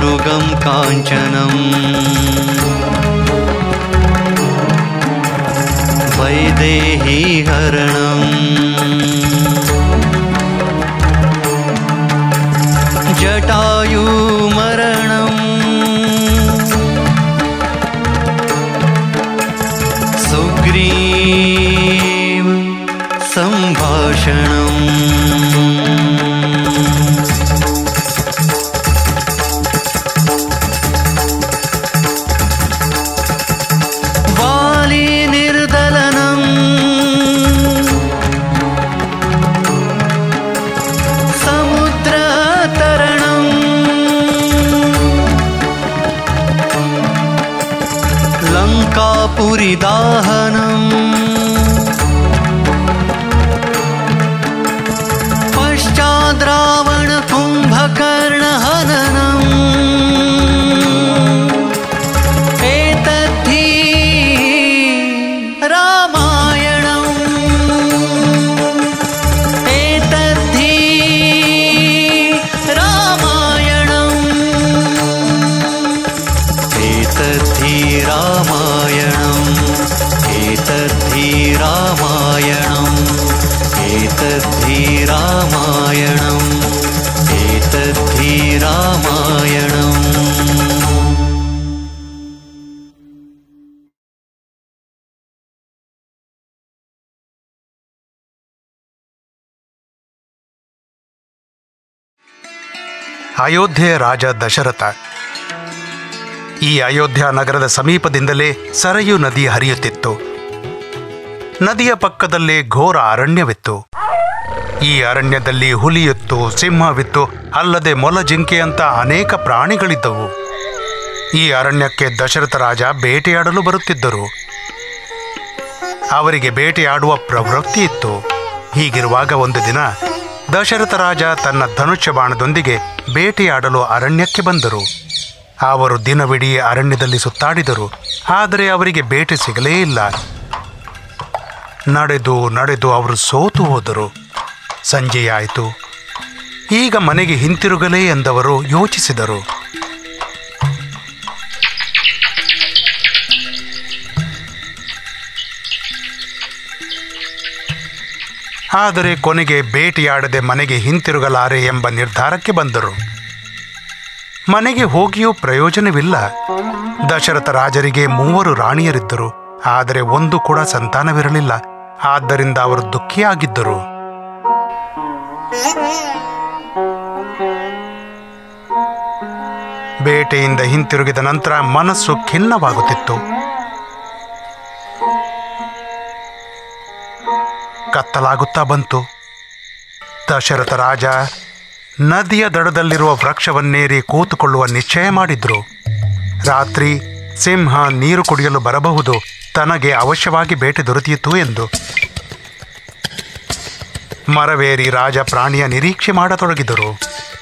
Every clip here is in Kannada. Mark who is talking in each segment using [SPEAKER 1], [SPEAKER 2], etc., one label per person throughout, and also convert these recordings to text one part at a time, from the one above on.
[SPEAKER 1] मृगं काञ्चनम् वैदेही हरणम् जटायुमरणम् सुग्रीव सम्भाषणम् वाली निर्दलनम् समुद्रतरणम् लङ्कापुरिदाहनम् पश्चाद्रावण कुम्भकर्णहननम् एतद्धि रामायणम् एतद्धि रामायणम् एतद्धि रामायणम् एतद्धि रामायणम् एतद्धि रामायणम् एतद्धि रामायणम्
[SPEAKER 2] ಅಯೋಧ್ಯೆಯ ರಾಜ ದಶರಥ ಈ ಅಯೋಧ್ಯ ನಗರದ ಸಮೀಪದಿಂದಲೇ ಸರಯು ನದಿ ಹರಿಯುತ್ತಿತ್ತು ನದಿಯ ಪಕ್ಕದಲ್ಲೇ ಘೋರ ಅರಣ್ಯವಿತ್ತು ಈ ಅರಣ್ಯದಲ್ಲಿ ಹುಲಿಯಿತ್ತು ಸಿಂಹವಿತ್ತು ಅಲ್ಲದೆ ಮೊಲ ಜಿಂಕೆಯಂತ ಅನೇಕ ಪ್ರಾಣಿಗಳಿದ್ದವು ಈ ಅರಣ್ಯಕ್ಕೆ ದಶರಥ ರಾಜ ಬೇಟೆಯಾಡಲು ಬರುತ್ತಿದ್ದರು ಅವರಿಗೆ ಬೇಟೆಯಾಡುವ ಪ್ರವೃತ್ತಿ ಇತ್ತು ಹೀಗಿರುವಾಗ ಒಂದು ದಿನ ದಶರಥ ರಾಜ ತನ್ನ ಧನುಷ್ಯ ಬಾಣದೊಂದಿಗೆ ಬೇಟೆಯಾಡಲು ಅರಣ್ಯಕ್ಕೆ ಬಂದರು ಅವರು ದಿನವಿಡೀ ಅರಣ್ಯದಲ್ಲಿ ಸುತ್ತಾಡಿದರು ಆದರೆ ಅವರಿಗೆ ಬೇಟೆ ಸಿಗಲೇ ಇಲ್ಲ ನಡೆದು ನಡೆದು ಅವರು ಸೋತು ಹೋದರು ಸಂಜೆಯಾಯಿತು ಈಗ ಮನೆಗೆ ಹಿಂತಿರುಗಲೇ ಎಂದವರು ಯೋಚಿಸಿದರು ಆದರೆ ಕೊನೆಗೆ ಬೇಟೆಯಾಡದೆ ಮನೆಗೆ ಹಿಂತಿರುಗಲಾರೆ ಎಂಬ ನಿರ್ಧಾರಕ್ಕೆ ಬಂದರು ಮನೆಗೆ ಹೋಗಿಯೂ ಪ್ರಯೋಜನವಿಲ್ಲ ದಶರಥ ರಾಜರಿಗೆ ಮೂವರು ರಾಣಿಯರಿದ್ದರು ಆದರೆ ಒಂದು ಕೂಡ ಸಂತಾನವಿರಲಿಲ್ಲ ಆದ್ದರಿಂದ ಅವರು ದುಃಖಿಯಾಗಿದ್ದರು ಬೇಟೆಯಿಂದ ಹಿಂತಿರುಗಿದ ನಂತರ ಮನಸ್ಸು ಖಿನ್ನವಾಗುತ್ತಿತ್ತು ಕತ್ತಲಾಗುತ್ತಾ ಬಂತು ದಶರಥ ರಾಜ ನದಿಯ ದಡದಲ್ಲಿರುವ ವೃಕ್ಷವನ್ನೇರಿ ಕೂತುಕೊಳ್ಳುವ ನಿಶ್ಚಯ ಮಾಡಿದ್ರು ರಾತ್ರಿ ಸಿಂಹ ನೀರು ಕುಡಿಯಲು ಬರಬಹುದು ತನಗೆ ಅವಶ್ಯವಾಗಿ ಬೇಟೆ ದೊರೆತಿಯಿತು ಎಂದು ಮರವೇರಿ ರಾಜ ಪ್ರಾಣಿಯ ನಿರೀಕ್ಷೆ ಮಾಡತೊಡಗಿದರು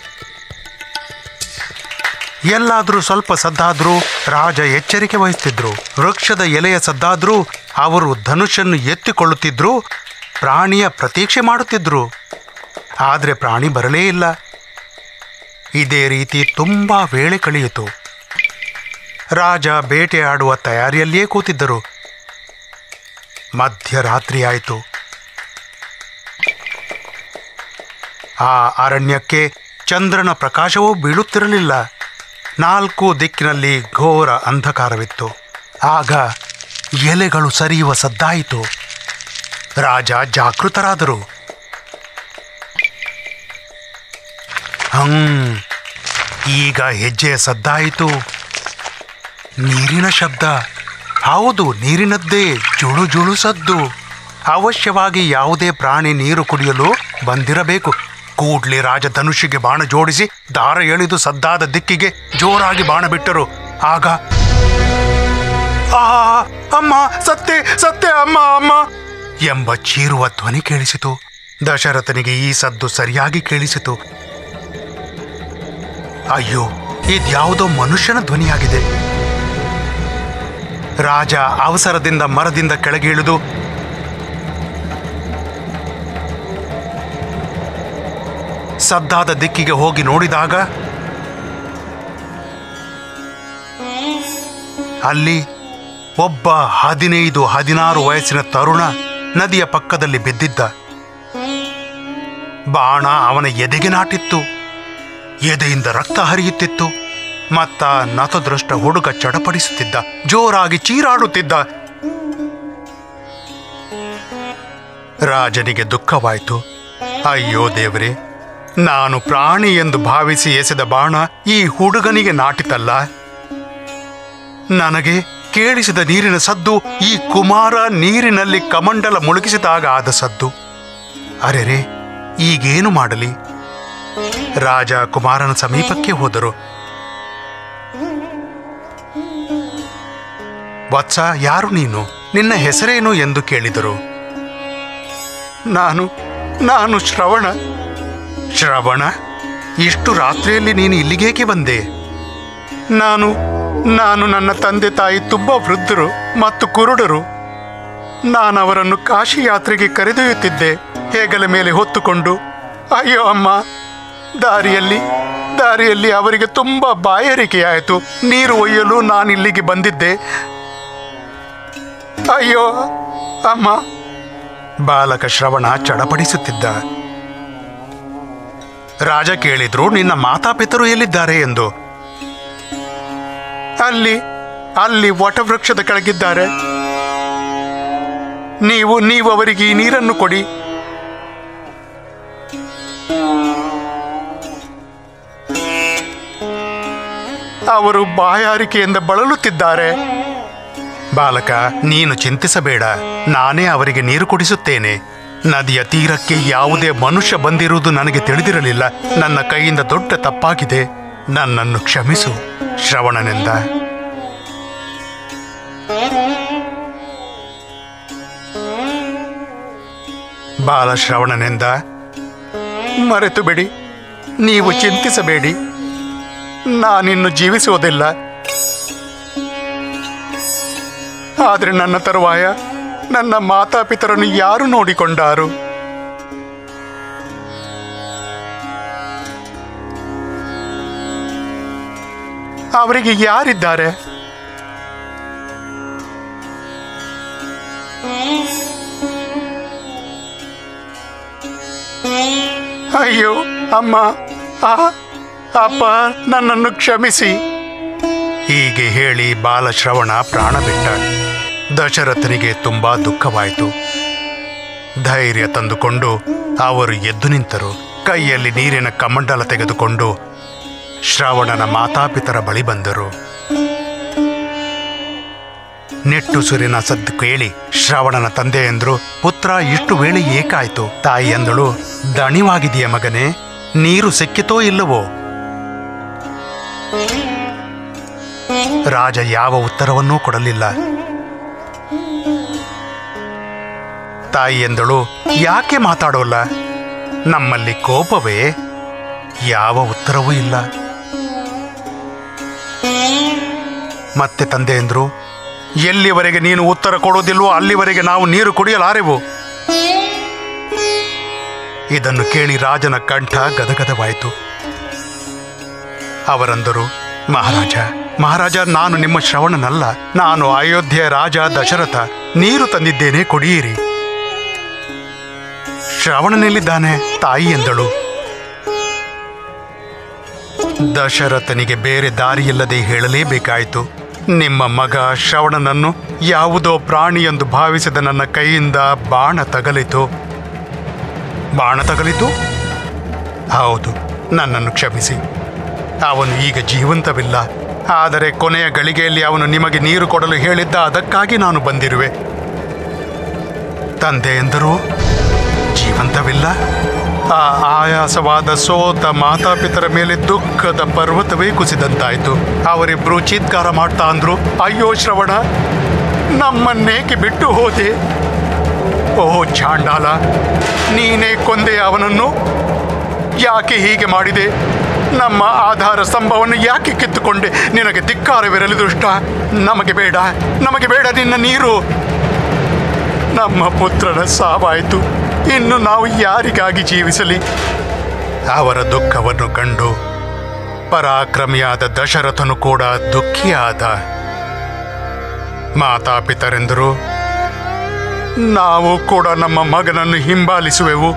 [SPEAKER 2] ಎಲ್ಲಾದರೂ ಸ್ವಲ್ಪ ಸದ್ದಾದ್ರೂ ರಾಜ ಎಚ್ಚರಿಕೆ ವಹಿಸ್ತಿದ್ರು ವೃಕ್ಷದ ಎಲೆಯ ಸದ್ದಾದ್ರೂ ಅವರು ಧನುಷನ್ನು ಎತ್ತಿಕೊಳ್ಳುತ್ತಿದ್ರು ಪ್ರಾಣಿಯ ಪ್ರತೀಕ್ಷೆ ಮಾಡುತ್ತಿದ್ರು ಆದರೆ ಪ್ರಾಣಿ ಬರಲೇ ಇಲ್ಲ ಇದೇ ರೀತಿ ತುಂಬಾ ವೇಳೆ ಕಳೆಯಿತು ರಾಜ ಬೇಟೆಯಾಡುವ ತಯಾರಿಯಲ್ಲಿಯೇ ಕೂತಿದ್ದರು ಮಧ್ಯರಾತ್ರಿಯಾಯಿತು ಆ ಅರಣ್ಯಕ್ಕೆ ಚಂದ್ರನ ಪ್ರಕಾಶವೂ ಬೀಳುತ್ತಿರಲಿಲ್ಲ ನಾಲ್ಕು ದಿಕ್ಕಿನಲ್ಲಿ ಘೋರ ಅಂಧಕಾರವಿತ್ತು ಆಗ ಎಲೆಗಳು ಸರಿಯುವ ಸದ್ದಾಯಿತು ರಾಜ ಜಾಗೃತರಾದರು ಹಂ ಈಗ ಹೆಜ್ಜೆಯ ಸದ್ದಾಯಿತು ನೀರಿನ ಶಬ್ದ ಹೌದು ನೀರಿನದ್ದೇ ಜುಳು ಜುಳು ಸದ್ದು ಅವಶ್ಯವಾಗಿ ಯಾವುದೇ ಪ್ರಾಣಿ ನೀರು ಕುಡಿಯಲು ಬಂದಿರಬೇಕು ಕೂಡ್ಲೆ ರಾಜ ಧನುಷಿಗೆ ಬಾಣ ಜೋಡಿಸಿ ದಾರ ಎಳೆದು ಸದ್ದಾದ ದಿಕ್ಕಿಗೆ ಜೋರಾಗಿ ಬಾಣ ಬಿಟ್ಟರು ಆಗ ಆ ಅಮ್ಮ ಸತ್ತೆ ಸತ್ತೆ ಅಮ್ಮ ಅಮ್ಮ ಎಂಬ ಚೀರುವ ಧ್ವನಿ ಕೇಳಿಸಿತು ದಶರಥನಿಗೆ ಈ ಸದ್ದು ಸರಿಯಾಗಿ ಕೇಳಿಸಿತು ಅಯ್ಯೋ ಇದ್ಯಾವುದೋ ಮನುಷ್ಯನ ಧ್ವನಿಯಾಗಿದೆ ರಾಜ ಅವಸರದಿಂದ ಮರದಿಂದ ಕೆಳಗೆ ಇಳಿದು ಸದ್ದಾದ ದಿಕ್ಕಿಗೆ ಹೋಗಿ ನೋಡಿದಾಗ ಅಲ್ಲಿ ಒಬ್ಬ ಹದಿನೈದು ಹದಿನಾರು ವಯಸ್ಸಿನ ತರುಣ ನದಿಯ ಪಕ್ಕದಲ್ಲಿ ಬಿದ್ದಿದ್ದ ಬಾಣ ಅವನ ಎದೆಗೆ ನಾಟಿತ್ತು ಎದೆಯಿಂದ ರಕ್ತ ಹರಿಯುತ್ತಿತ್ತು ಮತ್ತ ನತದೃಷ್ಟ ಹುಡುಗ ಚಡಪಡಿಸುತ್ತಿದ್ದ ಜೋರಾಗಿ ಚೀರಾಡುತ್ತಿದ್ದ ರಾಜನಿಗೆ ದುಃಖವಾಯಿತು ಅಯ್ಯೋ ದೇವರೇ ನಾನು ಪ್ರಾಣಿ ಎಂದು ಭಾವಿಸಿ ಎಸೆದ ಬಾಣ ಈ ಹುಡುಗನಿಗೆ ನಾಟಿತಲ್ಲ ನನಗೆ ಕೇಳಿಸಿದ ನೀರಿನ ಸದ್ದು ಈ ಕುಮಾರ ನೀರಿನಲ್ಲಿ ಕಮಂಡಲ ಮುಳುಗಿಸಿದಾಗ ಆದ ಸದ್ದು ಅರೆರೆ ಈಗೇನು ಮಾಡಲಿ ರಾಜ ಕುಮಾರನ ಸಮೀಪಕ್ಕೆ ಹೋದರು ವತ್ಸ ಯಾರು ನೀನು ನಿನ್ನ ಹೆಸರೇನು ಎಂದು ಕೇಳಿದರು ನಾನು ನಾನು ಶ್ರವಣ ಶ್ರವಣ ಇಷ್ಟು ರಾತ್ರಿಯಲ್ಲಿ ನೀನು ಇಲ್ಲಿಗೇಕೆ ಬಂದೆ ನಾನು ನಾನು ನನ್ನ ತಂದೆ ತಾಯಿ ತುಂಬ ವೃದ್ಧರು ಮತ್ತು ಕುರುಡರು ನಾನು ಅವರನ್ನು ಕಾಶಿ ಯಾತ್ರೆಗೆ ಕರೆದೊಯ್ಯುತ್ತಿದ್ದೆ ಹೇಗಲ ಮೇಲೆ ಹೊತ್ತುಕೊಂಡು ಅಯ್ಯೋ ಅಮ್ಮ ದಾರಿಯಲ್ಲಿ ದಾರಿಯಲ್ಲಿ ಅವರಿಗೆ ತುಂಬ ಬಾಯಾರಿಕೆಯಾಯಿತು ನೀರು ಒಯ್ಯಲು ನಾನು ಇಲ್ಲಿಗೆ ಬಂದಿದ್ದೆ ಅಯ್ಯೋ ಅಮ್ಮ ಬಾಲಕ ಶ್ರವಣ ಚಡಪಡಿಸುತ್ತಿದ್ದ ರಾಜ ಕೇಳಿದ್ರು ನಿನ್ನ ಮಾತಾಪಿತರು ಎಲ್ಲಿದ್ದಾರೆ ಎಂದು ಅಲ್ಲಿ ಅಲ್ಲಿ ವಟವೃಕ್ಷದ ಕೆಳಗಿದ್ದಾರೆ ನೀವು ನೀವು ಅವರಿಗೆ ಈ ನೀರನ್ನು ಕೊಡಿ ಅವರು ಬಾಯಾರಿಕೆಯಿಂದ ಬಳಲುತ್ತಿದ್ದಾರೆ ಬಾಲಕ ನೀನು ಚಿಂತಿಸಬೇಡ ನಾನೇ ಅವರಿಗೆ ನೀರು ಕುಡಿಸುತ್ತೇನೆ ನದಿಯ ತೀರಕ್ಕೆ ಯಾವುದೇ ಮನುಷ್ಯ ಬಂದಿರುವುದು ನನಗೆ ತಿಳಿದಿರಲಿಲ್ಲ ನನ್ನ ಕೈಯಿಂದ ದೊಡ್ಡ ತಪ್ಪಾಗಿದೆ ನನ್ನನ್ನು ಕ್ಷಮಿಸು ಶ್ರವಣನೆಂದ ಬಾಲಶ್ರವಣನೆಂದ ಮರೆತು ಬಿಡಿ ನೀವು ಚಿಂತಿಸಬೇಡಿ ನಾನಿನ್ನು ಜೀವಿಸುವುದಿಲ್ಲ ಆದರೆ ನನ್ನ ತರುವಾಯ ನನ್ನ ಮಾತಾಪಿತರನ್ನು ಯಾರು ನೋಡಿಕೊಂಡಾರು ಅವರಿಗೆ ಯಾರಿದ್ದಾರೆ ಅಯ್ಯೋ ಅಮ್ಮ ಆ ಅಪ್ಪ ನನ್ನನ್ನು ಕ್ಷಮಿಸಿ ಹೀಗೆ ಹೇಳಿ ಬಾಲಶ್ರವಣ ಪ್ರಾಣ ಬಿಟ್ಟ ದಶರಥನಿಗೆ ತುಂಬಾ ದುಃಖವಾಯಿತು ಧೈರ್ಯ ತಂದುಕೊಂಡು ಅವರು ಎದ್ದು ನಿಂತರು ಕೈಯಲ್ಲಿ ನೀರಿನ ಕಮಂಡಲ ತೆಗೆದುಕೊಂಡು ಶ್ರವಣನ ಮಾತಾಪಿತರ ಬಳಿ ಬಂದರು ನೆಟ್ಟುಸುರಿನ ಸದ್ದು ಕೇಳಿ ಶ್ರವಣನ ತಂದೆ ಎಂದ್ರು ಪುತ್ರ ಇಷ್ಟು ವೇಳೆ ಏಕಾಯ್ತು ತಾಯಿ ಎಂದಳು ದಣಿವಾಗಿದೆಯ ಮಗನೇ ನೀರು ಸಿಕ್ಕಿತೋ ಇಲ್ಲವೋ ರಾಜ ಯಾವ ಉತ್ತರವನ್ನೂ ಕೊಡಲಿಲ್ಲ ತಾಯಿ ಎಂದಳು ಯಾಕೆ ಮಾತಾಡೋಲ್ಲ ನಮ್ಮಲ್ಲಿ ಕೋಪವೇ ಯಾವ ಉತ್ತರವೂ ಇಲ್ಲ ಮತ್ತೆ ತಂದೆ ಎಂದ್ರು ಎಲ್ಲಿವರೆಗೆ ನೀನು ಉತ್ತರ ಕೊಡೋದಿಲ್ವೋ ಅಲ್ಲಿವರೆಗೆ ನಾವು ನೀರು ಕುಡಿಯಲಾರೆವು ಇದನ್ನು ಕೇಳಿ ರಾಜನ ಕಂಠ ಗದಗದವಾಯಿತು ಅವರಂದರು ಮಹಾರಾಜ ಮಹಾರಾಜ ನಾನು ನಿಮ್ಮ ಶ್ರವಣನಲ್ಲ ನಾನು ಅಯೋಧ್ಯೆಯ ರಾಜ ದಶರಥ ನೀರು ತಂದಿದ್ದೇನೆ ಕುಡಿಯಿರಿ ಶ್ರವಣನೆಲ್ಲಿದ್ದಾನೆ ತಾಯಿ ಎಂದಳು ದಶರಥನಿಗೆ ಬೇರೆ ದಾರಿಯಿಲ್ಲದೆ ಹೇಳಲೇಬೇಕಾಯಿತು ನಿಮ್ಮ ಮಗ ಶ್ರವಣನನ್ನು ಯಾವುದೋ ಪ್ರಾಣಿ ಎಂದು ಭಾವಿಸಿದ ನನ್ನ ಕೈಯಿಂದ ಬಾಣ ತಗಲಿತು ಬಾಣ ತಗಲಿತು ಹೌದು ನನ್ನನ್ನು ಕ್ಷಮಿಸಿ ಅವನು ಈಗ ಜೀವಂತವಿಲ್ಲ ಆದರೆ ಕೊನೆಯ ಗಳಿಗೆಯಲ್ಲಿ ಅವನು ನಿಮಗೆ ನೀರು ಕೊಡಲು ಹೇಳಿದ್ದ ಅದಕ್ಕಾಗಿ ನಾನು ಬಂದಿರುವೆ ತಂದೆ ಎಂದರು ಜೀವಂತವಿಲ್ಲ ಆ ಆಯಾಸವಾದ ಸೋತ ಮಾತಾಪಿತರ ಮೇಲೆ ದುಃಖದ ಪರ್ವತವೇ ಕುಸಿದಂತಾಯ್ತು ಅವರಿಬ್ರು ಚೀತ್ಕಾರ ಮಾಡ್ತಾ ಅಂದ್ರು ಅಯ್ಯೋ ಶ್ರವಣ ನಮ್ಮನ್ನೇಕೆ ಬಿಟ್ಟು ಹೋದೆ ಓ ಚಾಂಡಾಲ ನೀನೇ ಕೊಂದೆ ಅವನನ್ನು ಯಾಕೆ ಹೀಗೆ ಮಾಡಿದೆ ನಮ್ಮ ಆಧಾರ ಸ್ತಂಭವನ್ನು ಯಾಕೆ ಕಿತ್ತುಕೊಂಡೆ ನಿನಗೆ ಧಿಕ್ಕಾರವಿರಲಿ ದುಷ್ಟ ನಮಗೆ ಬೇಡ ನಮಗೆ ಬೇಡ ನಿನ್ನ ನೀರು ನಮ್ಮ ಪುತ್ರನ ಸಾವಾಯಿತು ಇನ್ನು ನಾವು ಯಾರಿಗಾಗಿ ಜೀವಿಸಲಿ ಅವರ ದುಃಖವನ್ನು ಕಂಡು ಪರಾಕ್ರಮಿಯಾದ ದಶರಥನು ಕೂಡ ದುಃಖಿಯಾದ ಮಾತಾಪಿತರೆಂದರು ನಾವು ಕೂಡ ನಮ್ಮ ಮಗನನ್ನು ಹಿಂಬಾಲಿಸುವೆವು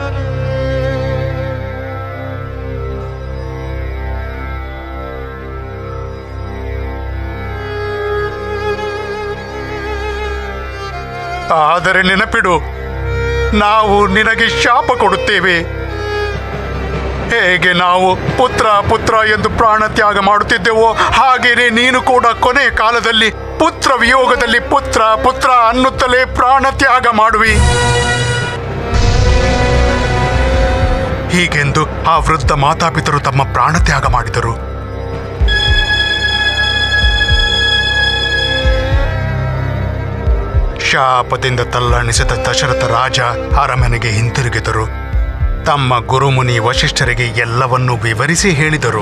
[SPEAKER 2] ಆದರೆ ನೆನಪಿಡು ನಾವು ನಿನಗೆ ಶಾಪ ಕೊಡುತ್ತೇವೆ ಹೇಗೆ ನಾವು ಪುತ್ರ ಪುತ್ರ ಎಂದು ಪ್ರಾಣ ತ್ಯಾಗ ಮಾಡುತ್ತಿದ್ದೆವೋ ಹಾಗೇನೆ ನೀನು ಕೂಡ ಕೊನೆ ಕಾಲದಲ್ಲಿ ಪುತ್ರ ವಿಯೋಗದಲ್ಲಿ ಪುತ್ರ ಪುತ್ರ ಅನ್ನುತ್ತಲೇ ಪ್ರಾಣ ತ್ಯಾಗ ಮಾಡುವಿ ಹೀಗೆಂದು ಆ ವೃದ್ಧ ಮಾತಾಪಿತರು ತಮ್ಮ ಪ್ರಾಣ ತ್ಯಾಗ ಮಾಡಿದರು ಶಾಪದಿಂದ ತಲ್ಲಣಿಸಿದ ದಶರಥ ರಾಜ ಅರಮನೆಗೆ ಹಿಂತಿರುಗಿದರು ತಮ್ಮ ಗುರುಮುನಿ ವಶಿಷ್ಠರಿಗೆ ಎಲ್ಲವನ್ನೂ ವಿವರಿಸಿ ಹೇಳಿದರು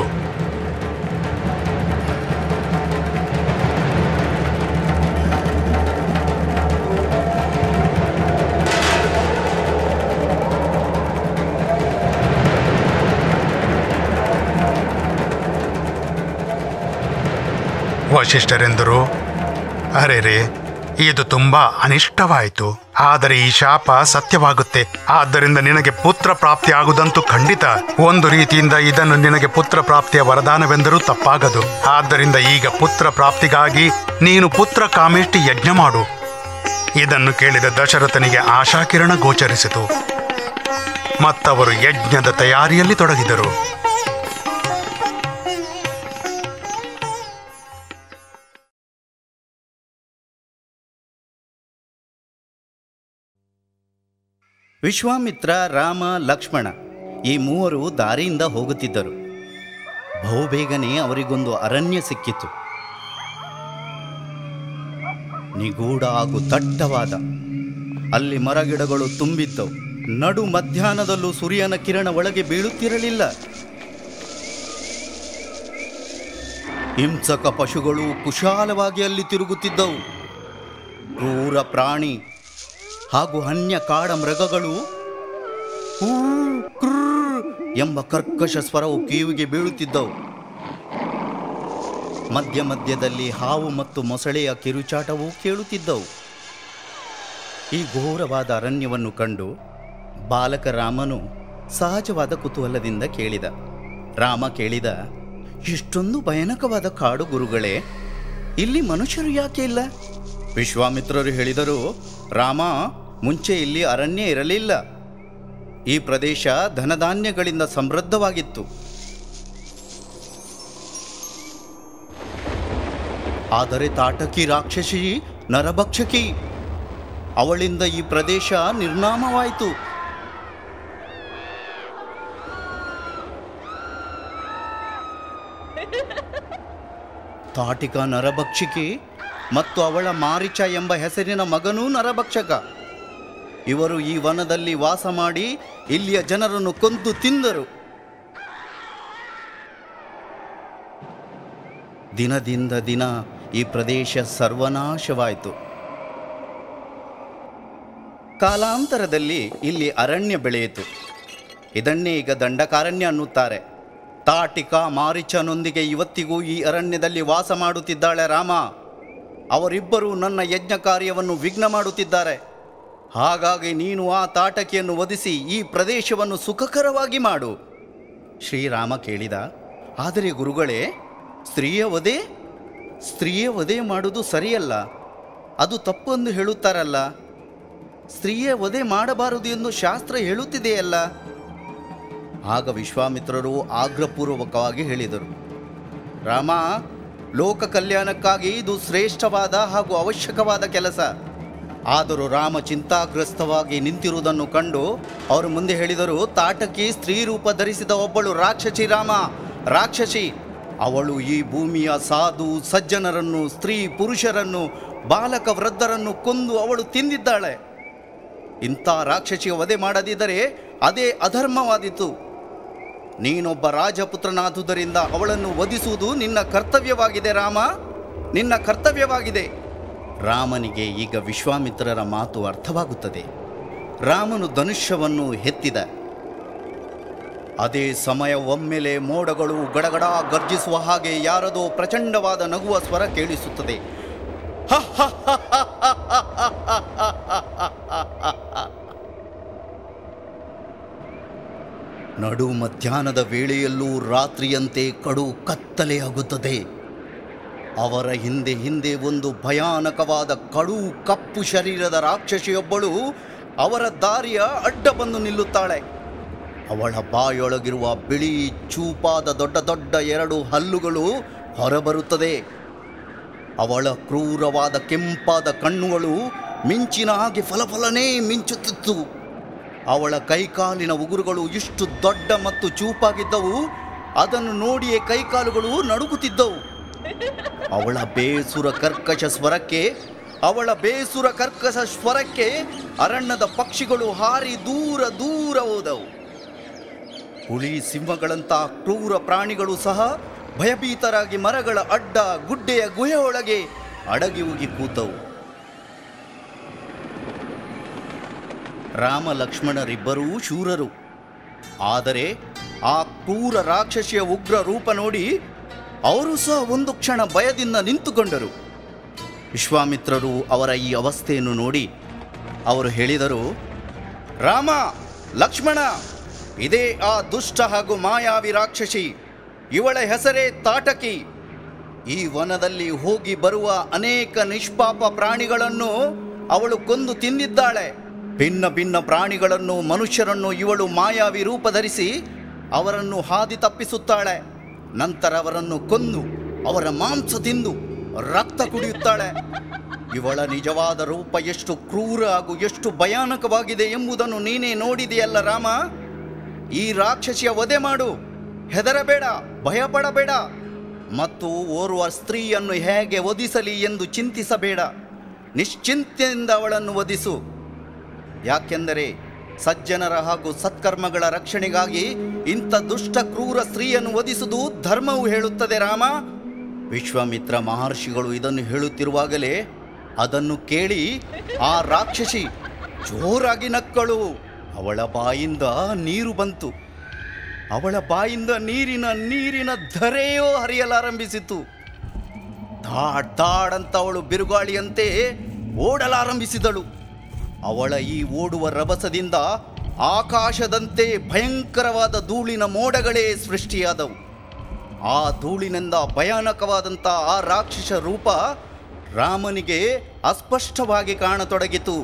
[SPEAKER 2] ವಶಿಷ್ಠರೆಂದರು ಅರೆ ರೇ ಇದು ತುಂಬಾ ಅನಿಷ್ಟವಾಯಿತು ಆದರೆ ಈ ಶಾಪ ಸತ್ಯವಾಗುತ್ತೆ ಆದ್ದರಿಂದ ನಿನಗೆ ಪುತ್ರ ಪ್ರಾಪ್ತಿ ಆಗುದಂತೂ ಖಂಡಿತ ಒಂದು ರೀತಿಯಿಂದ ಇದನ್ನು ನಿನಗೆ ಪುತ್ರ ಪ್ರಾಪ್ತಿಯ ವರದಾನವೆಂದರೂ ತಪ್ಪಾಗದು ಆದ್ದರಿಂದ ಈಗ ಪುತ್ರ ಪ್ರಾಪ್ತಿಗಾಗಿ ನೀನು ಪುತ್ರ ಕಾಮೇಷ್ಟಿ ಯಜ್ಞ ಮಾಡು ಇದನ್ನು ಕೇಳಿದ ದಶರಥನಿಗೆ ಆಶಾಕಿರಣ ಗೋಚರಿಸಿತು ಮತ್ತವರು ಯಜ್ಞದ ತಯಾರಿಯಲ್ಲಿ ತೊಡಗಿದರು
[SPEAKER 3] ವಿಶ್ವಾಮಿತ್ರ ರಾಮ ಲಕ್ಷ್ಮಣ ಈ ಮೂವರು ದಾರಿಯಿಂದ ಹೋಗುತ್ತಿದ್ದರು ಬಹುಬೇಗನೆ ಅವರಿಗೊಂದು ಅರಣ್ಯ ಸಿಕ್ಕಿತು ನಿಗೂಢ ಹಾಗೂ ದಟ್ಟವಾದ ಅಲ್ಲಿ ಮರಗಿಡಗಳು ತುಂಬಿದ್ದವು ನಡು ಮಧ್ಯಾಹ್ನದಲ್ಲೂ ಸೂರ್ಯನ ಕಿರಣ ಒಳಗೆ ಬೀಳುತ್ತಿರಲಿಲ್ಲ ಹಿಂಸಕ ಪಶುಗಳು ಕುಶಾಲವಾಗಿ ಅಲ್ಲಿ ತಿರುಗುತ್ತಿದ್ದವು ಕ್ರೂರ ಪ್ರಾಣಿ ಹಾಗೂ ಅನ್ಯ ಕಾಡ ಮೃಗಗಳು ಹೂ ಕ್ರೂ ಎಂಬ ಕರ್ಕಶ ಸ್ವರವು ಕಿವಿಗೆ ಬೀಳುತ್ತಿದ್ದವು ಮಧ್ಯ ಮಧ್ಯದಲ್ಲಿ ಹಾವು ಮತ್ತು ಮೊಸಳೆಯ ಕಿರುಚಾಟವೂ ಕೇಳುತ್ತಿದ್ದವು ಈ ಘೋರವಾದ ಅರಣ್ಯವನ್ನು ಕಂಡು ಬಾಲಕ ರಾಮನು ಸಹಜವಾದ ಕುತೂಹಲದಿಂದ ಕೇಳಿದ ರಾಮ ಕೇಳಿದ ಇಷ್ಟೊಂದು ಭಯಾನಕವಾದ ಕಾಡು ಗುರುಗಳೇ ಇಲ್ಲಿ ಮನುಷ್ಯರು ಯಾಕೆ ಇಲ್ಲ ವಿಶ್ವಾಮಿತ್ರರು ಹೇಳಿದರು ರಾಮ ಮುಂಚೆ ಇಲ್ಲಿ ಅರಣ್ಯ ಇರಲಿಲ್ಲ ಈ ಪ್ರದೇಶ ಧನಧಾನ್ಯಗಳಿಂದ ಸಮೃದ್ಧವಾಗಿತ್ತು ಆದರೆ ತಾಟಕಿ ರಾಕ್ಷಸಿ ನರಭಕ್ಷಕಿ ಅವಳಿಂದ ಈ ಪ್ರದೇಶ ನಿರ್ನಾಮವಾಯಿತು ತಾಟಿಕ ನರಭಕ್ಷಕಿ ಮತ್ತು ಅವಳ ಮಾರಿಚ ಎಂಬ ಹೆಸರಿನ ಮಗನೂ ನರಭಕ್ಷಕ ಇವರು ಈ ವನದಲ್ಲಿ ವಾಸ ಮಾಡಿ ಇಲ್ಲಿಯ ಜನರನ್ನು ಕೊಂದು ತಿಂದರು ದಿನದಿಂದ ದಿನ ಈ ಪ್ರದೇಶ ಸರ್ವನಾಶವಾಯಿತು ಕಾಲಾಂತರದಲ್ಲಿ ಇಲ್ಲಿ ಅರಣ್ಯ ಬೆಳೆಯಿತು ಇದನ್ನೇ ಈಗ ದಂಡಕಾರಣ್ಯ ಅನ್ನುತ್ತಾರೆ ತಾಟಿಕ ಮಾರಿಚನೊಂದಿಗೆ ಇವತ್ತಿಗೂ ಈ ಅರಣ್ಯದಲ್ಲಿ ವಾಸ ಮಾಡುತ್ತಿದ್ದಾಳೆ ರಾಮ ಅವರಿಬ್ಬರು ನನ್ನ ಯಜ್ಞ ಕಾರ್ಯವನ್ನು ವಿಘ್ನ ಮಾಡುತ್ತಿದ್ದಾರೆ ಹಾಗಾಗಿ ನೀನು ಆ ತಾಟಕಿಯನ್ನು ವಧಿಸಿ ಈ ಪ್ರದೇಶವನ್ನು ಸುಖಕರವಾಗಿ ಮಾಡು ಶ್ರೀರಾಮ ಕೇಳಿದ ಆದರೆ ಗುರುಗಳೇ ಸ್ತ್ರೀಯ ವಧೆ ಸ್ತ್ರೀಯ ವಧೆ ಮಾಡುವುದು ಸರಿಯಲ್ಲ ಅದು ತಪ್ಪು ಎಂದು ಹೇಳುತ್ತಾರಲ್ಲ ಸ್ತ್ರೀಯ ವಧೆ ಮಾಡಬಾರದು ಎಂದು ಶಾಸ್ತ್ರ ಹೇಳುತ್ತಿದೆಯಲ್ಲ ಆಗ ವಿಶ್ವಾಮಿತ್ರರು ಆಗ್ರಪೂರ್ವಕವಾಗಿ ಹೇಳಿದರು ರಾಮ ಲೋಕ ಕಲ್ಯಾಣಕ್ಕಾಗಿ ಇದು ಶ್ರೇಷ್ಠವಾದ ಹಾಗೂ ಅವಶ್ಯಕವಾದ ಕೆಲಸ ಆದರೂ ರಾಮ ಚಿಂತಾಗ್ರಸ್ತವಾಗಿ ನಿಂತಿರುವುದನ್ನು ಕಂಡು ಅವರು ಮುಂದೆ ಹೇಳಿದರು ತಾಟಕಿ ಸ್ತ್ರೀ ರೂಪ ಧರಿಸಿದ ಒಬ್ಬಳು ರಾಕ್ಷಸಿ ರಾಮ ರಾಕ್ಷಸಿ ಅವಳು ಈ ಭೂಮಿಯ ಸಾಧು ಸಜ್ಜನರನ್ನು ಸ್ತ್ರೀ ಪುರುಷರನ್ನು ಬಾಲಕ ವೃದ್ಧರನ್ನು ಕೊಂದು ಅವಳು ತಿಂದಿದ್ದಾಳೆ ಇಂಥ ರಾಕ್ಷಸಿಯ ವಧೆ ಮಾಡದಿದ್ದರೆ ಅದೇ ಅಧರ್ಮವಾದೀತು ನೀನೊಬ್ಬ ರಾಜಪುತ್ರನಾದುದರಿಂದ ಅವಳನ್ನು ವಧಿಸುವುದು ನಿನ್ನ ಕರ್ತವ್ಯವಾಗಿದೆ ರಾಮ ನಿನ್ನ ಕರ್ತವ್ಯವಾಗಿದೆ ರಾಮನಿಗೆ ಈಗ ವಿಶ್ವಾಮಿತ್ರರ ಮಾತು ಅರ್ಥವಾಗುತ್ತದೆ ರಾಮನು ಧನುಷ್ಯವನ್ನು ಎತ್ತಿದ ಅದೇ ಸಮಯ ಒಮ್ಮೆಲೆ ಮೋಡಗಳು ಗಡಗಡ ಗರ್ಜಿಸುವ ಹಾಗೆ ಯಾರದೋ ಪ್ರಚಂಡವಾದ ನಗುವ ಸ್ವರ ಕೇಳಿಸುತ್ತದೆ ನಡು ಮಧ್ಯಾಹ್ನದ ವೇಳೆಯಲ್ಲೂ ರಾತ್ರಿಯಂತೆ ಕಡು ಕತ್ತಲೆಯಾಗುತ್ತದೆ ಅವರ ಹಿಂದೆ ಹಿಂದೆ ಒಂದು ಭಯಾನಕವಾದ ಕಡು ಕಪ್ಪು ಶರೀರದ ರಾಕ್ಷಸಿಯೊಬ್ಬಳು ಅವರ ದಾರಿಯ ಅಡ್ಡ ಬಂದು ನಿಲ್ಲುತ್ತಾಳೆ ಅವಳ ಬಾಯೊಳಗಿರುವ ಬಿಳಿ ಚೂಪಾದ ದೊಡ್ಡ ದೊಡ್ಡ ಎರಡು ಹಲ್ಲುಗಳು ಹೊರಬರುತ್ತದೆ ಅವಳ ಕ್ರೂರವಾದ ಕೆಂಪಾದ ಕಣ್ಣುಗಳು ಮಿಂಚಿನ ಹಾಗೆ ಫಲಫಲನೇ ಮಿಂಚುತ್ತಿತ್ತು ಅವಳ ಕೈಕಾಲಿನ ಉಗುರುಗಳು ಇಷ್ಟು ದೊಡ್ಡ ಮತ್ತು ಚೂಪಾಗಿದ್ದವು ಅದನ್ನು ನೋಡಿಯೇ ಕೈಕಾಲುಗಳು ನಡುಗುತ್ತಿದ್ದವು ಅವಳ ಬೇಸುರ ಕರ್ಕಶ ಸ್ವರಕ್ಕೆ ಅವಳ ಬೇಸುರ ಕರ್ಕಶ ಸ್ವರಕ್ಕೆ ಅರಣ್ಯದ ಪಕ್ಷಿಗಳು ಹಾರಿ ದೂರ ದೂರ ಹೋದವು ಹುಲಿ ಸಿಂಹಗಳಂಥ ಕ್ರೂರ ಪ್ರಾಣಿಗಳು ಸಹ ಭಯಭೀತರಾಗಿ ಮರಗಳ ಅಡ್ಡ ಗುಡ್ಡೆಯ ಗುಹೆಯೊಳಗೆ ಅಡಗಿ ಹೋಗಿ ಕೂತವು ರಾಮ ಲಕ್ಷ್ಮಣರಿಬ್ಬರೂ ಶೂರರು ಆದರೆ ಆ ಕ್ರೂರ ರಾಕ್ಷಸಿಯ ಉಗ್ರ ರೂಪ ನೋಡಿ ಅವರು ಸಹ ಒಂದು ಕ್ಷಣ ಭಯದಿಂದ ನಿಂತುಕೊಂಡರು ವಿಶ್ವಾಮಿತ್ರರು ಅವರ ಈ ಅವಸ್ಥೆಯನ್ನು ನೋಡಿ ಅವರು ಹೇಳಿದರು ರಾಮ ಲಕ್ಷ್ಮಣ ಇದೇ ಆ ದುಷ್ಟ ಹಾಗೂ ಮಾಯಾವಿ ರಾಕ್ಷಸಿ ಇವಳ ಹೆಸರೇ ತಾಟಕಿ ಈ ವನದಲ್ಲಿ ಹೋಗಿ ಬರುವ ಅನೇಕ ನಿಷ್ಪಾಪ ಪ್ರಾಣಿಗಳನ್ನು ಅವಳು ಕೊಂದು ತಿಂದಿದ್ದಾಳೆ ಭಿನ್ನ ಭಿನ್ನ ಪ್ರಾಣಿಗಳನ್ನು ಮನುಷ್ಯರನ್ನು ಇವಳು ಮಾಯಾವಿ ರೂಪ ಧರಿಸಿ ಅವರನ್ನು ಹಾದಿ ತಪ್ಪಿಸುತ್ತಾಳೆ ನಂತರ ಅವರನ್ನು ಕೊಂದು ಅವರ ಮಾಂಸ ತಿಂದು ರಕ್ತ ಕುಡಿಯುತ್ತಾಳೆ ಇವಳ ನಿಜವಾದ ರೂಪ ಎಷ್ಟು ಕ್ರೂರ ಹಾಗೂ ಎಷ್ಟು ಭಯಾನಕವಾಗಿದೆ ಎಂಬುದನ್ನು ನೀನೇ ನೋಡಿದೆಯಲ್ಲ ರಾಮ ಈ ರಾಕ್ಷಸಿಯ ವಧೆ ಮಾಡು ಹೆದರಬೇಡ ಭಯಪಡಬೇಡ ಮತ್ತು ಓರ್ವ ಸ್ತ್ರೀಯನ್ನು ಹೇಗೆ ವಧಿಸಲಿ ಎಂದು ಚಿಂತಿಸಬೇಡ ನಿಶ್ಚಿಂತೆಯಿಂದ ಅವಳನ್ನು ವಧಿಸು ಯಾಕೆಂದರೆ ಸಜ್ಜನರ ಹಾಗೂ ಸತ್ಕರ್ಮಗಳ ರಕ್ಷಣೆಗಾಗಿ ಇಂಥ ದುಷ್ಟ ಕ್ರೂರ ಸ್ತ್ರೀಯನ್ನು ವಧಿಸುವುದು ಧರ್ಮವು ಹೇಳುತ್ತದೆ ರಾಮ ವಿಶ್ವಾಮಿತ್ರ ಮಹರ್ಷಿಗಳು ಇದನ್ನು ಹೇಳುತ್ತಿರುವಾಗಲೇ ಅದನ್ನು ಕೇಳಿ ಆ ರಾಕ್ಷಸಿ ಜೋರಾಗಿ ನಕ್ಕಳು ಅವಳ ಬಾಯಿಂದ ನೀರು ಬಂತು ಅವಳ ಬಾಯಿಂದ ನೀರಿನ ನೀರಿನ ಧರೆಯೋ ಹರಿಯಲಾರಂಭಿಸಿತು ದಾಡ್ ದಾಡ್ ಅಂತ ಅವಳು ಬಿರುಗಾಳಿಯಂತೆ ಓಡಲಾರಂಭಿಸಿದಳು ಅವಳ ಈ ಓಡುವ ರಭಸದಿಂದ ಆಕಾಶದಂತೆ ಭಯಂಕರವಾದ ಧೂಳಿನ ಮೋಡಗಳೇ ಸೃಷ್ಟಿಯಾದವು ಆ ಧೂಳಿನಿಂದ ಭಯಾನಕವಾದಂಥ ಆ ರಾಕ್ಷಸ ರೂಪ ರಾಮನಿಗೆ ಅಸ್ಪಷ್ಟವಾಗಿ ಕಾಣತೊಡಗಿತು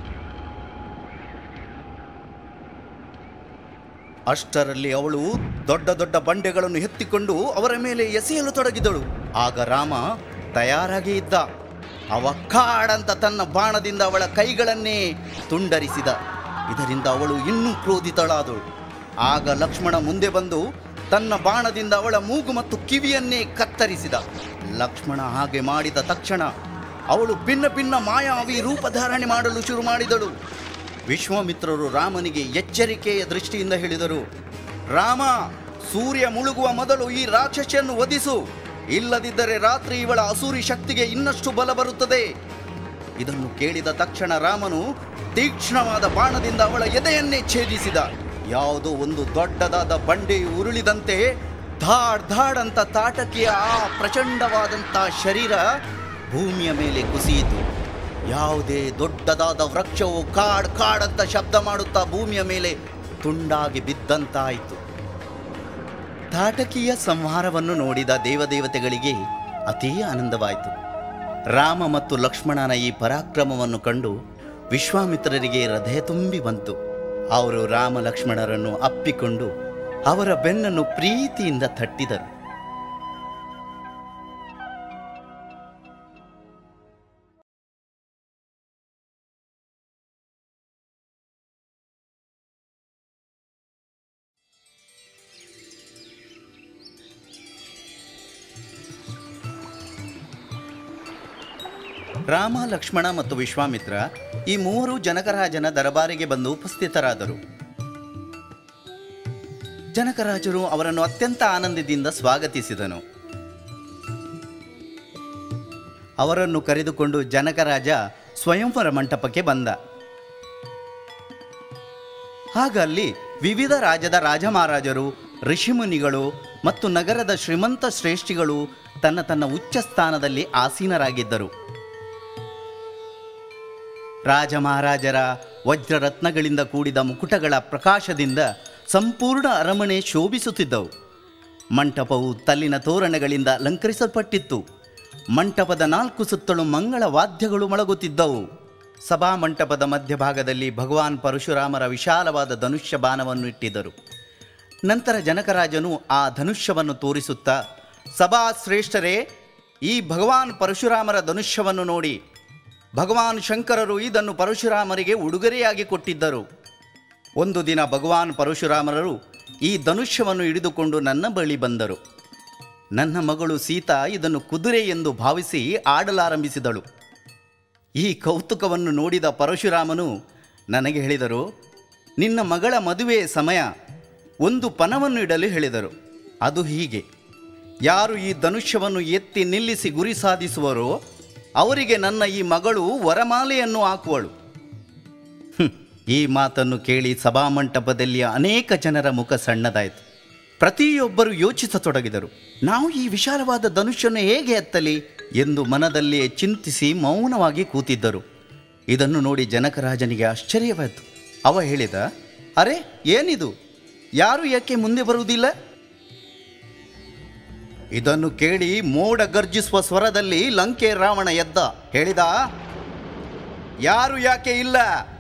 [SPEAKER 3] ಅಷ್ಟರಲ್ಲಿ ಅವಳು ದೊಡ್ಡ ದೊಡ್ಡ ಬಂಡೆಗಳನ್ನು ಎತ್ತಿಕೊಂಡು ಅವರ ಮೇಲೆ ಎಸೆಯಲು ತೊಡಗಿದಳು ಆಗ ರಾಮ ತಯಾರಾಗಿ ಇದ್ದ ಅವ ಕಾಡಂತ ತನ್ನ ಬಾಣದಿಂದ ಅವಳ ಕೈಗಳನ್ನೇ ತುಂಡರಿಸಿದ ಇದರಿಂದ ಅವಳು ಇನ್ನೂ ಕ್ರೋಧಿತಳಾದಳು ಆಗ ಲಕ್ಷ್ಮಣ ಮುಂದೆ ಬಂದು ತನ್ನ ಬಾಣದಿಂದ ಅವಳ ಮೂಗು ಮತ್ತು ಕಿವಿಯನ್ನೇ ಕತ್ತರಿಸಿದ ಲಕ್ಷ್ಮಣ ಹಾಗೆ ಮಾಡಿದ ತಕ್ಷಣ ಅವಳು ಭಿನ್ನ ಭಿನ್ನ ಮಾಯಾವಿ ರೂಪಧಾರಣೆ ಮಾಡಲು ಶುರು ಮಾಡಿದಳು ವಿಶ್ವಾಮಿತ್ರರು ರಾಮನಿಗೆ ಎಚ್ಚರಿಕೆಯ ದೃಷ್ಟಿಯಿಂದ ಹೇಳಿದರು ರಾಮ ಸೂರ್ಯ ಮುಳುಗುವ ಮೊದಲು ಈ ರಾಕ್ಷಸಿಯನ್ನು ವಧಿಸು ಇಲ್ಲದಿದ್ದರೆ ರಾತ್ರಿ ಇವಳ ಅಸೂರಿ ಶಕ್ತಿಗೆ ಇನ್ನಷ್ಟು ಬಲ ಬರುತ್ತದೆ ಇದನ್ನು ಕೇಳಿದ ತಕ್ಷಣ ರಾಮನು ತೀಕ್ಷ್ಣವಾದ ಬಾಣದಿಂದ ಅವಳ ಎದೆಯನ್ನೇ ಛೇದಿಸಿದ ಯಾವುದೋ ಒಂದು ದೊಡ್ಡದಾದ ಬಂಡೆಯು ಉರುಳಿದಂತೆ ಧಾಡ್ ಧಾಡ್ ಅಂತ ತಾಟಕಿಯ ಆ ಪ್ರಚಂಡವಾದಂಥ ಶರೀರ ಭೂಮಿಯ ಮೇಲೆ ಕುಸಿಯಿತು ಯಾವುದೇ ದೊಡ್ಡದಾದ ವೃಕ್ಷವು ಕಾಡ್ ಕಾಡಂತ ಶಬ್ದ ಮಾಡುತ್ತಾ ಭೂಮಿಯ ಮೇಲೆ ತುಂಡಾಗಿ ಬಿದ್ದಂತಾಯಿತು ತಾಟಕಿಯ ಸಂಹಾರವನ್ನು ನೋಡಿದ ದೇವದೇವತೆಗಳಿಗೆ ಅತೀ ಆನಂದವಾಯಿತು ರಾಮ ಮತ್ತು ಲಕ್ಷ್ಮಣನ ಈ ಪರಾಕ್ರಮವನ್ನು ಕಂಡು ವಿಶ್ವಾಮಿತ್ರರಿಗೆ ಹೃದಯ ತುಂಬಿ ಬಂತು ಅವರು ರಾಮ ಲಕ್ಷ್ಮಣರನ್ನು ಅಪ್ಪಿಕೊಂಡು ಅವರ ಬೆನ್ನನ್ನು ಪ್ರೀತಿಯಿಂದ ತಟ್ಟಿದರು ರಾಮ ಲಕ್ಷ್ಮಣ ಮತ್ತು ವಿಶ್ವಾಮಿತ್ರ ಈ ಮೂವರು ಜನಕರಾಜನ ದರಬಾರಿಗೆ ಬಂದು ಉಪಸ್ಥಿತರಾದರು ಜನಕರಾಜರು ಅವರನ್ನು ಅತ್ಯಂತ ಆನಂದದಿಂದ ಸ್ವಾಗತಿಸಿದನು ಅವರನ್ನು ಕರೆದುಕೊಂಡು ಜನಕರಾಜ ಸ್ವಯಂವರ ಮಂಟಪಕ್ಕೆ ಬಂದ ಆಗ ಅಲ್ಲಿ ವಿವಿಧ ರಾಜ್ಯದ ರಾಜಮಹಾರಾಜರು ಋಷಿಮುನಿಗಳು ಮತ್ತು ನಗರದ ಶ್ರೀಮಂತ ಶ್ರೇಷ್ಠಿಗಳು ತನ್ನ ತನ್ನ ಉಚ್ಚ ಸ್ಥಾನದಲ್ಲಿ ಆಸೀನರಾಗಿದ್ದರು ರಾಜ ಮಹಾರಾಜರ ವಜ್ರರತ್ನಗಳಿಂದ ಕೂಡಿದ ಮುಕುಟಗಳ ಪ್ರಕಾಶದಿಂದ ಸಂಪೂರ್ಣ ಅರಮನೆ ಶೋಭಿಸುತ್ತಿದ್ದವು ಮಂಟಪವು ತಲ್ಲಿನ ತೋರಣಗಳಿಂದ ಅಲಂಕರಿಸಲ್ಪಟ್ಟಿತ್ತು ಮಂಟಪದ ನಾಲ್ಕು ಸುತ್ತಲೂ ಮಂಗಳ ವಾದ್ಯಗಳು ಮೊಳಗುತ್ತಿದ್ದವು ಸಭಾ ಮಂಟಪದ ಮಧ್ಯಭಾಗದಲ್ಲಿ ಭಗವಾನ್ ಪರಶುರಾಮರ ವಿಶಾಲವಾದ ಧನುಷ್ಯ ಬಾಣವನ್ನು ಇಟ್ಟಿದ್ದರು ನಂತರ ಜನಕರಾಜನು ಆ ಧನುಷ್ಯವನ್ನು ತೋರಿಸುತ್ತಾ ಸಭಾ ಶ್ರೇಷ್ಠರೇ ಈ ಭಗವಾನ್ ಪರಶುರಾಮರ ಧನುಷ್ಯವನ್ನು ನೋಡಿ ಭಗವಾನ್ ಶಂಕರರು ಇದನ್ನು ಪರಶುರಾಮರಿಗೆ ಉಡುಗೊರೆಯಾಗಿ ಕೊಟ್ಟಿದ್ದರು ಒಂದು ದಿನ ಭಗವಾನ್ ಪರಶುರಾಮರರು ಈ ಧನುಷ್ಯವನ್ನು ಹಿಡಿದುಕೊಂಡು ನನ್ನ ಬಳಿ ಬಂದರು ನನ್ನ ಮಗಳು ಸೀತಾ ಇದನ್ನು ಕುದುರೆ ಎಂದು ಭಾವಿಸಿ ಆಡಲಾರಂಭಿಸಿದಳು ಈ ಕೌತುಕವನ್ನು ನೋಡಿದ ಪರಶುರಾಮನು ನನಗೆ ಹೇಳಿದರು ನಿನ್ನ ಮಗಳ ಮದುವೆ ಸಮಯ ಒಂದು ಪನವನ್ನು ಇಡಲು ಹೇಳಿದರು ಅದು ಹೀಗೆ ಯಾರು ಈ ಧನುಷ್ಯವನ್ನು ಎತ್ತಿ ನಿಲ್ಲಿಸಿ ಗುರಿ ಸಾಧಿಸುವರೋ ಅವರಿಗೆ ನನ್ನ ಈ ಮಗಳು ವರಮಾಲೆಯನ್ನು ಹಾಕುವಳು ಹ್ಮ್. ಈ ಮಾತನ್ನು ಕೇಳಿ ಸಭಾಮಂಟಪದಲ್ಲಿ ಅನೇಕ ಜನರ ಮುಖ ಸಣ್ಣದಾಯಿತು ಪ್ರತಿಯೊಬ್ಬರು ಯೋಚಿಸತೊಡಗಿದರು ನಾವು ಈ ವಿಶಾಲವಾದ ಧನುಷ್ಯನ್ನು ಹೇಗೆ ಎತ್ತಲಿ ಎಂದು ಮನದಲ್ಲಿಯೇ ಚಿಂತಿಸಿ ಮೌನವಾಗಿ ಕೂತಿದ್ದರು ಇದನ್ನು ನೋಡಿ ಜನಕರಾಜನಿಗೆ ಆಶ್ಚರ್ಯವಾಯಿತು ಅವ ಹೇಳಿದ ಅರೆ ಏನಿದು ಯಾರು ಯಾಕೆ ಮುಂದೆ ಬರುವುದಿಲ್ಲ ಇದನ್ನು ಕೇಳಿ ಮೋಡ ಗರ್ಜಿಸುವ ಸ್ವರದಲ್ಲಿ ಲಂಕೆ ರಾವಣ ಎದ್ದ ಹೇಳಿದ ಯಾರು ಯಾಕೆ ಇಲ್ಲ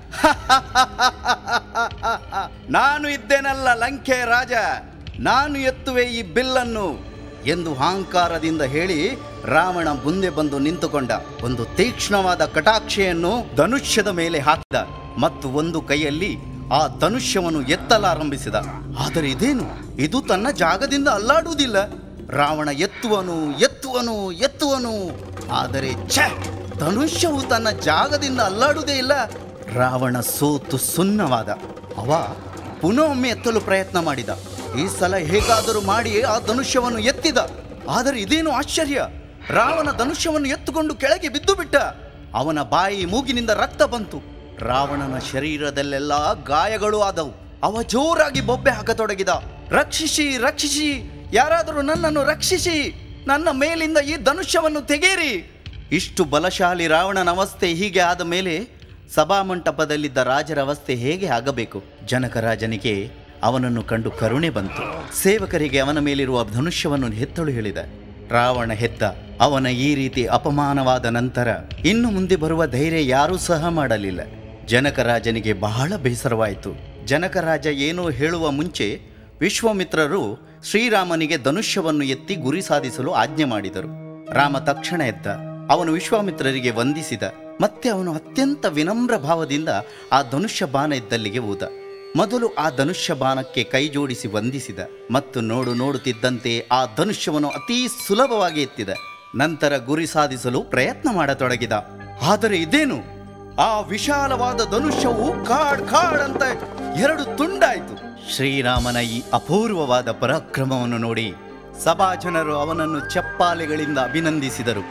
[SPEAKER 3] ನಾನು ಇದ್ದೇನಲ್ಲ ಲಂಕೆ ರಾಜ ನಾನು ಎತ್ತುವೆ ಈ ಬಿಲ್ಲನ್ನು ಎಂದು ಅಹಂಕಾರದಿಂದ ಹೇಳಿ ರಾವಣ ಮುಂದೆ ಬಂದು ನಿಂತುಕೊಂಡ ಒಂದು ತೀಕ್ಷ್ಣವಾದ ಕಟಾಕ್ಷೆಯನ್ನು ಧನುಷ್ಯದ ಮೇಲೆ ಹಾಕಿದ ಮತ್ತು ಒಂದು ಕೈಯಲ್ಲಿ ಆ ಧನುಷ್ಯವನ್ನು ಎತ್ತಲಾರಂಭಿಸಿದ ಆದರೆ ಇದೇನು ಇದು ತನ್ನ ಜಾಗದಿಂದ ಅಲ್ಲಾಡುವುದಿಲ್ಲ ರಾವಣ ಎತ್ತುವನು ಎತ್ತುವನು ಎತ್ತುವನು ಆದರೆ ಛೆ ಧನುಷ್ಯವು ತನ್ನ ಜಾಗದಿಂದ ಅಲ್ಲಾಡುವುದೇ ಇಲ್ಲ ರಾವಣ ಸೋತು ಸುನ್ನವಾದ ಅವ ಪುನಃ ಒಮ್ಮೆ ಎತ್ತಲು ಪ್ರಯತ್ನ ಮಾಡಿದ ಈ ಸಲ ಹೇಗಾದರೂ ಮಾಡಿ ಆ ಧನುಷ್ಯವನ್ನು ಎತ್ತಿದ ಆದರೆ ಇದೇನು ಆಶ್ಚರ್ಯ ರಾವಣ ಧನುಷ್ಯವನ್ನು ಎತ್ತುಕೊಂಡು ಕೆಳಗೆ ಬಿದ್ದು ಬಿಟ್ಟ ಅವನ ಬಾಯಿ ಮೂಗಿನಿಂದ ರಕ್ತ ಬಂತು ರಾವಣನ ಶರೀರದಲ್ಲೆಲ್ಲ ಗಾಯಗಳು ಆದವು ಅವ ಜೋರಾಗಿ ಬೊಬ್ಬೆ ಹಾಕತೊಡಗಿದ ರಕ್ಷಿಸಿ ರಕ್ಷಿಸಿ ಯಾರಾದರೂ ನನ್ನನ್ನು ರಕ್ಷಿಸಿ ನನ್ನ ಮೇಲಿಂದ ಈ ಧನುಷ್ಯವನ್ನು ತೆಗೆಯಿರಿ ಇಷ್ಟು ಬಲಶಾಲಿ ರಾವಣನ ಅವಸ್ಥೆ ಹೀಗೆ ಆದ ಮೇಲೆ ಸಭಾಮಂಟಪದಲ್ಲಿದ್ದ ರಾಜರ ಅವಸ್ಥೆ ಹೇಗೆ ಆಗಬೇಕು ಜನಕರಾಜನಿಗೆ ಅವನನ್ನು ಕಂಡು ಕರುಣೆ ಬಂತು ಸೇವಕರಿಗೆ ಅವನ ಮೇಲಿರುವ ಧನುಷ್ಯವನ್ನು ಹೆತ್ತಳು ಹೇಳಿದ ರಾವಣ ಹೆತ್ತ ಅವನ ಈ ರೀತಿ ಅಪಮಾನವಾದ ನಂತರ ಇನ್ನು ಮುಂದೆ ಬರುವ ಧೈರ್ಯ ಯಾರೂ ಸಹ ಮಾಡಲಿಲ್ಲ ಜನಕರಾಜನಿಗೆ ಬಹಳ ಬೇಸರವಾಯಿತು ಜನಕರಾಜ ಏನೋ ಹೇಳುವ ಮುಂಚೆ ವಿಶ್ವಾಮಿತ್ರರು ಶ್ರೀರಾಮನಿಗೆ ಧನುಷ್ಯವನ್ನು ಎತ್ತಿ ಗುರಿ ಸಾಧಿಸಲು ಆಜ್ಞೆ ಮಾಡಿದರು ರಾಮ ತಕ್ಷಣ ಎದ್ದ ಅವನು ವಿಶ್ವಾಮಿತ್ರರಿಗೆ ವಂದಿಸಿದ ಮತ್ತೆ ಅವನು ಅತ್ಯಂತ ವಿನಮ್ರ ಭಾವದಿಂದ ಆ ಧನುಷ್ಯ ಬಾಣ ಇದ್ದಲ್ಲಿಗೆ ಊದ ಮೊದಲು ಆ ಧನುಷ್ಯ ಬಾಣಕ್ಕೆ ಕೈ ಜೋಡಿಸಿ ವಂದಿಸಿದ ಮತ್ತು ನೋಡು ನೋಡುತ್ತಿದ್ದಂತೆ ಆ ಧನುಷ್ಯವನ್ನು ಅತೀ ಸುಲಭವಾಗಿ ಎತ್ತಿದ ನಂತರ ಗುರಿ ಸಾಧಿಸಲು ಪ್ರಯತ್ನ ಮಾಡತೊಡಗಿದ ಆದರೆ ಇದೇನು ಆ ವಿಶಾಲವಾದ ಧನುಷ್ಯವು ಕಾಡ್ ಕಾಡ್ ಅಂತ ಎರಡು ತುಂಡಾಯಿತು ಶ್ರೀರಾಮನ ಈ ಅಪೂರ್ವವಾದ ಪರಾಕ್ರಮವನ್ನು ನೋಡಿ ಸಭಾಜನರು ಅವನನ್ನು ಚಪ್ಪಾಲೆಗಳಿಂದ ಅಭಿನಂದಿಸಿದರು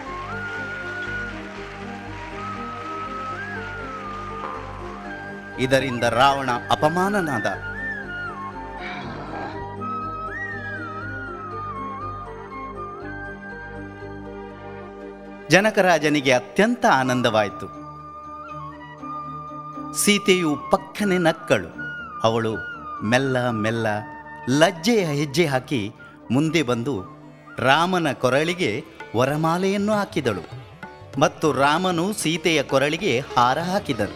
[SPEAKER 3] ಇದರಿಂದ ರಾವಣ ಅಪಮಾನನಾದ ಜನಕರಾಜನಿಗೆ ಅತ್ಯಂತ ಆನಂದವಾಯಿತು ಸೀತೆಯು ಪಕ್ಕನೆ ನಕ್ಕಳು ಅವಳು ಮೆಲ್ಲ ಮೆಲ್ಲ ಲಜ್ಜೆಯ ಹೆಜ್ಜೆ ಹಾಕಿ ಮುಂದೆ ಬಂದು ರಾಮನ ಕೊರಳಿಗೆ ವರಮಾಲೆಯನ್ನು ಹಾಕಿದಳು ಮತ್ತು ರಾಮನು ಸೀತೆಯ ಕೊರಳಿಗೆ ಹಾರ ಹಾಕಿದನು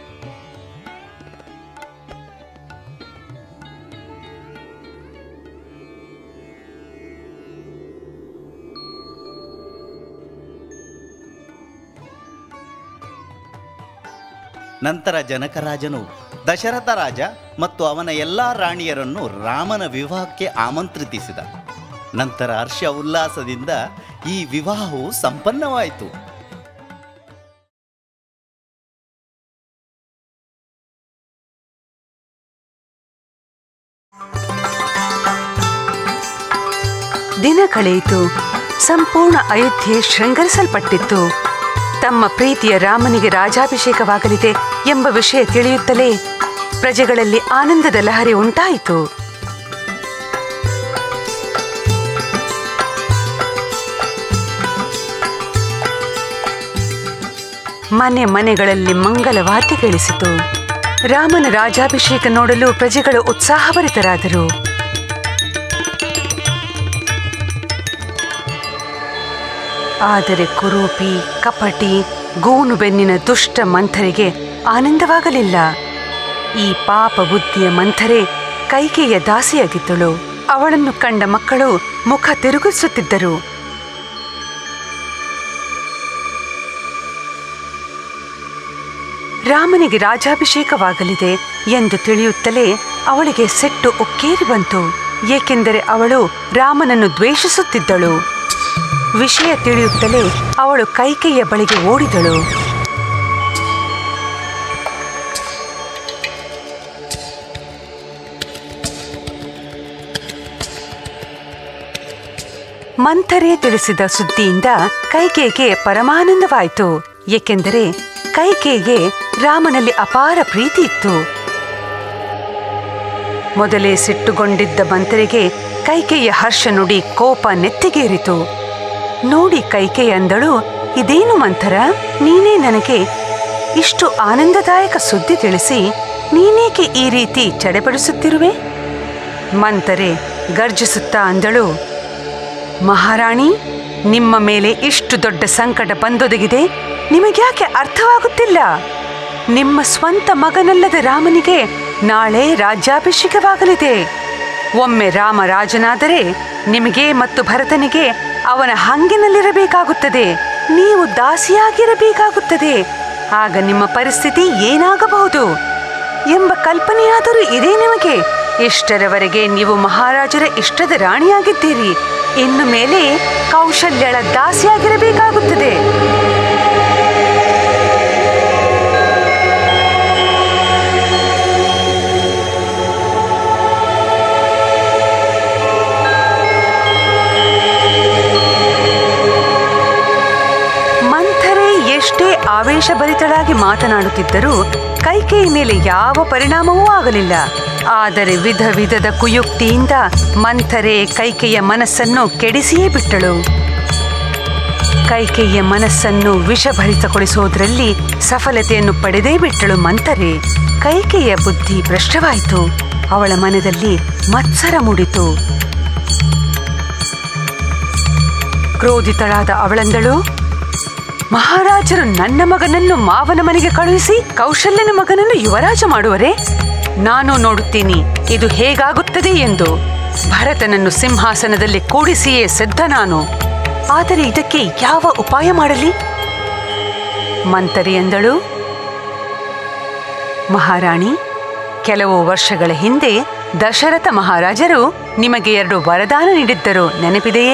[SPEAKER 3] ನಂತರ ಜನಕರಾಜನು ದಶರಥ ರಾಜ ಮತ್ತು ಅವನ ಎಲ್ಲ ರಾಣಿಯರನ್ನು ರಾಮನ ವಿವಾಹಕ್ಕೆ ಆಮಂತ್ರಿಸಿದ ನಂತರ ಹರ್ಷ ಉಲ್ಲಾಸದಿಂದ ಈ ವಿವಾಹವು ಸಂಪನ್ನವಾಯಿತು
[SPEAKER 4] ದಿನ ಕಳೆಯಿತು ಸಂಪೂರ್ಣ ಅಯೋಧ್ಯೆ ಶೃಂಗರಿಸಲ್ಪಟ್ಟಿತ್ತು ತಮ್ಮ ಪ್ರೀತಿಯ ರಾಮನಿಗೆ ರಾಜಾಭಿಷೇಕವಾಗಲಿದೆ ಎಂಬ ವಿಷಯ ತಿಳಿಯುತ್ತಲೇ ಪ್ರಜೆಗಳಲ್ಲಿ ಆನಂದದ ಲಹರಿ ಉಂಟಾಯಿತು ಮನೆ ಮನೆಗಳಲ್ಲಿ ಮಂಗಲವಾದ್ಯ ಕೇಳಿಸಿತು ರಾಮನ ರಾಜಾಭಿಷೇಕ ನೋಡಲು ಪ್ರಜೆಗಳು ಉತ್ಸಾಹಭರಿತರಾದರು ಆದರೆ ಕುರೂಪಿ ಕಪಟಿ ಗೂನು ಬೆನ್ನಿನ ದುಷ್ಟ ಮಂಥರಿಗೆ ಆನಂದವಾಗಲಿಲ್ಲ ಈ ಪಾಪ ಬುದ್ಧಿಯ ಮಂಥರೆ ಕೈಕೆಯ ದಾಸಿಯಾಗಿದ್ದಳು ಅವಳನ್ನು ಕಂಡ ಮಕ್ಕಳು ಮುಖ ತಿರುಗಿಸುತ್ತಿದ್ದರು ರಾಮನಿಗೆ ರಾಜಾಭಿಷೇಕವಾಗಲಿದೆ ಎಂದು ತಿಳಿಯುತ್ತಲೇ ಅವಳಿಗೆ ಸೆಟ್ಟು ಉಕ್ಕೇರಿ ಬಂತು ಏಕೆಂದರೆ ಅವಳು ರಾಮನನ್ನು ದ್ವೇಷಿಸುತ್ತಿದ್ದಳು ವಿಷಯ ತಿಳಿಯುತ್ತಲೇ ಅವಳು ಕೈಕೆಯ ಬಳಿಗೆ ಓಡಿದಳು ಮಂಥರೆ ತಿಳಿಸಿದ ಸುದ್ದಿಯಿಂದ ಕೈಕೇಗೆ ಪರಮಾನಂದವಾಯಿತು ಏಕೆಂದರೆ ಕೈಕೇಗೆ ರಾಮನಲ್ಲಿ ಅಪಾರ ಪ್ರೀತಿ ಇತ್ತು ಮೊದಲೇ ಸಿಟ್ಟುಗೊಂಡಿದ್ದ ಮಂಥರಿಗೆ ಕೈಕೆಯ ಹರ್ಷ ನುಡಿ ಕೋಪ ನೆತ್ತಿಗೇರಿತು ನೋಡಿ ಕೈಕೆ ಅಂದಳು ಇದೇನು ಮಂಥರ ನೀನೇ ನನಗೆ ಇಷ್ಟು ಆನಂದದಾಯಕ ಸುದ್ದಿ ತಿಳಿಸಿ ನೀನೇಕೆ ಈ ರೀತಿ ಚಡೆಪಡಿಸುತ್ತಿರುವೆ ಮಂಥರೆ ಗರ್ಜಿಸುತ್ತಾ ಅಂದಳು ಮಹಾರಾಣಿ ನಿಮ್ಮ ಮೇಲೆ ಇಷ್ಟು ದೊಡ್ಡ ಸಂಕಟ ಬಂದೊದಗಿದೆ ನಿಮಗ್ಯಾಕೆ ಅರ್ಥವಾಗುತ್ತಿಲ್ಲ ನಿಮ್ಮ ಸ್ವಂತ ಮಗನಲ್ಲದ ರಾಮನಿಗೆ ನಾಳೆ ರಾಜ್ಯಾಭಿಷೇಕವಾಗಲಿದೆ ಒಮ್ಮೆ ರಾಮ ರಾಜನಾದರೆ ನಿಮಗೆ ಮತ್ತು ಭರತನಿಗೆ ಅವನ ಹಂಗಿನಲ್ಲಿರಬೇಕಾಗುತ್ತದೆ ನೀವು ದಾಸಿಯಾಗಿರಬೇಕಾಗುತ್ತದೆ ಆಗ ನಿಮ್ಮ ಪರಿಸ್ಥಿತಿ ಏನಾಗಬಹುದು ಎಂಬ ಕಲ್ಪನೆಯಾದರೂ ಇದೆ ನಿಮಗೆ ಇಷ್ಟರವರೆಗೆ ನೀವು ಮಹಾರಾಜರ ಇಷ್ಟದ ರಾಣಿಯಾಗಿದ್ದೀರಿ ಇನ್ನು ಮೇಲೆ ಕೌಶಲ್ಯಳ ದಾಸಿಯಾಗಿರಬೇಕಾಗುತ್ತದೆ ಮಂಥರೆ ಎಷ್ಟೇ ಆವೇಶಭರಿತಳಾಗಿ ಮಾತನಾಡುತ್ತಿದ್ದರೂ ಕೈಕೇಯಿ ಮೇಲೆ ಯಾವ ಪರಿಣಾಮವೂ ಆಗಲಿಲ್ಲ ಆದರೆ ವಿಧ ವಿಧದ ಕುಯುಕ್ತಿಯಿಂದ ಮಂಥರೆ ಕೈಕೆಯ ಮನಸ್ಸನ್ನು ಕೆಡಿಸಿಯೇ ಬಿಟ್ಟಳು ಕೈಕೆಯ ಮನಸ್ಸನ್ನು ವಿಷಭರಿತಗೊಳಿಸೋದ್ರಲ್ಲಿ ಸಫಲತೆಯನ್ನು ಪಡೆದೇ ಬಿಟ್ಟಳು ಮಂಥರೆ ಕೈಕೆಯ ಬುದ್ಧಿ ಭ್ರಷ್ಟವಾಯಿತು ಅವಳ ಮನದಲ್ಲಿ ಮತ್ಸರ ಮೂಡಿತು ಕ್ರೋಧಿತಳಾದ ಅವಳಂದಳು ಮಹಾರಾಜರು ನನ್ನ ಮಗನನ್ನು ಮಾವನ ಮನೆಗೆ ಕಳುಹಿಸಿ ಕೌಶಲ್ಯನ ಮಗನನ್ನು ಯುವರಾಜ ಮಾಡುವರೆ ನಾನು ನೋಡುತ್ತೀನಿ ಇದು ಹೇಗಾಗುತ್ತದೆ ಎಂದು ಭರತನನ್ನು ಸಿಂಹಾಸನದಲ್ಲಿ ಕೂಡಿಸಿಯೇ ಸಿದ್ಧ ನಾನು ಆದರೆ ಇದಕ್ಕೆ ಯಾವ ಉಪಾಯ ಮಾಡಲಿ ಮಂತರಿ ಎಂದಳು ಮಹಾರಾಣಿ ಕೆಲವು ವರ್ಷಗಳ ಹಿಂದೆ ದಶರಥ ಮಹಾರಾಜರು ನಿಮಗೆ ಎರಡು ವರದಾನ ನೀಡಿದ್ದರು ನೆನಪಿದೆಯೇ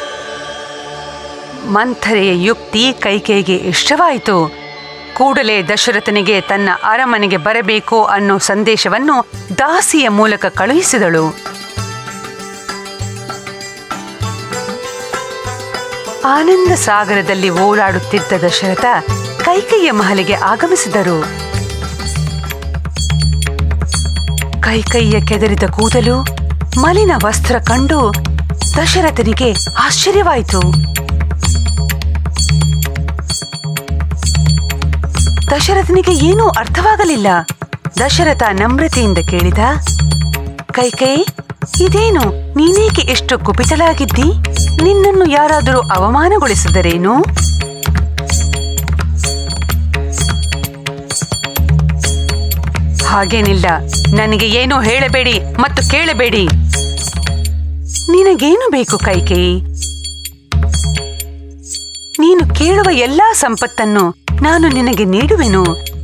[SPEAKER 4] ಮಂಥರೆಯ ಯುಕ್ತಿ ಕೈಕೇಯಿಗೆ ಇಷ್ಟವಾಯಿತು ಕೂಡಲೇ ದಶರಥನಿಗೆ ತನ್ನ ಅರಮನೆಗೆ ಬರಬೇಕು ಅನ್ನೋ ಸಂದೇಶವನ್ನು ದಾಸಿಯ ಮೂಲಕ ಕಳುಹಿಸಿದಳು ಆನಂದ ಸಾಗರದಲ್ಲಿ ಓಡಾಡುತ್ತಿದ್ದ ದಶರಥ ಕೈಕೈಯ ಮಹಲಿಗೆ ಆಗಮಿಸಿದರು ಕೈಕೈಯ ಕೆದರಿದ ಕೂದಲು ಮಲಿನ ವಸ್ತ್ರ ಕಂಡು ದಶರಥನಿಗೆ ಆಶ್ಚರ್ಯವಾಯಿತು ದಶರಥನಿಗೆ ಏನೂ ಅರ್ಥವಾಗಲಿಲ್ಲ ದಶರಥ ನಮ್ರತೆಯಿಂದ ಕೇಳಿದ ಕೈಕೈ ಇದೇನು ನೀನೇಕೆ ಎಷ್ಟು ಕುಪಿತಳಾಗಿದ್ದಿ ನಿನ್ನನ್ನು ಯಾರಾದರೂ ಅವಮಾನಗೊಳಿಸಿದರೇನು ಹಾಗೇನಿಲ್ಲ ನನಗೆ ಏನೂ ಹೇಳಬೇಡಿ ಮತ್ತು ಕೇಳಬೇಡಿ ನಿನಗೇನು ಬೇಕು ಕೈಕೇಯಿ ನೀನು ಕೇಳುವ ಎಲ್ಲಾ ಸಂಪತ್ತನ್ನು ನಾನು ನಿನಗೆ ನೀಡುವೆನು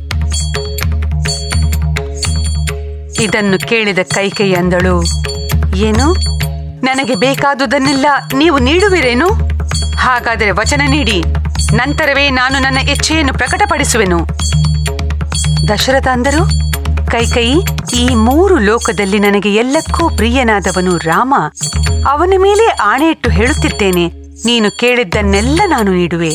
[SPEAKER 4] ಇದನ್ನು ಕೇಳಿದ ಕೈಕೈ ಅಂದಳು ಏನು ನನಗೆ ಬೇಕಾದುದನ್ನೆಲ್ಲ ನೀವು ನೀಡುವಿರೇನು ಹಾಗಾದರೆ ವಚನ ನೀಡಿ ನಂತರವೇ ನಾನು ನನ್ನ ಇಚ್ಛೆಯನ್ನು ಪ್ರಕಟಪಡಿಸುವೆನು ದಶರಥ ಅಂದರು ಕೈಕೈ ಈ ಮೂರು ಲೋಕದಲ್ಲಿ ನನಗೆ ಎಲ್ಲಕ್ಕೂ ಪ್ರಿಯನಾದವನು ರಾಮ ಅವನ ಮೇಲೆ ಆಣೆ ಇಟ್ಟು ಹೇಳುತ್ತಿದ್ದೇನೆ ನೀನು ಕೇಳಿದ್ದನ್ನೆಲ್ಲ ನಾನು ನೀಡುವೆ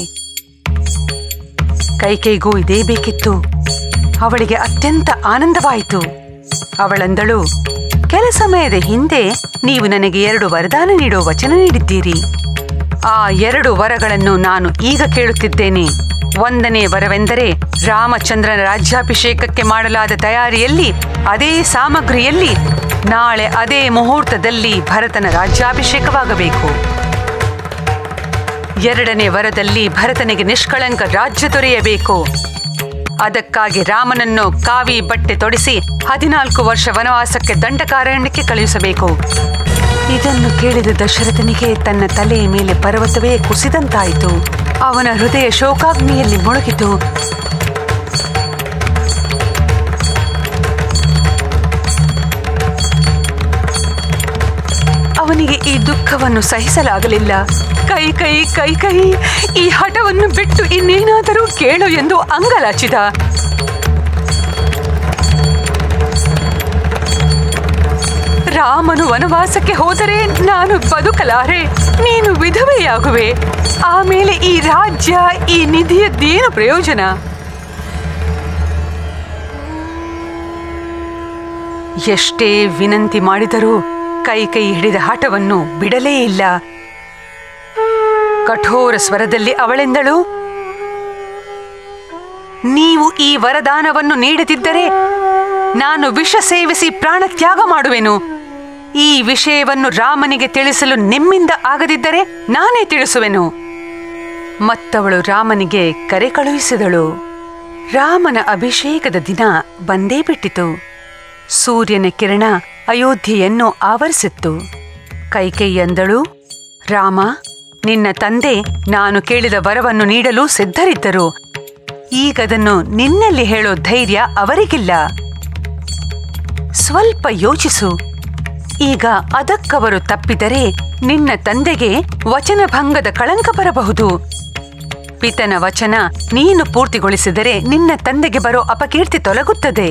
[SPEAKER 4] ಕೈಕೈಗೂ ಇದೇ ಬೇಕಿತ್ತು ಅವಳಿಗೆ ಅತ್ಯಂತ ಆನಂದವಾಯಿತು ಅವಳಂದಳು ಕೆಲ ಸಮಯದ ಹಿಂದೆ ನೀವು ನನಗೆ ಎರಡು ವರದಾನ ನೀಡುವ ವಚನ ನೀಡಿದ್ದೀರಿ ಆ ಎರಡು ವರಗಳನ್ನು ನಾನು ಈಗ ಕೇಳುತ್ತಿದ್ದೇನೆ ಒಂದನೇ ವರವೆಂದರೆ ರಾಮಚಂದ್ರನ ರಾಜ್ಯಾಭಿಷೇಕಕ್ಕೆ ಮಾಡಲಾದ ತಯಾರಿಯಲ್ಲಿ ಅದೇ ಸಾಮಗ್ರಿಯಲ್ಲಿ ನಾಳೆ ಅದೇ ಮುಹೂರ್ತದಲ್ಲಿ ಭರತನ ರಾಜ್ಯಾಭಿಷೇಕವಾಗಬೇಕು ಎರಡನೇ ವರದಲ್ಲಿ ಭರತನಿಗೆ ನಿಷ್ಕಳಂಕ ರಾಜ್ಯ ದೊರೆಯಬೇಕು ಅದಕ್ಕಾಗಿ ರಾಮನನ್ನು ಕಾವಿ ಬಟ್ಟೆ ತೊಡಿಸಿ ಹದಿನಾಲ್ಕು ವರ್ಷ ವನವಾಸಕ್ಕೆ ದಂಡಕಾರಣ್ಯಕ್ಕೆ ಕಳುಹಿಸಬೇಕು ಇದನ್ನು ಕೇಳಿದ ದಶರಥನಿಗೆ ತನ್ನ ತಲೆಯ ಮೇಲೆ ಪರ್ವತವೇ ಕುಸಿದಂತಾಯಿತು ಅವನ ಹೃದಯ ಶೋಕಾಗ್ನಿಯಲ್ಲಿ ಮುಳುಗಿತು ಅವನಿಗೆ ಈ ದುಃಖವನ್ನು ಸಹಿಸಲಾಗಲಿಲ್ಲ ಕೈ ಕೈ ಕೈ ಕೈ ಈ ಹಠವನ್ನು ಬಿಟ್ಟು ಇನ್ನೇನಾದರೂ ಕೇಳು ಎಂದು ಅಂಗಲಾಚಿದ ರಾಮನು ವನವಾಸಕ್ಕೆ ಹೋದರೆ ನಾನು ಬದುಕಲಾರೆ ನೀನು ವಿಧವೆಯಾಗುವೆ ಆಮೇಲೆ ಈ ರಾಜ್ಯ ಈ ನಿಧಿಯದ್ದೇನು ಪ್ರಯೋಜನ ಎಷ್ಟೇ ವಿನಂತಿ ಮಾಡಿದರೂ ಕೈ ಕೈ ಹಿಡಿದ ಹಠವನ್ನು ಬಿಡಲೇ ಇಲ್ಲ ಕಠೋರ ಸ್ವರದಲ್ಲಿ ಅವಳೆಂದಳು ನೀವು ಈ ವರದಾನವನ್ನು ನೀಡದಿದ್ದರೆ ನಾನು ವಿಷ ಸೇವಿಸಿ ಪ್ರಾಣ ತ್ಯಾಗ ಮಾಡುವೆನು ಈ ವಿಷಯವನ್ನು ರಾಮನಿಗೆ ತಿಳಿಸಲು ನಿಮ್ಮಿಂದ ಆಗದಿದ್ದರೆ ನಾನೇ ತಿಳಿಸುವೆನು ಮತ್ತವಳು ರಾಮನಿಗೆ ಕರೆ ಕಳುಹಿಸಿದಳು ರಾಮನ ಅಭಿಷೇಕದ ದಿನ ಬಂದೇ ಬಿಟ್ಟಿತು ಸೂರ್ಯನ ಕಿರಣ ಅಯೋಧ್ಯೆಯನ್ನು ಆವರಿಸಿತ್ತು ಕೈಕೈ ಎಂದಳು ರಾಮ ನಿನ್ನ ತಂದೆ ನಾನು ಕೇಳಿದ ವರವನ್ನು ನೀಡಲು ಸಿದ್ಧರಿದ್ದರು ಈಗದನ್ನು ನಿನ್ನಲ್ಲಿ ಹೇಳೋ ಧೈರ್ಯ ಅವರಿಗಿಲ್ಲ ಸ್ವಲ್ಪ ಯೋಚಿಸು ಈಗ ಅದಕ್ಕವರು ತಪ್ಪಿದರೆ ನಿನ್ನ ತಂದೆಗೆ ವಚನಭಂಗದ ಕಳಂಕ ಬರಬಹುದು ಪಿತನ ವಚನ ನೀನು ಪೂರ್ತಿಗೊಳಿಸಿದರೆ ನಿನ್ನ ತಂದೆಗೆ ಬರೋ ಅಪಕೀರ್ತಿ ತೊಲಗುತ್ತದೆ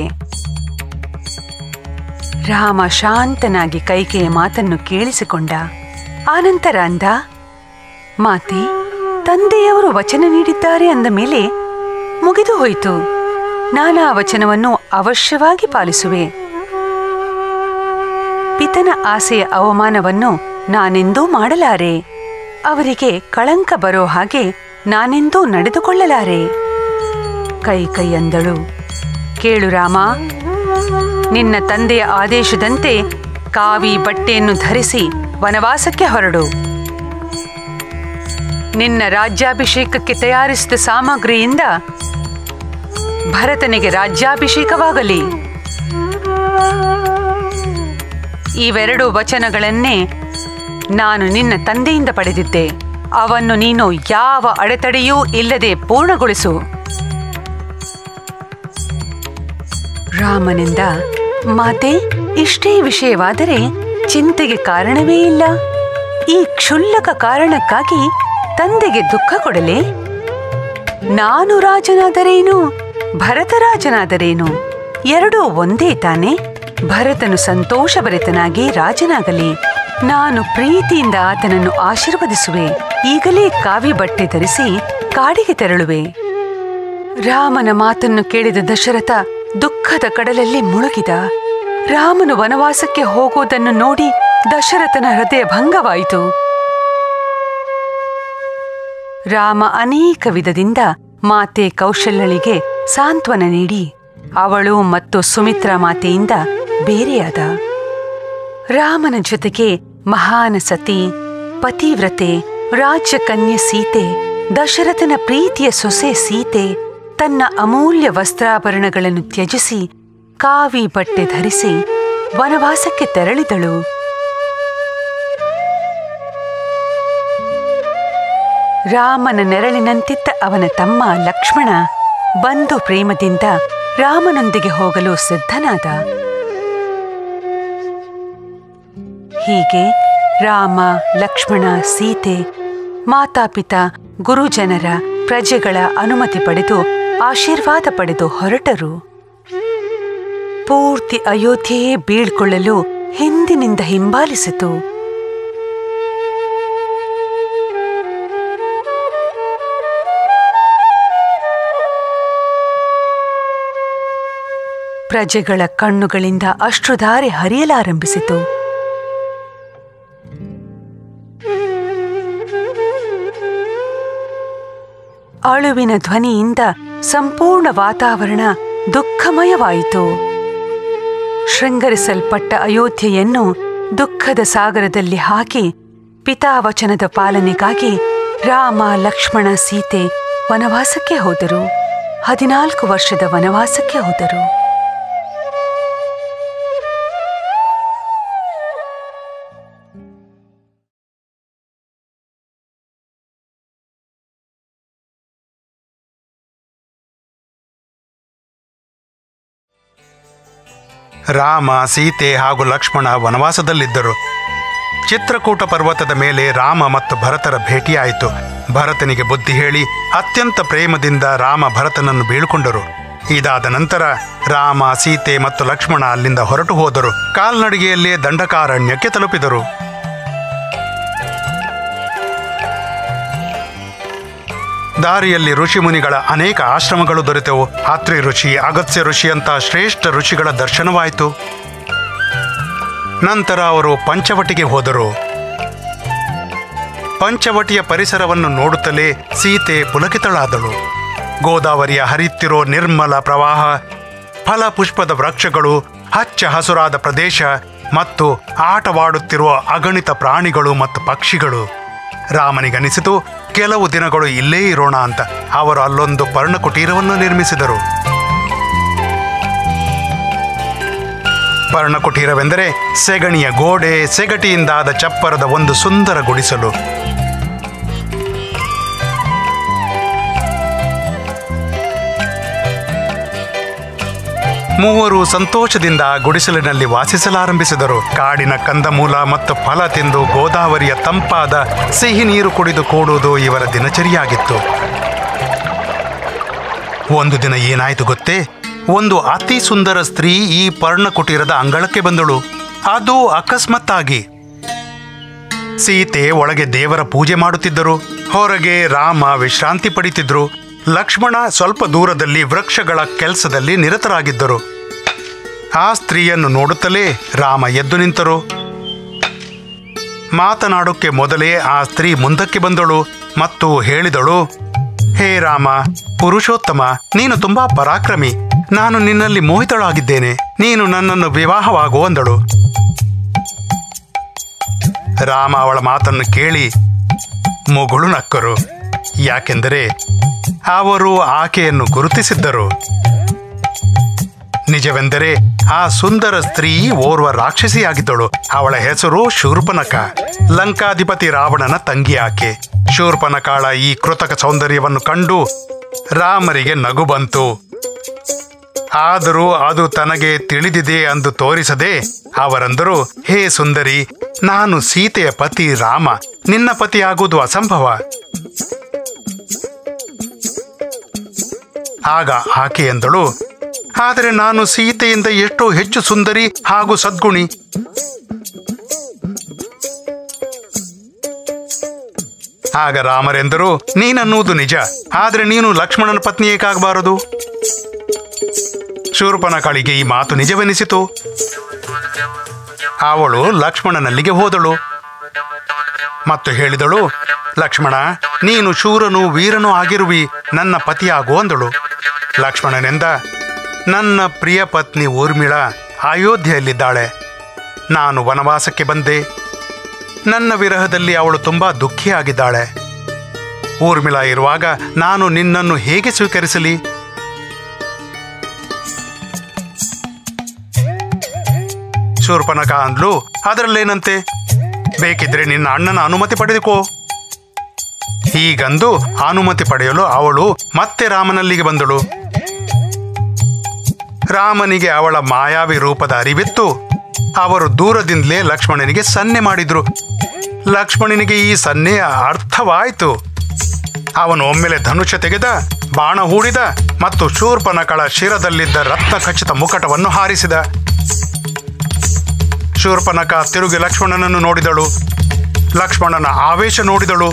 [SPEAKER 4] ರಾಮ ಶಾಂತನಾಗಿ ಕೈಕೆಯ ಮಾತನ್ನು ಕೇಳಿಸಿಕೊಂಡ ಆನಂತರ ಅಂದ ಮಾತೆ ತಂದೆಯವರು ವಚನ ನೀಡಿದ್ದಾರೆ ಅಂದ ಮೇಲೆ ಮುಗಿದು ಹೋಯಿತು ನಾನಾ ವಚನವನ್ನು ಅವಶ್ಯವಾಗಿ ಪಾಲಿಸುವೆ ಪಿತನ ಆಸೆಯ ಅವಮಾನವನ್ನು ನಾನೆಂದೂ ಮಾಡಲಾರೆ ಅವರಿಗೆ ಕಳಂಕ ಬರೋ ಹಾಗೆ ನಾನೆಂದೂ ನಡೆದುಕೊಳ್ಳಲಾರೆ ಕೈ ಕೈ ಅಂದಳು ಕೇಳು ರಾಮ ನಿನ್ನ ತಂದೆಯ ಆದೇಶದಂತೆ ಕಾವಿ ಬಟ್ಟೆಯನ್ನು ಧರಿಸಿ ವನವಾಸಕ್ಕೆ ಹೊರಡು ನಿನ್ನ ರಾಜ್ಯಾಭಿಷೇಕಕ್ಕೆ ತಯಾರಿಸಿದ ಸಾಮಗ್ರಿಯಿಂದ ಭರತನಿಗೆ ರಾಜ್ಯಾಭಿಷೇಕವಾಗಲಿ ಇವೆರಡು ವಚನಗಳನ್ನೇ ನಾನು ನಿನ್ನ ತಂದೆಯಿಂದ ಪಡೆದಿದ್ದೆ ಅವನ್ನು ನೀನು ಯಾವ ಅಡೆತಡೆಯೂ ಇಲ್ಲದೆ ಪೂರ್ಣಗೊಳಿಸು ರಾಮನಿಂದ ಮಾತೆ ಇಷ್ಟೇ ವಿಷಯವಾದರೆ ಚಿಂತೆಗೆ ಕಾರಣವೇ ಇಲ್ಲ ಈ ಕ್ಷುಲ್ಲಕ ಕಾರಣಕ್ಕಾಗಿ ತಂದೆಗೆ ದುಃಖ ಕೊಡಲೇ ನಾನು ರಾಜನಾದರೇನು ಭರತ ರಾಜನಾದರೇನು ಎರಡೂ ಒಂದೇ ತಾನೆ ಭರತನು ಸಂತೋಷಭರಿತನಾಗಿ ರಾಜನಾಗಲಿ ನಾನು ಪ್ರೀತಿಯಿಂದ ಆತನನ್ನು ಆಶೀರ್ವದಿಸುವೆ ಈಗಲೇ ಕಾವಿ ಬಟ್ಟೆ ಧರಿಸಿ ಕಾಡಿಗೆ ತೆರಳುವೆ ರಾಮನ ಮಾತನ್ನು ಕೇಳಿದ ದಶರಥ ದುಃಖದ ಕಡಲಲ್ಲಿ ಮುಳುಗಿದ ರಾಮನು ವನವಾಸಕ್ಕೆ ಹೋಗುವುದನ್ನು ನೋಡಿ ದಶರಥನ ಹೃದಯ ಭಂಗವಾಯಿತು ರಾಮ ಅನೇಕ ವಿಧದಿಂದ ಮಾತೆ ಕೌಶಲ್ಯಳಿಗೆ ಸಾಂತ್ವನ ನೀಡಿ ಅವಳು ಮತ್ತು ಸುಮಿತ್ರಾ ಮಾತೆಯಿಂದ ಬೇರೆಯಾದ ರಾಮನ ಜೊತೆಗೆ ಮಹಾನ ಸತಿ ಪತಿವ್ರತೆ ರಾಜ್ಯಕನ್ಯೆ ಸೀತೆ ದಶರಥನ ಪ್ರೀತಿಯ ಸೊಸೆ ಸೀತೆ ತನ್ನ ಅಮೂಲ್ಯ ವಸ್ತ್ರಾಭರಣಗಳನ್ನು ತ್ಯಜಿಸಿ ಕಾವಿ ಬಟ್ಟೆ ಧರಿಸಿ ವನವಾಸಕ್ಕೆ ತೆರಳಿದಳು ರಾಮನ ನೆರಳಿನಂತಿದ್ದ ಅವನ ತಮ್ಮ ಲಕ್ಷ್ಮಣ ಬಂಧು ಪ್ರೇಮದಿಂದ ರಾಮನೊಂದಿಗೆ ಹೋಗಲು ಸಿದ್ಧನಾದ ಹೀಗೆ ರಾಮ ಲಕ್ಷ್ಮಣ ಸೀತೆ ಮಾತಾಪಿತ ಗುರುಜನರ ಪ್ರಜೆಗಳ ಅನುಮತಿ ಪಡೆದು ಆಶೀರ್ವಾದ ಪಡೆದು ಹೊರಟರು ಪೂರ್ತಿ ಅಯೋಧ್ಯೆಯೇ ಬೀಳ್ಕೊಳ್ಳಲು ಹಿಂದಿನಿಂದ ಹಿಂಬಾಲಿಸಿತು ಪ್ರಜೆಗಳ ಕಣ್ಣುಗಳಿಂದ ಅಶ್ರುಧಾರೆ ಹರಿಯಲಾರಂಭಿಸಿತು ಅಳುವಿನ ಧ್ವನಿಯಿಂದ ಸಂಪೂರ್ಣ ವಾತಾವರಣ ದುಃಖಮಯವಾಯಿತು ಶೃಂಗರಿಸಲ್ಪಟ್ಟ ಅಯೋಧ್ಯೆಯನ್ನು ದುಃಖದ ಸಾಗರದಲ್ಲಿ ಹಾಕಿ ಪಿತಾವಚನದ ಪಾಲನೆಗಾಗಿ ರಾಮ ಲಕ್ಷ್ಮಣ ಸೀತೆ ವನವಾಸಕ್ಕೆ ಹೋದರು ಹದಿನಾಲ್ಕು ವರ್ಷದ ವನವಾಸಕ್ಕೆ ಹೋದರು
[SPEAKER 2] ರಾಮ ಸೀತೆ ಹಾಗೂ ಲಕ್ಷ್ಮಣ ವನವಾಸದಲ್ಲಿದ್ದರು ಚಿತ್ರಕೂಟ ಪರ್ವತದ ಮೇಲೆ ರಾಮ ಮತ್ತು ಭರತರ ಭೇಟಿಯಾಯಿತು ಭರತನಿಗೆ ಬುದ್ಧಿ ಹೇಳಿ ಅತ್ಯಂತ ಪ್ರೇಮದಿಂದ ರಾಮ ಭರತನನ್ನು ಬೀಳ್ಕೊಂಡರು ಇದಾದ ನಂತರ ರಾಮ ಸೀತೆ ಮತ್ತು ಲಕ್ಷ್ಮಣ ಅಲ್ಲಿಂದ ಹೊರಟು ಹೋದರು ಕಾಲ್ನಡಿಗೆಯಲ್ಲೇ ದಂಡಕಾರಣ್ಯಕ್ಕೆ ತಲುಪಿದರು ದಾರಿಯಲ್ಲಿ ಋಷಿಮುನಿಗಳ ಅನೇಕ ಆಶ್ರಮಗಳು ದೊರೆತವು ಅತ್ರಿ ಋಷಿ ಅಗತ್ಯ ಋಷಿ ಅಂತ ಶ್ರೇಷ್ಠ ಋಷಿಗಳ ದರ್ಶನವಾಯಿತು ನಂತರ ಅವರು ಪಂಚವಟಿಗೆ ಹೋದರು ಪಂಚವಟಿಯ ಪರಿಸರವನ್ನು ನೋಡುತ್ತಲೇ ಸೀತೆ ಪುಲಕಿತಳಾದಳು ಗೋದಾವರಿಯ ಹರಿಯುತ್ತಿರೋ ನಿರ್ಮಲ ಪ್ರವಾಹ ಫಲ ಪುಷ್ಪದ ವೃಕ್ಷಗಳು ಹಚ್ಚ ಹಸುರಾದ ಪ್ರದೇಶ ಮತ್ತು ಆಟವಾಡುತ್ತಿರುವ ಅಗಣಿತ ಪ್ರಾಣಿಗಳು ಮತ್ತು ಪಕ್ಷಿಗಳು ರಾಮನಿಗನಿಸಿತು ಕೆಲವು ದಿನಗಳು ಇಲ್ಲೇ ಇರೋಣ ಅಂತ ಅವರು ಅಲ್ಲೊಂದು ಪರ್ಣಕುಟೀರವನ್ನು ನಿರ್ಮಿಸಿದರು ಪರ್ಣಕುಟೀರವೆಂದರೆ ಸೆಗಣಿಯ ಗೋಡೆ ಸೆಗಟಿಯಿಂದಾದ ಚಪ್ಪರದ ಒಂದು ಸುಂದರ ಗುಡಿಸಲು ಮೂವರು ಸಂತೋಷದಿಂದ ಆ ಗುಡಿಸಲಿನಲ್ಲಿ ವಾಸಿಸಲಾರಂಭಿಸಿದರು ಕಾಡಿನ ಕಂದಮೂಲ ಮತ್ತು ಫಲ ತಿಂದು ಗೋದಾವರಿಯ ತಂಪಾದ ಸಿಹಿ ನೀರು ಕುಡಿದು ಕೂಡುವುದು ಇವರ ದಿನಚರಿಯಾಗಿತ್ತು ಒಂದು ದಿನ ಏನಾಯಿತು ಗೊತ್ತೇ ಒಂದು ಅತಿ ಸುಂದರ ಸ್ತ್ರೀ ಈ ಪರ್ಣಕುಟೀರದ ಅಂಗಳಕ್ಕೆ ಬಂದಳು ಅದು ಅಕಸ್ಮಾತ್ತಾಗಿ ಸೀತೆ ಒಳಗೆ ದೇವರ ಪೂಜೆ ಮಾಡುತ್ತಿದ್ದರು ಹೊರಗೆ ರಾಮ ವಿಶ್ರಾಂತಿ ಪಡಿತಿದ್ರು ಲಕ್ಷ್ಮಣ ಸ್ವಲ್ಪ ದೂರದಲ್ಲಿ ವೃಕ್ಷಗಳ ಕೆಲಸದಲ್ಲಿ ನಿರತರಾಗಿದ್ದರು ಆ ಸ್ತ್ರೀಯನ್ನು ನೋಡುತ್ತಲೇ ರಾಮ ಎದ್ದು ನಿಂತರು ಮಾತನಾಡೋಕ್ಕೆ ಮೊದಲೇ ಆ ಸ್ತ್ರೀ ಮುಂದಕ್ಕೆ ಬಂದಳು ಮತ್ತು ಹೇಳಿದಳು ಹೇ ರಾಮ ಪುರುಷೋತ್ತಮ ನೀನು ತುಂಬಾ ಪರಾಕ್ರಮಿ ನಾನು ನಿನ್ನಲ್ಲಿ ಮೋಹಿತಳಾಗಿದ್ದೇನೆ ನೀನು ನನ್ನನ್ನು ವಿವಾಹವಾಗು ಅಂದಳು ರಾಮ ಅವಳ ಮಾತನ್ನು ಕೇಳಿ ಮುಗುಳು ನಕ್ಕರು ಯಾಕೆಂದರೆ ಅವರು ಆಕೆಯನ್ನು ಗುರುತಿಸಿದ್ದರು ನಿಜವೆಂದರೆ ಆ ಸುಂದರ ಸ್ತ್ರೀ ಓರ್ವ ರಾಕ್ಷಸಿಯಾಗಿದ್ದಳು ಅವಳ ಹೆಸರು ಶೂರ್ಪನಕ ಲಂಕಾಧಿಪತಿ ರಾವಣನ ತಂಗಿ ಆಕೆ ಶೂರ್ಪನಕಾಳ ಈ ಕೃತಕ ಸೌಂದರ್ಯವನ್ನು ಕಂಡು ರಾಮರಿಗೆ ನಗು ಬಂತು ಆದರೂ ಅದು ತನಗೆ ತಿಳಿದಿದೆ ಎಂದು ತೋರಿಸದೆ ಅವರಂದರು ಹೇ ಸುಂದರಿ ನಾನು ಸೀತೆಯ ಪತಿ ರಾಮ ನಿನ್ನ ಪತಿಯಾಗುವುದು ಅಸಂಭವ ಆಗ ಆಕೆ ಎಂದಳು ಆದರೆ ನಾನು ಸೀತೆಯಿಂದ ಎಷ್ಟೋ ಹೆಚ್ಚು ಸುಂದರಿ ಹಾಗೂ ಸದ್ಗುಣಿ ಆಗ ರಾಮರೆಂದರು ನೀನನ್ನುವುದು ನಿಜ ಆದರೆ ನೀನು ಲಕ್ಷ್ಮಣನ ಪತ್ನಿ ಏಕಾಗಬಾರದು ಶೂರ್ಪನಕಳಿಗೆ ಈ ಮಾತು ನಿಜವೆನಿಸಿತು ಅವಳು ಲಕ್ಷ್ಮಣನಲ್ಲಿಗೆ ಹೋದಳು ಮತ್ತು ಹೇಳಿದಳು ಲಕ್ಷ್ಮಣ ನೀನು ಶೂರನು ವೀರನೂ ಆಗಿರುವಿ ನನ್ನ ಪತಿಯಾಗು ಅಂದಳು ಲಕ್ಷ್ಮಣನೆಂದ ನನ್ನ ಪ್ರಿಯ ಪತ್ನಿ ಊರ್ಮಿಳ ಅಯೋಧ್ಯೆಯಲ್ಲಿದ್ದಾಳೆ ನಾನು ವನವಾಸಕ್ಕೆ ಬಂದೆ ನನ್ನ ವಿರಹದಲ್ಲಿ ಅವಳು ತುಂಬಾ ದುಃಖಿಯಾಗಿದ್ದಾಳೆ ಊರ್ಮಿಳಾ ಇರುವಾಗ ನಾನು ನಿನ್ನನ್ನು ಹೇಗೆ ಸ್ವೀಕರಿಸಲಿ ಶೂರ್ಪನಕ ಅಂದ್ಲು ಅದರಲ್ಲೇನಂತೆ ಬೇಕಿದ್ರೆ ನಿನ್ನ ಅಣ್ಣನ ಅನುಮತಿ ಪಡೆದುಕೋ ಹೀಗಂದು ಅನುಮತಿ ಪಡೆಯಲು ಅವಳು ಮತ್ತೆ ರಾಮನಲ್ಲಿಗೆ ಬಂದಳು ರಾಮನಿಗೆ ಅವಳ ಮಾಯಾವಿ ರೂಪದ ಅರಿವಿತ್ತು ಅವರು ದೂರದಿಂದಲೇ ಲಕ್ಷ್ಮಣನಿಗೆ ಸನ್ನೆ ಮಾಡಿದ್ರು ಲಕ್ಷ್ಮಣನಿಗೆ ಈ ಸನ್ನೆಯ ಅರ್ಥವಾಯಿತು ಅವನು ಒಮ್ಮೆಲೆ ಧನುಷ ತೆಗೆದ ಬಾಣ ಹೂಡಿದ ಮತ್ತು ಶೂರ್ಪನಕಳ ಶಿರದಲ್ಲಿದ್ದ ರತ್ನ ಖಚಿತ ಮುಕಟವನ್ನು ಹಾರಿಸಿದ ಶೂರ್ಪನಕ ತಿರುಗಿ ಲಕ್ಷ್ಮಣನನ್ನು ನೋಡಿದಳು ಲಕ್ಷ್ಮಣನ ಆವೇಶ ನೋಡಿದಳು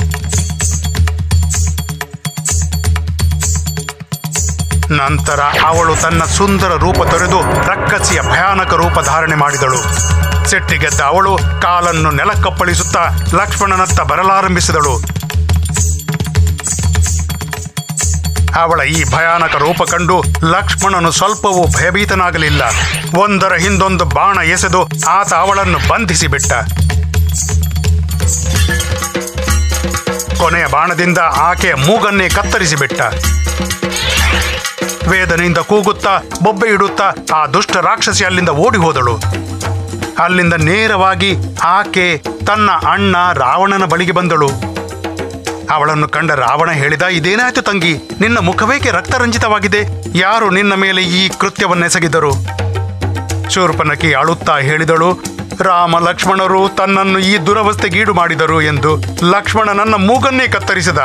[SPEAKER 2] ನಂತರ ಅವಳು ತನ್ನ ಸುಂದರ ರೂಪ ತೊರೆದು ರಕ್ಕಸಿಯ ಭಯಾನಕ ರೂಪ ಧಾರಣೆ ಮಾಡಿದಳು ಸಿಟ್ಟಿಗೆದ್ದ ಅವಳು ಕಾಲನ್ನು ನೆಲಕ್ಕಪ್ಪಳಿಸುತ್ತಾ ಲಕ್ಷ್ಮಣನತ್ತ ಬರಲಾರಂಭಿಸಿದಳು ಅವಳ ಈ ಭಯಾನಕ ರೂಪ ಕಂಡು ಲಕ್ಷ್ಮಣನು ಸ್ವಲ್ಪವೂ ಭಯಭೀತನಾಗಲಿಲ್ಲ ಒಂದರ ಹಿಂದೊಂದು ಬಾಣ ಎಸೆದು ಆತ ಅವಳನ್ನು ಬಂಧಿಸಿ ಬಿಟ್ಟ ಕೊನೆಯ ಬಾಣದಿಂದ ಆಕೆಯ ಮೂಗನ್ನೇ ಕತ್ತರಿಸಿ ಬಿಟ್ಟ ವೇದನೆಯಿಂದ ಕೂಗುತ್ತಾ ಬೊಬ್ಬೆ ಇಡುತ್ತಾ ಆ ದುಷ್ಟ ರಾಕ್ಷಸಿ ಅಲ್ಲಿಂದ ಓಡಿ ಹೋದಳು ಅಲ್ಲಿಂದ ನೇರವಾಗಿ ಆಕೆ ತನ್ನ ಅಣ್ಣ ರಾವಣನ ಬಳಿಗೆ ಬಂದಳು ಅವಳನ್ನು ಕಂಡ ರಾವಣ ಹೇಳಿದ ಇದೇನಾಯ್ತು ತಂಗಿ ನಿನ್ನ ಮುಖವೇಕೆ ರಕ್ತರಂಜಿತವಾಗಿದೆ ಯಾರು ನಿನ್ನ ಮೇಲೆ ಈ ಕೃತ್ಯವನ್ನೆಸಗಿದರು ಶೂರ್ಪನಕಿ ಅಳುತ್ತಾ ಹೇಳಿದಳು ರಾಮ ಲಕ್ಷ್ಮಣರು ತನ್ನನ್ನು ಈ ದುರವಸ್ಥೆಗೀಡು ಮಾಡಿದರು ಎಂದು ಲಕ್ಷ್ಮಣ ನನ್ನ ಮೂಗನ್ನೇ ಕತ್ತರಿಸಿದ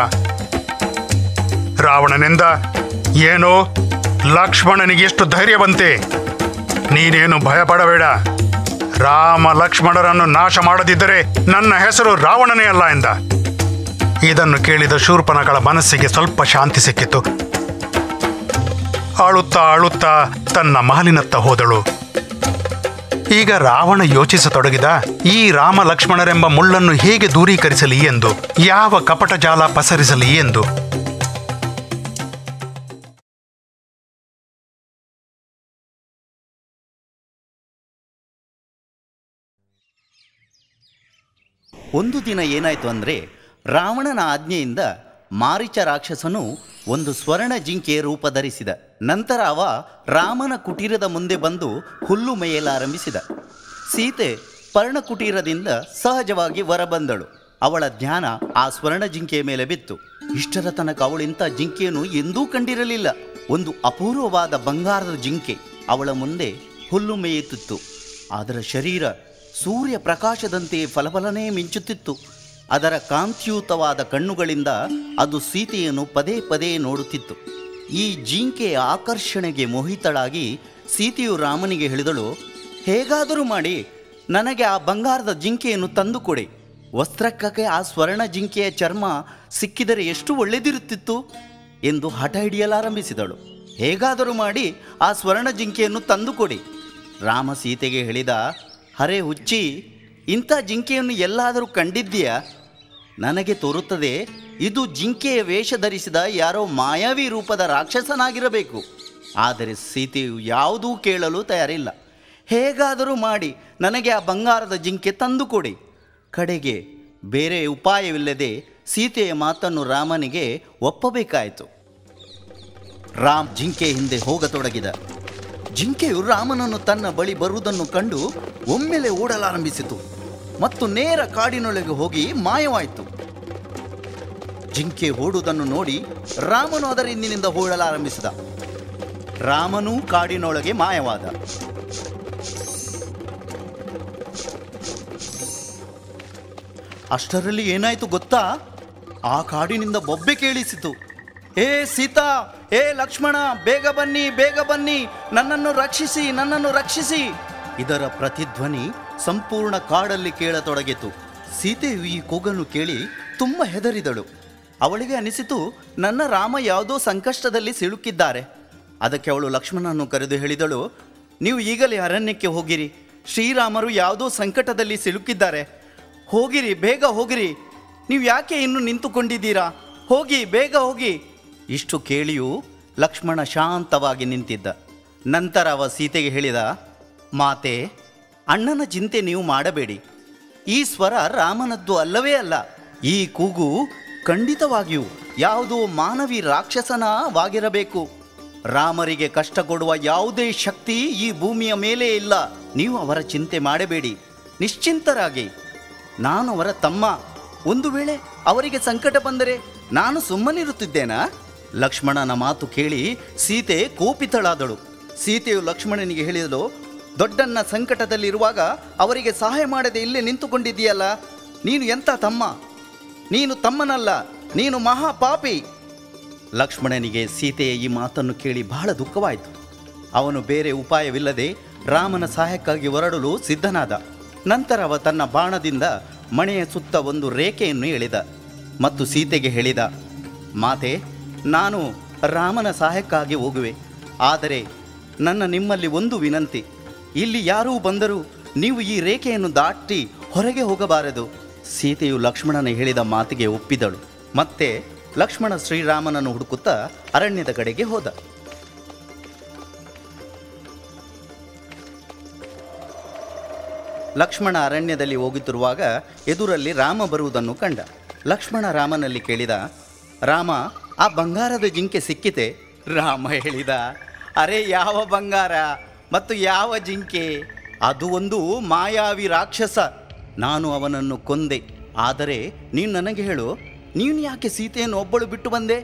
[SPEAKER 2] ರಾವಣನೆಂದ ಏನೋ ಲಕ್ಷ್ಮಣನಿಗೆ ಎಷ್ಟು ಧೈರ್ಯ ಬಂತೆ ನೀನೇನು ಭಯಪಡಬೇಡ ರಾಮ ಲಕ್ಷ್ಮಣರನ್ನು ನಾಶ ಮಾಡದಿದ್ದರೆ ನನ್ನ ಹೆಸರು ರಾವಣನೇ ಅಲ್ಲ ಎಂದ ಇದನ್ನು ಕೇಳಿದ ಶೂರ್ಪನಗಳ ಮನಸ್ಸಿಗೆ ಸ್ವಲ್ಪ ಶಾಂತಿ ಸಿಕ್ಕಿತು ಅಳುತ್ತಾ ಅಳುತ್ತಾ ತನ್ನ ಮಹಲಿನತ್ತ ಹೋದಳು ಈಗ ರಾವಣ ಯೋಚಿಸತೊಡಗಿದ ಈ ರಾಮ ಲಕ್ಷ್ಮಣರೆಂಬ ಮುಳ್ಳನ್ನು ಹೇಗೆ ದೂರೀಕರಿಸಲಿ ಎಂದು ಯಾವ ಕಪಟ ಜಾಲ ಪಸರಿಸಲಿ ಎಂದು
[SPEAKER 3] ಒಂದು ದಿನ ಏನಾಯ್ತು ಅಂದರೆ ರಾವಣನ ಆಜ್ಞೆಯಿಂದ ಮಾರಿಚ ರಾಕ್ಷಸನು ಒಂದು ಸ್ವರ್ಣ ಜಿಂಕೆಯ ರೂಪ ಧರಿಸಿದ ನಂತರ ಅವ ರಾಮನ ಕುಟೀರದ ಮುಂದೆ ಬಂದು ಹುಲ್ಲು ಮೇಯಲಾರಂಭಿಸಿದ ಸೀತೆ ಪರ್ಣಕುಟೀರದಿಂದ ಸಹಜವಾಗಿ ಹೊರಬಂದಳು ಅವಳ ಧ್ಯಾನ ಆ ಸ್ವರ್ಣ ಜಿಂಕೆಯ ಮೇಲೆ ಬಿತ್ತು ಇಷ್ಟರ ತನಕ ಅವಳಿಂಥ ಜಿಂಕೆಯನ್ನು ಎಂದೂ ಕಂಡಿರಲಿಲ್ಲ ಒಂದು ಅಪೂರ್ವವಾದ ಬಂಗಾರದ ಜಿಂಕೆ ಅವಳ ಮುಂದೆ ಹುಲ್ಲು ಮೇಯುತ್ತಿತ್ತು ಅದರ ಶರೀರ ಸೂರ್ಯ ಪ್ರಕಾಶದಂತೆ ಫಲಫಲನೇ ಮಿಂಚುತ್ತಿತ್ತು ಅದರ ಕಾಂತಿಯುತವಾದ ಕಣ್ಣುಗಳಿಂದ ಅದು ಸೀತೆಯನ್ನು ಪದೇ ಪದೇ ನೋಡುತ್ತಿತ್ತು ಈ ಜಿಂಕೆಯ ಆಕರ್ಷಣೆಗೆ ಮೋಹಿತಳಾಗಿ ಸೀತೆಯು ರಾಮನಿಗೆ ಹೇಳಿದಳು ಹೇಗಾದರೂ ಮಾಡಿ ನನಗೆ ಆ ಬಂಗಾರದ ಜಿಂಕೆಯನ್ನು ತಂದುಕೊಡಿ ವಸ್ತ್ರಕ್ಕೆ ಆ ಸ್ವರ್ಣ ಜಿಂಕೆಯ ಚರ್ಮ ಸಿಕ್ಕಿದರೆ ಎಷ್ಟು ಒಳ್ಳೆದಿರುತ್ತಿತ್ತು ಎಂದು ಹಠ ಹಿಡಿಯಲಾರಂಭಿಸಿದಳು ಹೇಗಾದರೂ ಮಾಡಿ ಆ ಸ್ವರ್ಣ ಜಿಂಕೆಯನ್ನು ತಂದುಕೊಡಿ ರಾಮ ಸೀತೆಗೆ ಹೇಳಿದ ಹರೇ ಹುಚ್ಚಿ ಇಂಥ ಜಿಂಕೆಯನ್ನು ಎಲ್ಲಾದರೂ ಕಂಡಿದ್ದೀಯಾ ನನಗೆ ತೋರುತ್ತದೆ ಇದು ಜಿಂಕೆಯ ವೇಷ ಧರಿಸಿದ ಯಾರೋ ಮಾಯಾವಿ ರೂಪದ ರಾಕ್ಷಸನಾಗಿರಬೇಕು ಆದರೆ ಸೀತೆಯು ಯಾವುದೂ ಕೇಳಲು ತಯಾರಿಲ್ಲ ಹೇಗಾದರೂ ಮಾಡಿ ನನಗೆ ಆ ಬಂಗಾರದ ಜಿಂಕೆ ತಂದುಕೊಡಿ ಕಡೆಗೆ ಬೇರೆ ಉಪಾಯವಿಲ್ಲದೆ ಸೀತೆಯ ಮಾತನ್ನು ರಾಮನಿಗೆ ಒಪ್ಪಬೇಕಾಯಿತು ರಾಮ್ ಜಿಂಕೆ ಹಿಂದೆ ಹೋಗತೊಡಗಿದ ಜಿಂಕೆಯು ರಾಮನನ್ನು ತನ್ನ ಬಳಿ ಬರುವುದನ್ನು ಕಂಡು ಒಮ್ಮೆಲೆ ಓಡಲಾರಂಭಿಸಿತು ಮತ್ತು ನೇರ ಕಾಡಿನೊಳಗೆ ಹೋಗಿ ಮಾಯವಾಯಿತು ಜಿಂಕೆ ಓಡುವುದನ್ನು ನೋಡಿ ರಾಮನು ಅದರ ಹಿಂದಿನಿಂದ ಓಡಲಾರಂಭಿಸಿದ ರಾಮನೂ ಕಾಡಿನೊಳಗೆ ಮಾಯವಾದ ಅಷ್ಟರಲ್ಲಿ ಏನಾಯ್ತು ಗೊತ್ತಾ ಆ ಕಾಡಿನಿಂದ ಬೊಬ್ಬೆ ಕೇಳಿಸಿತು ಏ ಸೀತಾ ಏ ಲಕ್ಷ್ಮಣ ಬೇಗ ಬನ್ನಿ ಬೇಗ ಬನ್ನಿ ನನ್ನನ್ನು ರಕ್ಷಿಸಿ ನನ್ನನ್ನು ರಕ್ಷಿಸಿ ಇದರ ಪ್ರತಿಧ್ವನಿ ಸಂಪೂರ್ಣ ಕಾಡಲ್ಲಿ ಕೇಳತೊಡಗಿತು ಸೀತೆಯು ಈ ಕೂಗನ್ನು ಕೇಳಿ ತುಂಬ ಹೆದರಿದಳು ಅವಳಿಗೆ ಅನಿಸಿತು ನನ್ನ ರಾಮ ಯಾವುದೋ ಸಂಕಷ್ಟದಲ್ಲಿ ಸಿಲುಕಿದ್ದಾರೆ ಅದಕ್ಕೆ ಅವಳು ಲಕ್ಷ್ಮಣನನ್ನು ಕರೆದು ಹೇಳಿದಳು ನೀವು ಈಗಲೇ ಅರಣ್ಯಕ್ಕೆ ಹೋಗಿರಿ ಶ್ರೀರಾಮರು ಯಾವುದೋ ಸಂಕಟದಲ್ಲಿ ಸಿಲುಕಿದ್ದಾರೆ ಹೋಗಿರಿ ಬೇಗ ಹೋಗಿರಿ ನೀವು ಯಾಕೆ ಇನ್ನು ನಿಂತುಕೊಂಡಿದ್ದೀರಾ ಹೋಗಿ ಬೇಗ ಹೋಗಿ ಇಷ್ಟು ಕೇಳಿಯೂ ಲಕ್ಷ್ಮಣ ಶಾಂತವಾಗಿ ನಿಂತಿದ್ದ ನಂತರ ಅವ ಸೀತೆಗೆ ಹೇಳಿದ ಮಾತೆ ಅಣ್ಣನ ಚಿಂತೆ ನೀವು ಮಾಡಬೇಡಿ ಈ ಸ್ವರ ರಾಮನದ್ದು ಅಲ್ಲವೇ ಅಲ್ಲ ಈ ಕೂಗು ಖಂಡಿತವಾಗಿಯೂ ಯಾವುದೋ ಮಾನವಿ ರಾಕ್ಷಸನವಾಗಿರಬೇಕು ರಾಮರಿಗೆ ಕಷ್ಟ ಕೊಡುವ ಯಾವುದೇ ಶಕ್ತಿ ಈ ಭೂಮಿಯ ಮೇಲೆ ಇಲ್ಲ ನೀವು ಅವರ ಚಿಂತೆ ಮಾಡಬೇಡಿ ನಿಶ್ಚಿಂತರಾಗಿ ನಾನು ಅವರ ತಮ್ಮ ಒಂದು ವೇಳೆ ಅವರಿಗೆ ಸಂಕಟ ಬಂದರೆ ನಾನು ಸುಮ್ಮನಿರುತ್ತಿದ್ದೇನಾ ಲಕ್ಷ್ಮಣನ ಮಾತು ಕೇಳಿ ಸೀತೆ ಕೋಪಿತಳಾದಳು ಸೀತೆಯು ಲಕ್ಷ್ಮಣನಿಗೆ ಹೇಳಿದಳು ದೊಡ್ಡನ್ನ ಸಂಕಟದಲ್ಲಿರುವಾಗ ಅವರಿಗೆ ಸಹಾಯ ಮಾಡದೆ ಇಲ್ಲೇ ನಿಂತುಕೊಂಡಿದ್ದೀಯಲ್ಲ ನೀನು ಎಂಥ ತಮ್ಮ ನೀನು ತಮ್ಮನಲ್ಲ ನೀನು ಮಹಾಪಾಪಿ ಲಕ್ಷ್ಮಣನಿಗೆ ಸೀತೆಯ ಈ ಮಾತನ್ನು ಕೇಳಿ ಬಹಳ ದುಃಖವಾಯಿತು ಅವನು ಬೇರೆ ಉಪಾಯವಿಲ್ಲದೆ ರಾಮನ ಸಹಾಯಕ್ಕಾಗಿ ಹೊರಡಲು ಸಿದ್ಧನಾದ ನಂತರ ಅವ ತನ್ನ ಬಾಣದಿಂದ ಮಣೆಯ ಸುತ್ತ ಒಂದು ರೇಖೆಯನ್ನು ಎಳೆದ ಮತ್ತು ಸೀತೆಗೆ ಹೇಳಿದ ಮಾತೆ ನಾನು ರಾಮನ ಸಹಾಯಕ್ಕಾಗಿ ಹೋಗುವೆ ಆದರೆ ನನ್ನ ನಿಮ್ಮಲ್ಲಿ ಒಂದು ವಿನಂತಿ ಇಲ್ಲಿ ಯಾರೂ ಬಂದರೂ ನೀವು ಈ ರೇಖೆಯನ್ನು ದಾಟಿ ಹೊರಗೆ ಹೋಗಬಾರದು ಸೀತೆಯು ಲಕ್ಷ್ಮಣನ ಹೇಳಿದ ಮಾತಿಗೆ ಒಪ್ಪಿದಳು ಮತ್ತೆ ಲಕ್ಷ್ಮಣ ಶ್ರೀರಾಮನನ್ನು ಹುಡುಕುತ್ತಾ ಅರಣ್ಯದ ಕಡೆಗೆ ಹೋದ ಲಕ್ಷ್ಮಣ ಅರಣ್ಯದಲ್ಲಿ ಹೋಗುತ್ತಿರುವಾಗ ಎದುರಲ್ಲಿ ರಾಮ ಬರುವುದನ್ನು ಕಂಡ ಲಕ್ಷ್ಮಣ ರಾಮನಲ್ಲಿ ಕೇಳಿದ ರಾಮ ಆ ಬಂಗಾರದ ಜಿಂಕೆ ಸಿಕ್ಕಿತೆ ರಾಮ ಹೇಳಿದ ಅರೆ ಯಾವ ಬಂಗಾರ ಮತ್ತು ಯಾವ ಜಿಂಕೆ ಅದು ಒಂದು ಮಾಯಾವಿ ರಾಕ್ಷಸ ನಾನು ಅವನನ್ನು ಕೊಂದೆ ಆದರೆ ನೀನು ನನಗೆ ಹೇಳು ನೀನು ಯಾಕೆ ಸೀತೆಯನ್ನು ಒಬ್ಬಳು ಬಿಟ್ಟು ಬಂದೆ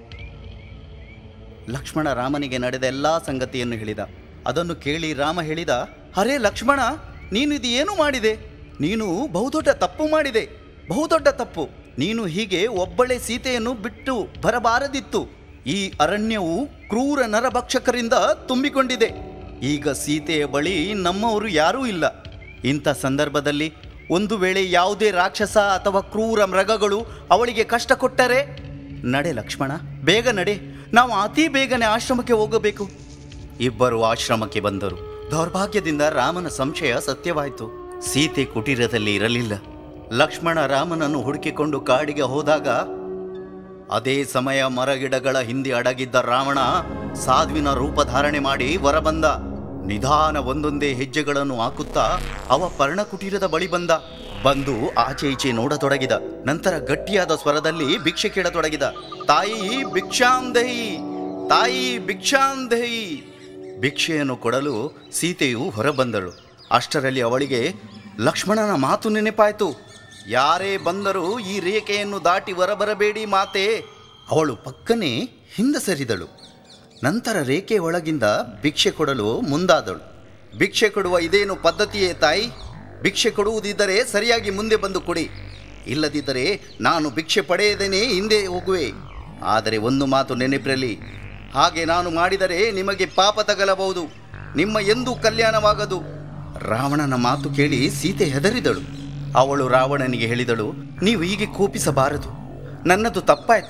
[SPEAKER 3] ಲಕ್ಷ್ಮಣ ರಾಮನಿಗೆ ನಡೆದ ಎಲ್ಲಾ ಸಂಗತಿಯನ್ನು ಹೇಳಿದ ಅದನ್ನು ಕೇಳಿ ರಾಮ ಹೇಳಿದ ಅರೇ ಲಕ್ಷ್ಮಣ ನೀನು ಇದು ಏನು ಮಾಡಿದೆ ನೀನು ಬಹುದೊಡ್ಡ ತಪ್ಪು ಮಾಡಿದೆ ಬಹುದೊಡ್ಡ ತಪ್ಪು ನೀನು ಹೀಗೆ ಒಬ್ಬಳೇ ಸೀತೆಯನ್ನು ಬಿಟ್ಟು ಬರಬಾರದಿತ್ತು ಈ ಅರಣ್ಯವು ಕ್ರೂರ ನರಭಕ್ಷಕರಿಂದ ತುಂಬಿಕೊಂಡಿದೆ ಈಗ ಸೀತೆಯ ಬಳಿ ನಮ್ಮವರು ಯಾರೂ ಇಲ್ಲ ಇಂಥ ಸಂದರ್ಭದಲ್ಲಿ ಒಂದು ವೇಳೆ ಯಾವುದೇ ರಾಕ್ಷಸ ಅಥವಾ ಕ್ರೂರ ಮೃಗಗಳು ಅವಳಿಗೆ ಕಷ್ಟ ಕೊಟ್ಟರೆ ನಡೆ ಲಕ್ಷ್ಮಣ ಬೇಗ ನಡೆ ನಾವು ಅತಿ ಬೇಗನೆ ಆಶ್ರಮಕ್ಕೆ ಹೋಗಬೇಕು ಇಬ್ಬರು ಆಶ್ರಮಕ್ಕೆ ಬಂದರು ದೌರ್ಭಾಗ್ಯದಿಂದ ರಾಮನ ಸಂಶಯ ಸತ್ಯವಾಯಿತು ಸೀತೆ ಕುಟೀರದಲ್ಲಿ ಇರಲಿಲ್ಲ ಲಕ್ಷ್ಮಣ ರಾಮನನ್ನು ಹುಡುಕಿಕೊಂಡು ಕಾಡಿಗೆ ಹೋದಾಗ ಅದೇ ಸಮಯ ಮರಗಿಡಗಳ ಹಿಂದೆ ಅಡಗಿದ್ದ ರಾವಣ ಸಾಧ್ವಿನ ರೂಪ ಧಾರಣೆ ಮಾಡಿ ಹೊರಬಂದ ನಿಧಾನ ಒಂದೊಂದೇ ಹೆಜ್ಜೆಗಳನ್ನು ಹಾಕುತ್ತಾ ಅವ ಪರ್ಣಕುಟೀರದ ಬಳಿ ಬಂದ ಬಂದು ಆಚೆ ಈಚೆ ನೋಡತೊಡಗಿದ ನಂತರ ಗಟ್ಟಿಯಾದ ಸ್ವರದಲ್ಲಿ ಭಿಕ್ಷೆ ಕೇಳತೊಡಗಿದ ತಾಯಿ ಭಿಕ್ಷಾಂದಹಿ ತಾಯಿ ಭಿಕ್ಷಾಂದಹಿ ಭಿಕ್ಷೆಯನ್ನು ಕೊಡಲು ಸೀತೆಯು ಹೊರಬಂದಳು ಅಷ್ಟರಲ್ಲಿ ಅವಳಿಗೆ ಲಕ್ಷ್ಮಣನ ಮಾತು ನೆನಪಾಯಿತು ಯಾರೇ ಬಂದರೂ ಈ ರೇಖೆಯನ್ನು ದಾಟಿ ಹೊರಬರಬೇಡಿ ಮಾತೆ ಅವಳು ಪಕ್ಕನೆ ಹಿಂದೆ ಸರಿದಳು ನಂತರ ರೇಖೆ ಒಳಗಿಂದ ಭಿಕ್ಷೆ ಕೊಡಲು ಮುಂದಾದಳು ಭಿಕ್ಷೆ ಕೊಡುವ ಇದೇನು ಪದ್ಧತಿಯೇ ತಾಯಿ ಭಿಕ್ಷೆ ಕೊಡುವುದಿದ್ದರೆ ಸರಿಯಾಗಿ ಮುಂದೆ ಬಂದು ಕೊಡಿ ಇಲ್ಲದಿದ್ದರೆ ನಾನು ಭಿಕ್ಷೆ ಪಡೆಯದೇನೆ ಹಿಂದೆ ಹೋಗುವೆ ಆದರೆ ಒಂದು ಮಾತು ನೆನಪಿರಲಿ ಹಾಗೆ ನಾನು ಮಾಡಿದರೆ ನಿಮಗೆ ಪಾಪ ತಗಲಬಹುದು ನಿಮ್ಮ ಎಂದೂ ಕಲ್ಯಾಣವಾಗದು ರಾವಣನ ಮಾತು ಕೇಳಿ ಸೀತೆ ಹೆದರಿದಳು ಅವಳು ರಾವಣನಿಗೆ ಹೇಳಿದಳು ನೀವು ಹೀಗೆ ಕೋಪಿಸಬಾರದು ನನ್ನದು ತಪ್ಪಾಯಿತು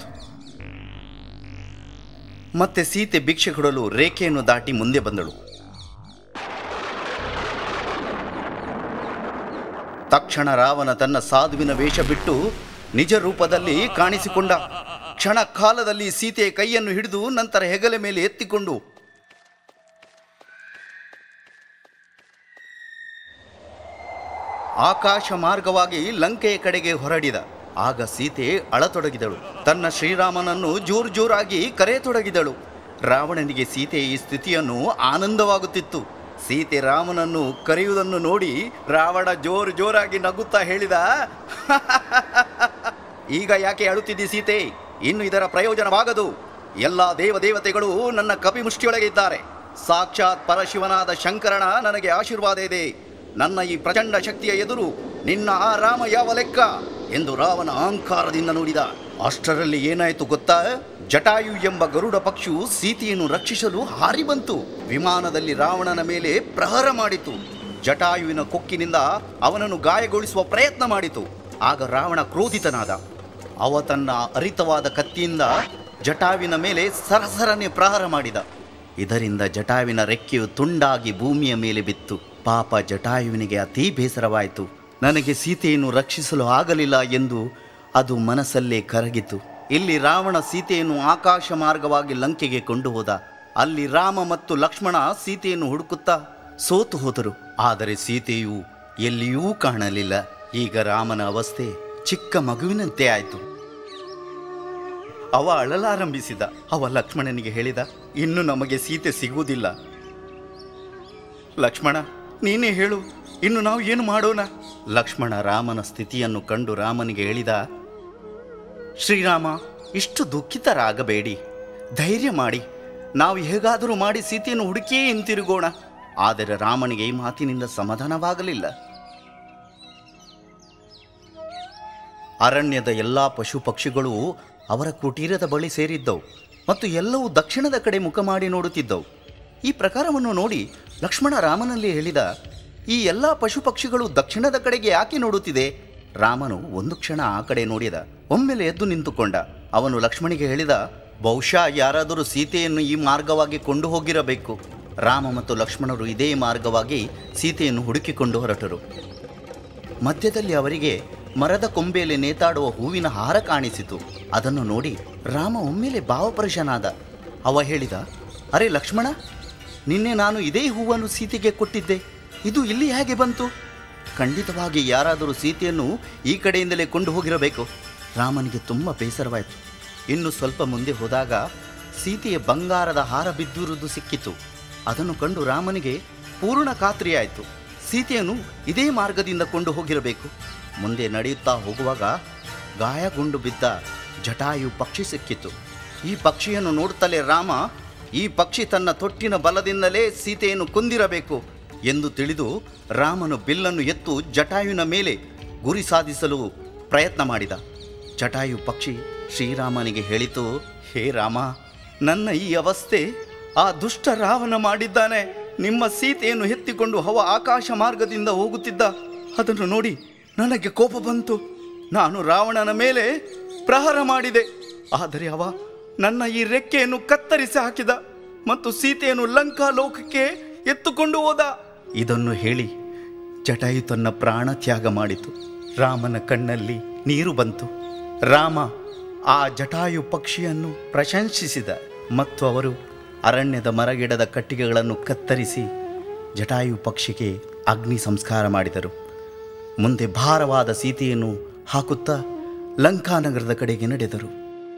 [SPEAKER 3] ಮತ್ತೆ ಸೀತೆ ಭಿಕ್ಷೆ ಕೊಡಲು ರೇಖೆಯನ್ನು ದಾಟಿ ಮುಂದೆ ಬಂದಳು ತಕ್ಷಣ ರಾವಣ ತನ್ನ ಸಾಧುವಿನ ವೇಷ ಬಿಟ್ಟು ನಿಜ ರೂಪದಲ್ಲಿ ಕಾಣಿಸಿಕೊಂಡ ಕ್ಷಣ ಕಾಲದಲ್ಲಿ ಸೀತೆಯ ಕೈಯನ್ನು ಹಿಡಿದು ನಂತರ ಹೆಗಲ ಮೇಲೆ ಎತ್ತಿಕೊಂಡು ಆಕಾಶ ಮಾರ್ಗವಾಗಿ ಲಂಕೆಯ ಕಡೆಗೆ ಹೊರಡಿದ ಆಗ ಸೀತೆ ಅಳತೊಡಗಿದಳು ತನ್ನ ಶ್ರೀರಾಮನನ್ನು ಜೋರು ಜೋರಾಗಿ ಕರೆಯತೊಡಗಿದಳು ರಾವಣನಿಗೆ ಸೀತೆಯ ಈ ಸ್ಥಿತಿಯನ್ನು ಆನಂದವಾಗುತ್ತಿತ್ತು ಸೀತೆ ರಾಮನನ್ನು ಕರೆಯುವುದನ್ನು ನೋಡಿ ರಾವಣ ಜೋರು ಜೋರಾಗಿ ನಗುತ್ತಾ ಹೇಳಿದ ಈಗ ಯಾಕೆ ಅಳುತ್ತಿದ್ದಿ ಸೀತೆ ಇನ್ನು ಇದರ ಪ್ರಯೋಜನವಾಗದು ಎಲ್ಲ ದೇವದೇವತೆಗಳು ನನ್ನ ಕಪಿಮುಷ್ಟಿಯೊಳಗೆ ಇದ್ದಾರೆ ಸಾಕ್ಷಾತ್ ಪರಶಿವನಾದ ಶಂಕರನ ನನಗೆ ಆಶೀರ್ವಾದ ಇದೆ ನನ್ನ ಈ ಪ್ರಚಂಡ ಶಕ್ತಿಯ ಎದುರು ನಿನ್ನ ಆ ರಾಮ ಯಾವ ಲೆಕ್ಕ ಎಂದು ರಾವಣ ಅಹಂಕಾರದಿಂದ ನೋಡಿದ ಅಷ್ಟರಲ್ಲಿ ಏನಾಯಿತು ಗೊತ್ತಾ ಜಟಾಯು ಎಂಬ ಗರುಡ ಪಕ್ಷಿಯು ಸೀತೆಯನ್ನು ರಕ್ಷಿಸಲು ಹಾರಿ ಬಂತು ವಿಮಾನದಲ್ಲಿ ರಾವಣನ ಮೇಲೆ ಪ್ರಹಾರ ಮಾಡಿತು ಜಟಾಯುವಿನ ಕೊಕ್ಕಿನಿಂದ ಅವನನ್ನು ಗಾಯಗೊಳಿಸುವ ಪ್ರಯತ್ನ ಮಾಡಿತು ಆಗ ರಾವಣ ಕ್ರೋಧಿತನಾದ ಅವ ತನ್ನ ಅರಿತವಾದ ಕತ್ತಿಯಿಂದ ಜಟಾವಿನ ಮೇಲೆ ಸರಸರನೆ ಪ್ರಹಾರ ಮಾಡಿದ ಇದರಿಂದ ಜಟಾವಿನ ರೆಕ್ಕೆಯು ತುಂಡಾಗಿ ಭೂಮಿಯ ಮೇಲೆ ಬಿತ್ತು ಪಾಪ ಜಟಾಯುವಿನಿಗೆ ಅತೀ ಬೇಸರವಾಯಿತು ನನಗೆ ಸೀತೆಯನ್ನು ರಕ್ಷಿಸಲು ಆಗಲಿಲ್ಲ ಎಂದು ಅದು ಮನಸ್ಸಲ್ಲೇ ಕರಗಿತು ಇಲ್ಲಿ ರಾವಣ ಸೀತೆಯನ್ನು ಆಕಾಶ ಮಾರ್ಗವಾಗಿ ಲಂಕೆಗೆ ಕೊಂಡು ಹೋದ ಅಲ್ಲಿ ರಾಮ ಮತ್ತು ಲಕ್ಷ್ಮಣ ಸೀತೆಯನ್ನು ಹುಡುಕುತ್ತಾ ಸೋತು ಹೋದರು ಆದರೆ ಸೀತೆಯು ಎಲ್ಲಿಯೂ ಕಾಣಲಿಲ್ಲ ಈಗ ರಾಮನ ಅವಸ್ಥೆ ಚಿಕ್ಕ ಮಗುವಿನಂತೆ ಆಯಿತು ಅವ ಅಳಲಾರಂಭಿಸಿದ ಅವ ಲಕ್ಷ್ಮಣನಿಗೆ ಹೇಳಿದ ಇನ್ನು ನಮಗೆ ಸೀತೆ ಸಿಗುವುದಿಲ್ಲ ಲಕ್ಷ್ಮಣ ನೀನೇ ಹೇಳು ಇನ್ನು ನಾವು ಏನು ಮಾಡೋಣ ಲಕ್ಷ್ಮಣ ರಾಮನ ಸ್ಥಿತಿಯನ್ನು ಕಂಡು ರಾಮನಿಗೆ ಹೇಳಿದ ಶ್ರೀರಾಮ ಇಷ್ಟು ದುಃಖಿತರಾಗಬೇಡಿ ಧೈರ್ಯ ಮಾಡಿ ನಾವು ಹೇಗಾದರೂ ಮಾಡಿ ಸೀತೆಯನ್ನು ಹುಡುಕಿಯೇ ಹಿಂತಿರುಗೋಣ ಆದರೆ ರಾಮನಿಗೆ ಈ ಮಾತಿನಿಂದ ಸಮಾಧಾನವಾಗಲಿಲ್ಲ ಅರಣ್ಯದ ಎಲ್ಲ ಪಶು ಪಕ್ಷಿಗಳು ಅವರ ಕುಟೀರದ ಬಳಿ ಸೇರಿದ್ದವು ಮತ್ತು ಎಲ್ಲವೂ ದಕ್ಷಿಣದ ಕಡೆ ಮುಖ ಮಾಡಿ ನೋಡುತ್ತಿದ್ದವು ಈ ಪ್ರಕಾರವನ್ನು ನೋಡಿ ಲಕ್ಷ್ಮಣ ರಾಮನಲ್ಲಿ ಹೇಳಿದ ಈ ಎಲ್ಲ ಪಶು ಪಕ್ಷಿಗಳು ದಕ್ಷಿಣದ ಕಡೆಗೆ ಯಾಕೆ ನೋಡುತ್ತಿದೆ ರಾಮನು ಒಂದು ಕ್ಷಣ ಆ ಕಡೆ ನೋಡಿದ ಒಮ್ಮೆಲೆ ಎದ್ದು ನಿಂತುಕೊಂಡ ಅವನು ಲಕ್ಷ್ಮಣಿಗೆ ಹೇಳಿದ ಬಹುಶಃ ಯಾರಾದರೂ ಸೀತೆಯನ್ನು ಈ ಮಾರ್ಗವಾಗಿ ಕೊಂಡು ಹೋಗಿರಬೇಕು ರಾಮ ಮತ್ತು ಲಕ್ಷ್ಮಣರು ಇದೇ ಮಾರ್ಗವಾಗಿ ಸೀತೆಯನ್ನು ಹುಡುಕಿಕೊಂಡು ಹೊರಟರು ಮಧ್ಯದಲ್ಲಿ ಅವರಿಗೆ ಮರದ ಕೊಂಬೆಯಲ್ಲಿ ನೇತಾಡುವ ಹೂವಿನ ಹಾರ ಕಾಣಿಸಿತು ಅದನ್ನು ನೋಡಿ ರಾಮ ಒಮ್ಮೆಲೆ ಭಾವಪರಶನಾದ ಅವ ಹೇಳಿದ ಅರೆ ಲಕ್ಷ್ಮಣ ನಿನ್ನೆ ನಾನು ಇದೇ ಹೂವನ್ನು ಸೀತೆಗೆ ಕೊಟ್ಟಿದ್ದೆ ಇದು ಇಲ್ಲಿ ಹೇಗೆ ಬಂತು ಖಂಡಿತವಾಗಿ ಯಾರಾದರೂ ಸೀತೆಯನ್ನು ಈ ಕಡೆಯಿಂದಲೇ ಕೊಂಡು ಹೋಗಿರಬೇಕು ರಾಮನಿಗೆ ತುಂಬ ಬೇಸರವಾಯಿತು ಇನ್ನು ಸ್ವಲ್ಪ ಮುಂದೆ ಹೋದಾಗ ಸೀತೆಯ ಬಂಗಾರದ ಹಾರ ಬಿದ್ದಿರುವುದು ಸಿಕ್ಕಿತು ಅದನ್ನು ಕಂಡು ರಾಮನಿಗೆ ಪೂರ್ಣ ಖಾತ್ರಿಯಾಯಿತು ಸೀತೆಯನ್ನು ಇದೇ ಮಾರ್ಗದಿಂದ ಕೊಂಡು ಹೋಗಿರಬೇಕು ಮುಂದೆ ನಡೆಯುತ್ತಾ ಹೋಗುವಾಗ ಗಾಯಗೊಂಡು ಬಿದ್ದ ಜಟಾಯು ಪಕ್ಷಿ ಸಿಕ್ಕಿತು ಈ ಪಕ್ಷಿಯನ್ನು ನೋಡುತ್ತಲೇ ರಾಮ ಈ ಪಕ್ಷಿ ತನ್ನ ತೊಟ್ಟಿನ ಬಲದಿಂದಲೇ ಸೀತೆಯನ್ನು ಕೊಂದಿರಬೇಕು ಎಂದು ತಿಳಿದು ರಾಮನು ಬಿಲ್ಲನ್ನು ಎತ್ತು ಜಟಾಯುವಿನ ಮೇಲೆ ಗುರಿ ಸಾಧಿಸಲು ಪ್ರಯತ್ನ ಮಾಡಿದ ಜಟಾಯು ಪಕ್ಷಿ ಶ್ರೀರಾಮನಿಗೆ ಹೇಳಿತು ಹೇ ರಾಮ ನನ್ನ ಈ ಅವಸ್ಥೆ ಆ ದುಷ್ಟ ರಾವಣ ಮಾಡಿದ್ದಾನೆ ನಿಮ್ಮ ಸೀತೆಯನ್ನು ಎತ್ತಿಕೊಂಡು ಹವ ಆಕಾಶ ಮಾರ್ಗದಿಂದ ಹೋಗುತ್ತಿದ್ದ ಅದನ್ನು ನೋಡಿ ನನಗೆ ಕೋಪ ಬಂತು ನಾನು ರಾವಣನ ಮೇಲೆ ಪ್ರಹಾರ ಮಾಡಿದೆ ಆದರೆ ಅವ ನನ್ನ ಈ ರೆಕ್ಕೆಯನ್ನು ಕತ್ತರಿಸಿ ಹಾಕಿದ ಮತ್ತು ಸೀತೆಯನ್ನು ಲಂಕಾ ಲೋಕಕ್ಕೆ ಎತ್ತುಕೊಂಡು ಹೋದ ಇದನ್ನು ಹೇಳಿ ಜಟಾಯು ತನ್ನ ಪ್ರಾಣ ತ್ಯಾಗ ಮಾಡಿತು ರಾಮನ ಕಣ್ಣಲ್ಲಿ ನೀರು ಬಂತು ರಾಮ ಆ ಜಟಾಯು ಪಕ್ಷಿಯನ್ನು ಪ್ರಶಂಸಿಸಿದ ಮತ್ತು ಅವರು ಅರಣ್ಯದ ಮರಗಿಡದ ಕಟ್ಟಿಗೆಗಳನ್ನು ಕತ್ತರಿಸಿ ಜಟಾಯು ಪಕ್ಷಿಗೆ ಅಗ್ನಿ ಸಂಸ್ಕಾರ ಮಾಡಿದರು ಮುಂದೆ ಭಾರವಾದ ಸೀತೆಯನ್ನು ಹಾಕುತ್ತಾ ಲಂಕಾನಗರದ ಕಡೆಗೆ ನಡೆದರು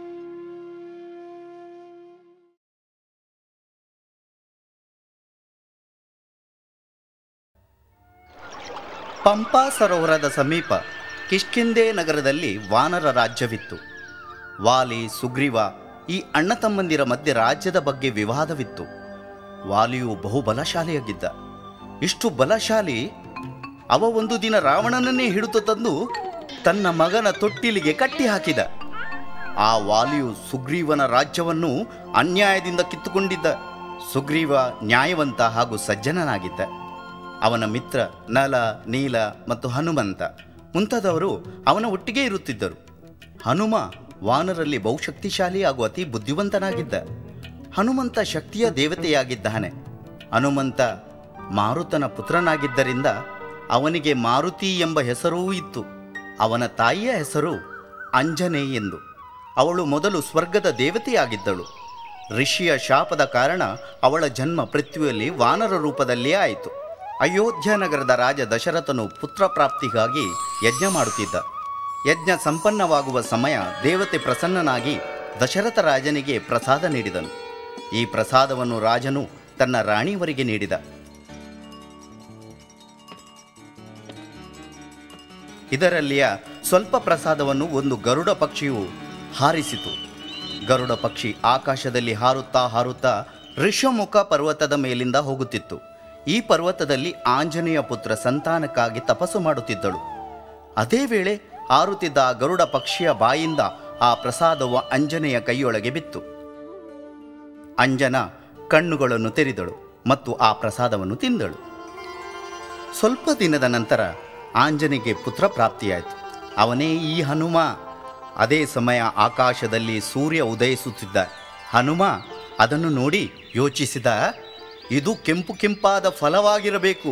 [SPEAKER 3] ಪಂಪಾ ಸರೋವರದ ಸಮೀಪ ಕಿಷ್ಕಿಂದೆ ನಗರದಲ್ಲಿ ವಾನರ ರಾಜ್ಯವಿತ್ತು ವಾಲಿ ಸುಗ್ರೀವ ಈ ಅಣ್ಣ ತಮ್ಮಂದಿರ ಮಧ್ಯೆ ರಾಜ್ಯದ ಬಗ್ಗೆ ವಿವಾದವಿತ್ತು ವಾಲಿಯು ಬಹು ಬಲಶಾಲಿಯಾಗಿದ್ದ ಇಷ್ಟು ಬಲಶಾಲಿ ಅವ ಒಂದು ದಿನ ರಾವಣನನ್ನೇ ಹಿಡಿದು ತಂದು ತನ್ನ ಮಗನ ತೊಟ್ಟಿಲಿಗೆ ಕಟ್ಟಿ ಹಾಕಿದ ಆ ವಾಲಿಯು ಸುಗ್ರೀವನ ರಾಜ್ಯವನ್ನು ಅನ್ಯಾಯದಿಂದ ಕಿತ್ತುಕೊಂಡಿದ್ದ ಸುಗ್ರೀವ ನ್ಯಾಯವಂತ ಹಾಗೂ ಸಜ್ಜನನಾಗಿದ್ದ ಅವನ ಮಿತ್ರ ನಲ ನೀಲ ಮತ್ತು ಹನುಮಂತ ಮುಂತಾದವರು ಅವನ ಒಟ್ಟಿಗೆ ಇರುತ್ತಿದ್ದರು ಹನುಮ ವಾನರಲ್ಲಿ ಬಹುಶಕ್ತಿಶಾಲಿ ಹಾಗೂ ಅತಿ ಬುದ್ಧಿವಂತನಾಗಿದ್ದ ಹನುಮಂತ ಶಕ್ತಿಯ ದೇವತೆಯಾಗಿದ್ದಾನೆ ಹನುಮಂತ ಮಾರುತನ ಪುತ್ರನಾಗಿದ್ದರಿಂದ ಅವನಿಗೆ ಮಾರುತಿ ಎಂಬ ಹೆಸರೂ ಇತ್ತು ಅವನ ತಾಯಿಯ ಹೆಸರು ಅಂಜನೆ ಎಂದು ಅವಳು ಮೊದಲು ಸ್ವರ್ಗದ ದೇವತೆಯಾಗಿದ್ದಳು ಋಷಿಯ ಶಾಪದ ಕಾರಣ ಅವಳ ಜನ್ಮ ಪೃಥ್ವಿಯಲ್ಲಿ ವಾನರ ರೂಪದಲ್ಲೇ ಆಯಿತು ಅಯೋಧ್ಯ ನಗರದ ರಾಜ ದಶರಥನು ಪುತ್ರ ಪ್ರಾಪ್ತಿಗಾಗಿ ಯಜ್ಞ ಮಾಡುತ್ತಿದ್ದ ಯಜ್ಞ ಸಂಪನ್ನವಾಗುವ ಸಮಯ ದೇವತೆ ಪ್ರಸನ್ನನಾಗಿ ದಶರಥ ರಾಜನಿಗೆ ಪ್ರಸಾದ ನೀಡಿದನು ಈ ಪ್ರಸಾದವನ್ನು ರಾಜನು ತನ್ನ ರಾಣಿಯವರಿಗೆ ನೀಡಿದ ಇದರಲ್ಲಿಯ ಸ್ವಲ್ಪ ಪ್ರಸಾದವನ್ನು ಒಂದು ಗರುಡ ಪಕ್ಷಿಯು ಹಾರಿಸಿತು ಗರುಡ ಪಕ್ಷಿ ಆಕಾಶದಲ್ಲಿ ಹಾರುತ್ತಾ ಹಾರುತ್ತಾ ಋಷಮುಖ ಪರ್ವತದ ಮೇಲಿಂದ ಹೋಗುತ್ತಿತ್ತು ಈ ಪರ್ವತದಲ್ಲಿ ಆಂಜನೇಯ ಪುತ್ರ ಸಂತಾನಕ್ಕಾಗಿ ತಪಸ್ಸು ಮಾಡುತ್ತಿದ್ದಳು ಅದೇ ವೇಳೆ ಹಾರುತ್ತಿದ್ದ ಆ ಗರುಡ ಪಕ್ಷಿಯ ಬಾಯಿಂದ ಆ ಪ್ರಸಾದವು ಅಂಜನೆಯ ಕೈಯೊಳಗೆ ಬಿತ್ತು ಅಂಜನ ಕಣ್ಣುಗಳನ್ನು ತೆರೆದಳು ಮತ್ತು ಆ ಪ್ರಸಾದವನ್ನು ತಿಂದಳು ಸ್ವಲ್ಪ ದಿನದ ನಂತರ ಆಂಜನಿಗೆ ಪುತ್ರ ಪ್ರಾಪ್ತಿಯಾಯಿತು ಅವನೇ ಈ ಹನುಮ ಅದೇ ಸಮಯ ಆಕಾಶದಲ್ಲಿ ಸೂರ್ಯ ಉದಯಿಸುತ್ತಿದ್ದ ಹನುಮ ಅದನ್ನು ನೋಡಿ ಯೋಚಿಸಿದ ಇದು ಕೆಂಪು ಕೆಂಪಾದ ಫಲವಾಗಿರಬೇಕು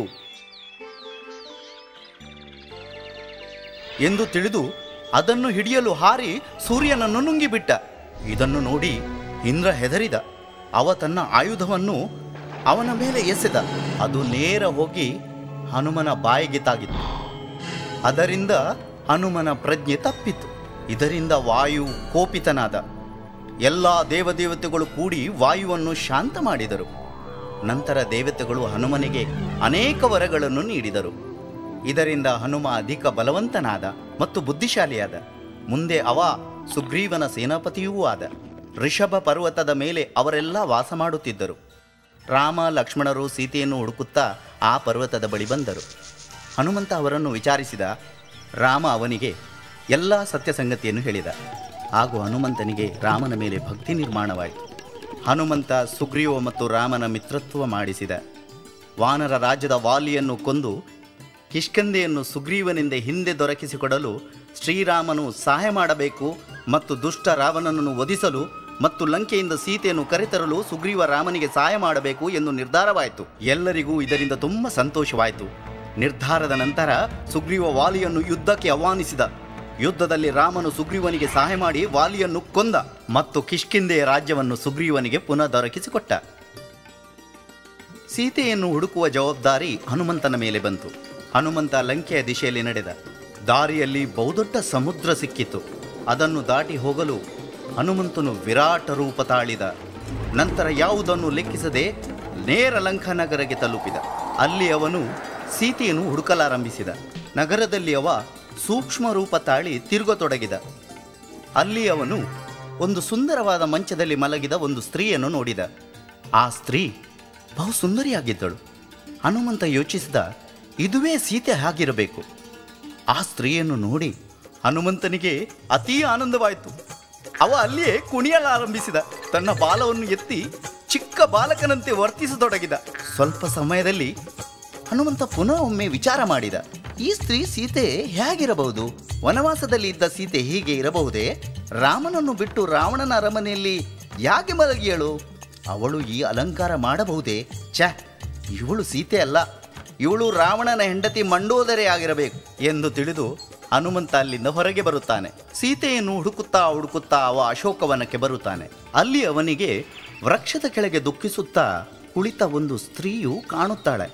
[SPEAKER 3] ಎಂದು ತಿಳಿದು ಅದನ್ನು ಹಿಡಿಯಲು ಹಾರಿ ಸೂರ್ಯನನ್ನು ನುಂಗಿಬಿಟ್ಟ ಇದನ್ನು ನೋಡಿ ಇಂದ್ರ ಹೆದರಿದ ಅವ ತನ್ನ ಆಯುಧವನ್ನು ಅವನ ಮೇಲೆ ಎಸೆದ ಅದು ನೇರ ಹೋಗಿ ಹನುಮನ ಬಾಯಿಗೆ ತಾಗಿತ್ತು ಅದರಿಂದ ಹನುಮನ ಪ್ರಜ್ಞೆ ತಪ್ಪಿತು ಇದರಿಂದ ವಾಯು ಕೋಪಿತನಾದ ಎಲ್ಲ ದೇವದೇವತೆಗಳು ಕೂಡಿ ವಾಯುವನ್ನು ಶಾಂತ ಮಾಡಿದರು ನಂತರ ದೇವತೆಗಳು ಹನುಮನಿಗೆ ಅನೇಕ ವರಗಳನ್ನು ನೀಡಿದರು ಇದರಿಂದ ಹನುಮ ಅಧಿಕ ಬಲವಂತನಾದ ಮತ್ತು ಬುದ್ಧಿಶಾಲಿಯಾದ ಮುಂದೆ ಅವ ಸುಗ್ರೀವನ ಸೇನಾಪತಿಯೂ ಆದ ಋಷಭ ಪರ್ವತದ ಮೇಲೆ ಅವರೆಲ್ಲ ವಾಸ ಮಾಡುತ್ತಿದ್ದರು ರಾಮ ಲಕ್ಷ್ಮಣರು ಸೀತೆಯನ್ನು ಹುಡುಕುತ್ತಾ ಆ ಪರ್ವತದ ಬಳಿ ಬಂದರು ಹನುಮಂತ ಅವರನ್ನು ವಿಚಾರಿಸಿದ ರಾಮ ಅವನಿಗೆ ಎಲ್ಲ ಸತ್ಯ ಸಂಗತಿಯನ್ನು ಹೇಳಿದ ಹಾಗೂ ಹನುಮಂತನಿಗೆ ರಾಮನ ಮೇಲೆ ಭಕ್ತಿ ನಿರ್ಮಾಣವಾಯಿತು ಹನುಮಂತ ಸುಗ್ರೀವ ಮತ್ತು ರಾಮನ ಮಿತ್ರತ್ವ ಮಾಡಿಸಿದ ವಾನರ ರಾಜ್ಯದ ವಾಲಿಯನ್ನು ಕೊಂದು ಕಿಷ್ಕಂದೆಯನ್ನು ಸುಗ್ರೀವನಿಂದ ಹಿಂದೆ ದೊರಕಿಸಿಕೊಡಲು ಶ್ರೀರಾಮನು ಸಹಾಯ ಮಾಡಬೇಕು ಮತ್ತು ದುಷ್ಟ ರಾವಣನನ್ನು ವಧಿಸಲು ಮತ್ತು ಲಂಕೆಯಿಂದ ಸೀತೆಯನ್ನು ಕರೆತರಲು ಸುಗ್ರೀವ ರಾಮನಿಗೆ ಸಹಾಯ ಮಾಡಬೇಕು ಎಂದು ನಿರ್ಧಾರವಾಯಿತು ಎಲ್ಲರಿಗೂ ಇದರಿಂದ ತುಂಬ ಸಂತೋಷವಾಯಿತು ನಿರ್ಧಾರದ ನಂತರ ಸುಗ್ರೀವ ವಾಲಿಯನ್ನು ಯುದ್ಧಕ್ಕೆ ಆಹ್ವಾನಿಸಿದ ಯುದ್ಧದಲ್ಲಿ ರಾಮನು ಸುಗ್ರೀವನಿಗೆ ಸಹಾಯ ಮಾಡಿ ವಾಲಿಯನ್ನು ಕೊಂದ ಮತ್ತು ಕಿಷ್ಕಿಂದೆಯ ರಾಜ್ಯವನ್ನು ಸುಗ್ರೀವನಿಗೆ ಪುನಃ ದೊರಕಿಸಿಕೊಟ್ಟ ಸೀತೆಯನ್ನು ಹುಡುಕುವ ಜವಾಬ್ದಾರಿ ಹನುಮಂತನ ಮೇಲೆ ಬಂತು ಹನುಮಂತ ಲಂಕೆಯ ದಿಶೆಯಲ್ಲಿ ನಡೆದ ದಾರಿಯಲ್ಲಿ ಬಹುದೊಡ್ಡ ಸಮುದ್ರ ಸಿಕ್ಕಿತು ಅದನ್ನು ದಾಟಿ ಹೋಗಲು ಹನುಮಂತನು ವಿರಾಟ ರೂಪ ತಾಳಿದ ನಂತರ ಯಾವುದನ್ನು ಲೆಕ್ಕಿಸದೆ ನೇರ ಲಂಕಾ ನಗರಕ್ಕೆ ತಲುಪಿದ ಅಲ್ಲಿ ಅವನು ಸೀತೆಯನ್ನು ಹುಡುಕಲಾರಂಭಿಸಿದ ನಗರದಲ್ಲಿ ಅವ ಸೂಕ್ಷ್ಮ ರೂಪ ತಾಳಿ ತಿರುಗತೊಡಗಿದ ಅಲ್ಲಿ ಅವನು ಒಂದು ಸುಂದರವಾದ ಮಂಚದಲ್ಲಿ ಮಲಗಿದ ಒಂದು ಸ್ತ್ರೀಯನ್ನು ನೋಡಿದ ಆ ಸ್ತ್ರೀ ಬಹು ಸುಂದರಿಯಾಗಿದ್ದಳು ಹನುಮಂತ ಯೋಚಿಸಿದ ಇದುವೇ ಸೀತೆ ಆಗಿರಬೇಕು ಆ ಸ್ತ್ರೀಯನ್ನು ನೋಡಿ ಹನುಮಂತನಿಗೆ ಅತೀ ಆನಂದವಾಯಿತು ಅವ ಅಲ್ಲಿಯೇ ಕುಣಿಯಲಾರಂಭಿಸಿದ ತನ್ನ ಬಾಲವನ್ನು ಎತ್ತಿ ಚಿಕ್ಕ ಬಾಲಕನಂತೆ ವರ್ತಿಸತೊಡಗಿದ ಸ್ವಲ್ಪ ಸಮಯದಲ್ಲಿ ಹನುಮಂತ ಪುನಃ ಒಮ್ಮೆ ವಿಚಾರ ಮಾಡಿದ ಈ ಸ್ತ್ರೀ ಸೀತೆ ಹೇಗಿರಬಹುದು ವನವಾಸದಲ್ಲಿ ಇದ್ದ ಸೀತೆ ಹೀಗೆ ಇರಬಹುದೇ ರಾಮನನ್ನು ಬಿಟ್ಟು ರಾವಣನ ಅರಮನೆಯಲ್ಲಿ ಯಾಕೆ ಮಲಗಿಯಳು ಅವಳು ಈ ಅಲಂಕಾರ ಮಾಡಬಹುದೇ ಛ ಇವಳು ಸೀತೆ ಅಲ್ಲ ಇವಳು ರಾವಣನ ಹೆಂಡತಿ ಮಂಡೋದರಿ ಆಗಿರಬೇಕು ಎಂದು ತಿಳಿದು ಹನುಮಂತ ಅಲ್ಲಿಂದ ಹೊರಗೆ ಬರುತ್ತಾನೆ ಸೀತೆಯನ್ನು ಹುಡುಕುತ್ತಾ ಹುಡುಕುತ್ತಾ ಅವ ಅಶೋಕವನಕ್ಕೆ ಬರುತ್ತಾನೆ ಅಲ್ಲಿ ಅವನಿಗೆ ವೃಕ್ಷದ ಕೆಳಗೆ ದುಃಖಿಸುತ್ತಾ ಕುಳಿತ ಒಂದು ಸ್ತ್ರೀಯು ಕಾಣುತ್ತಾಳೆ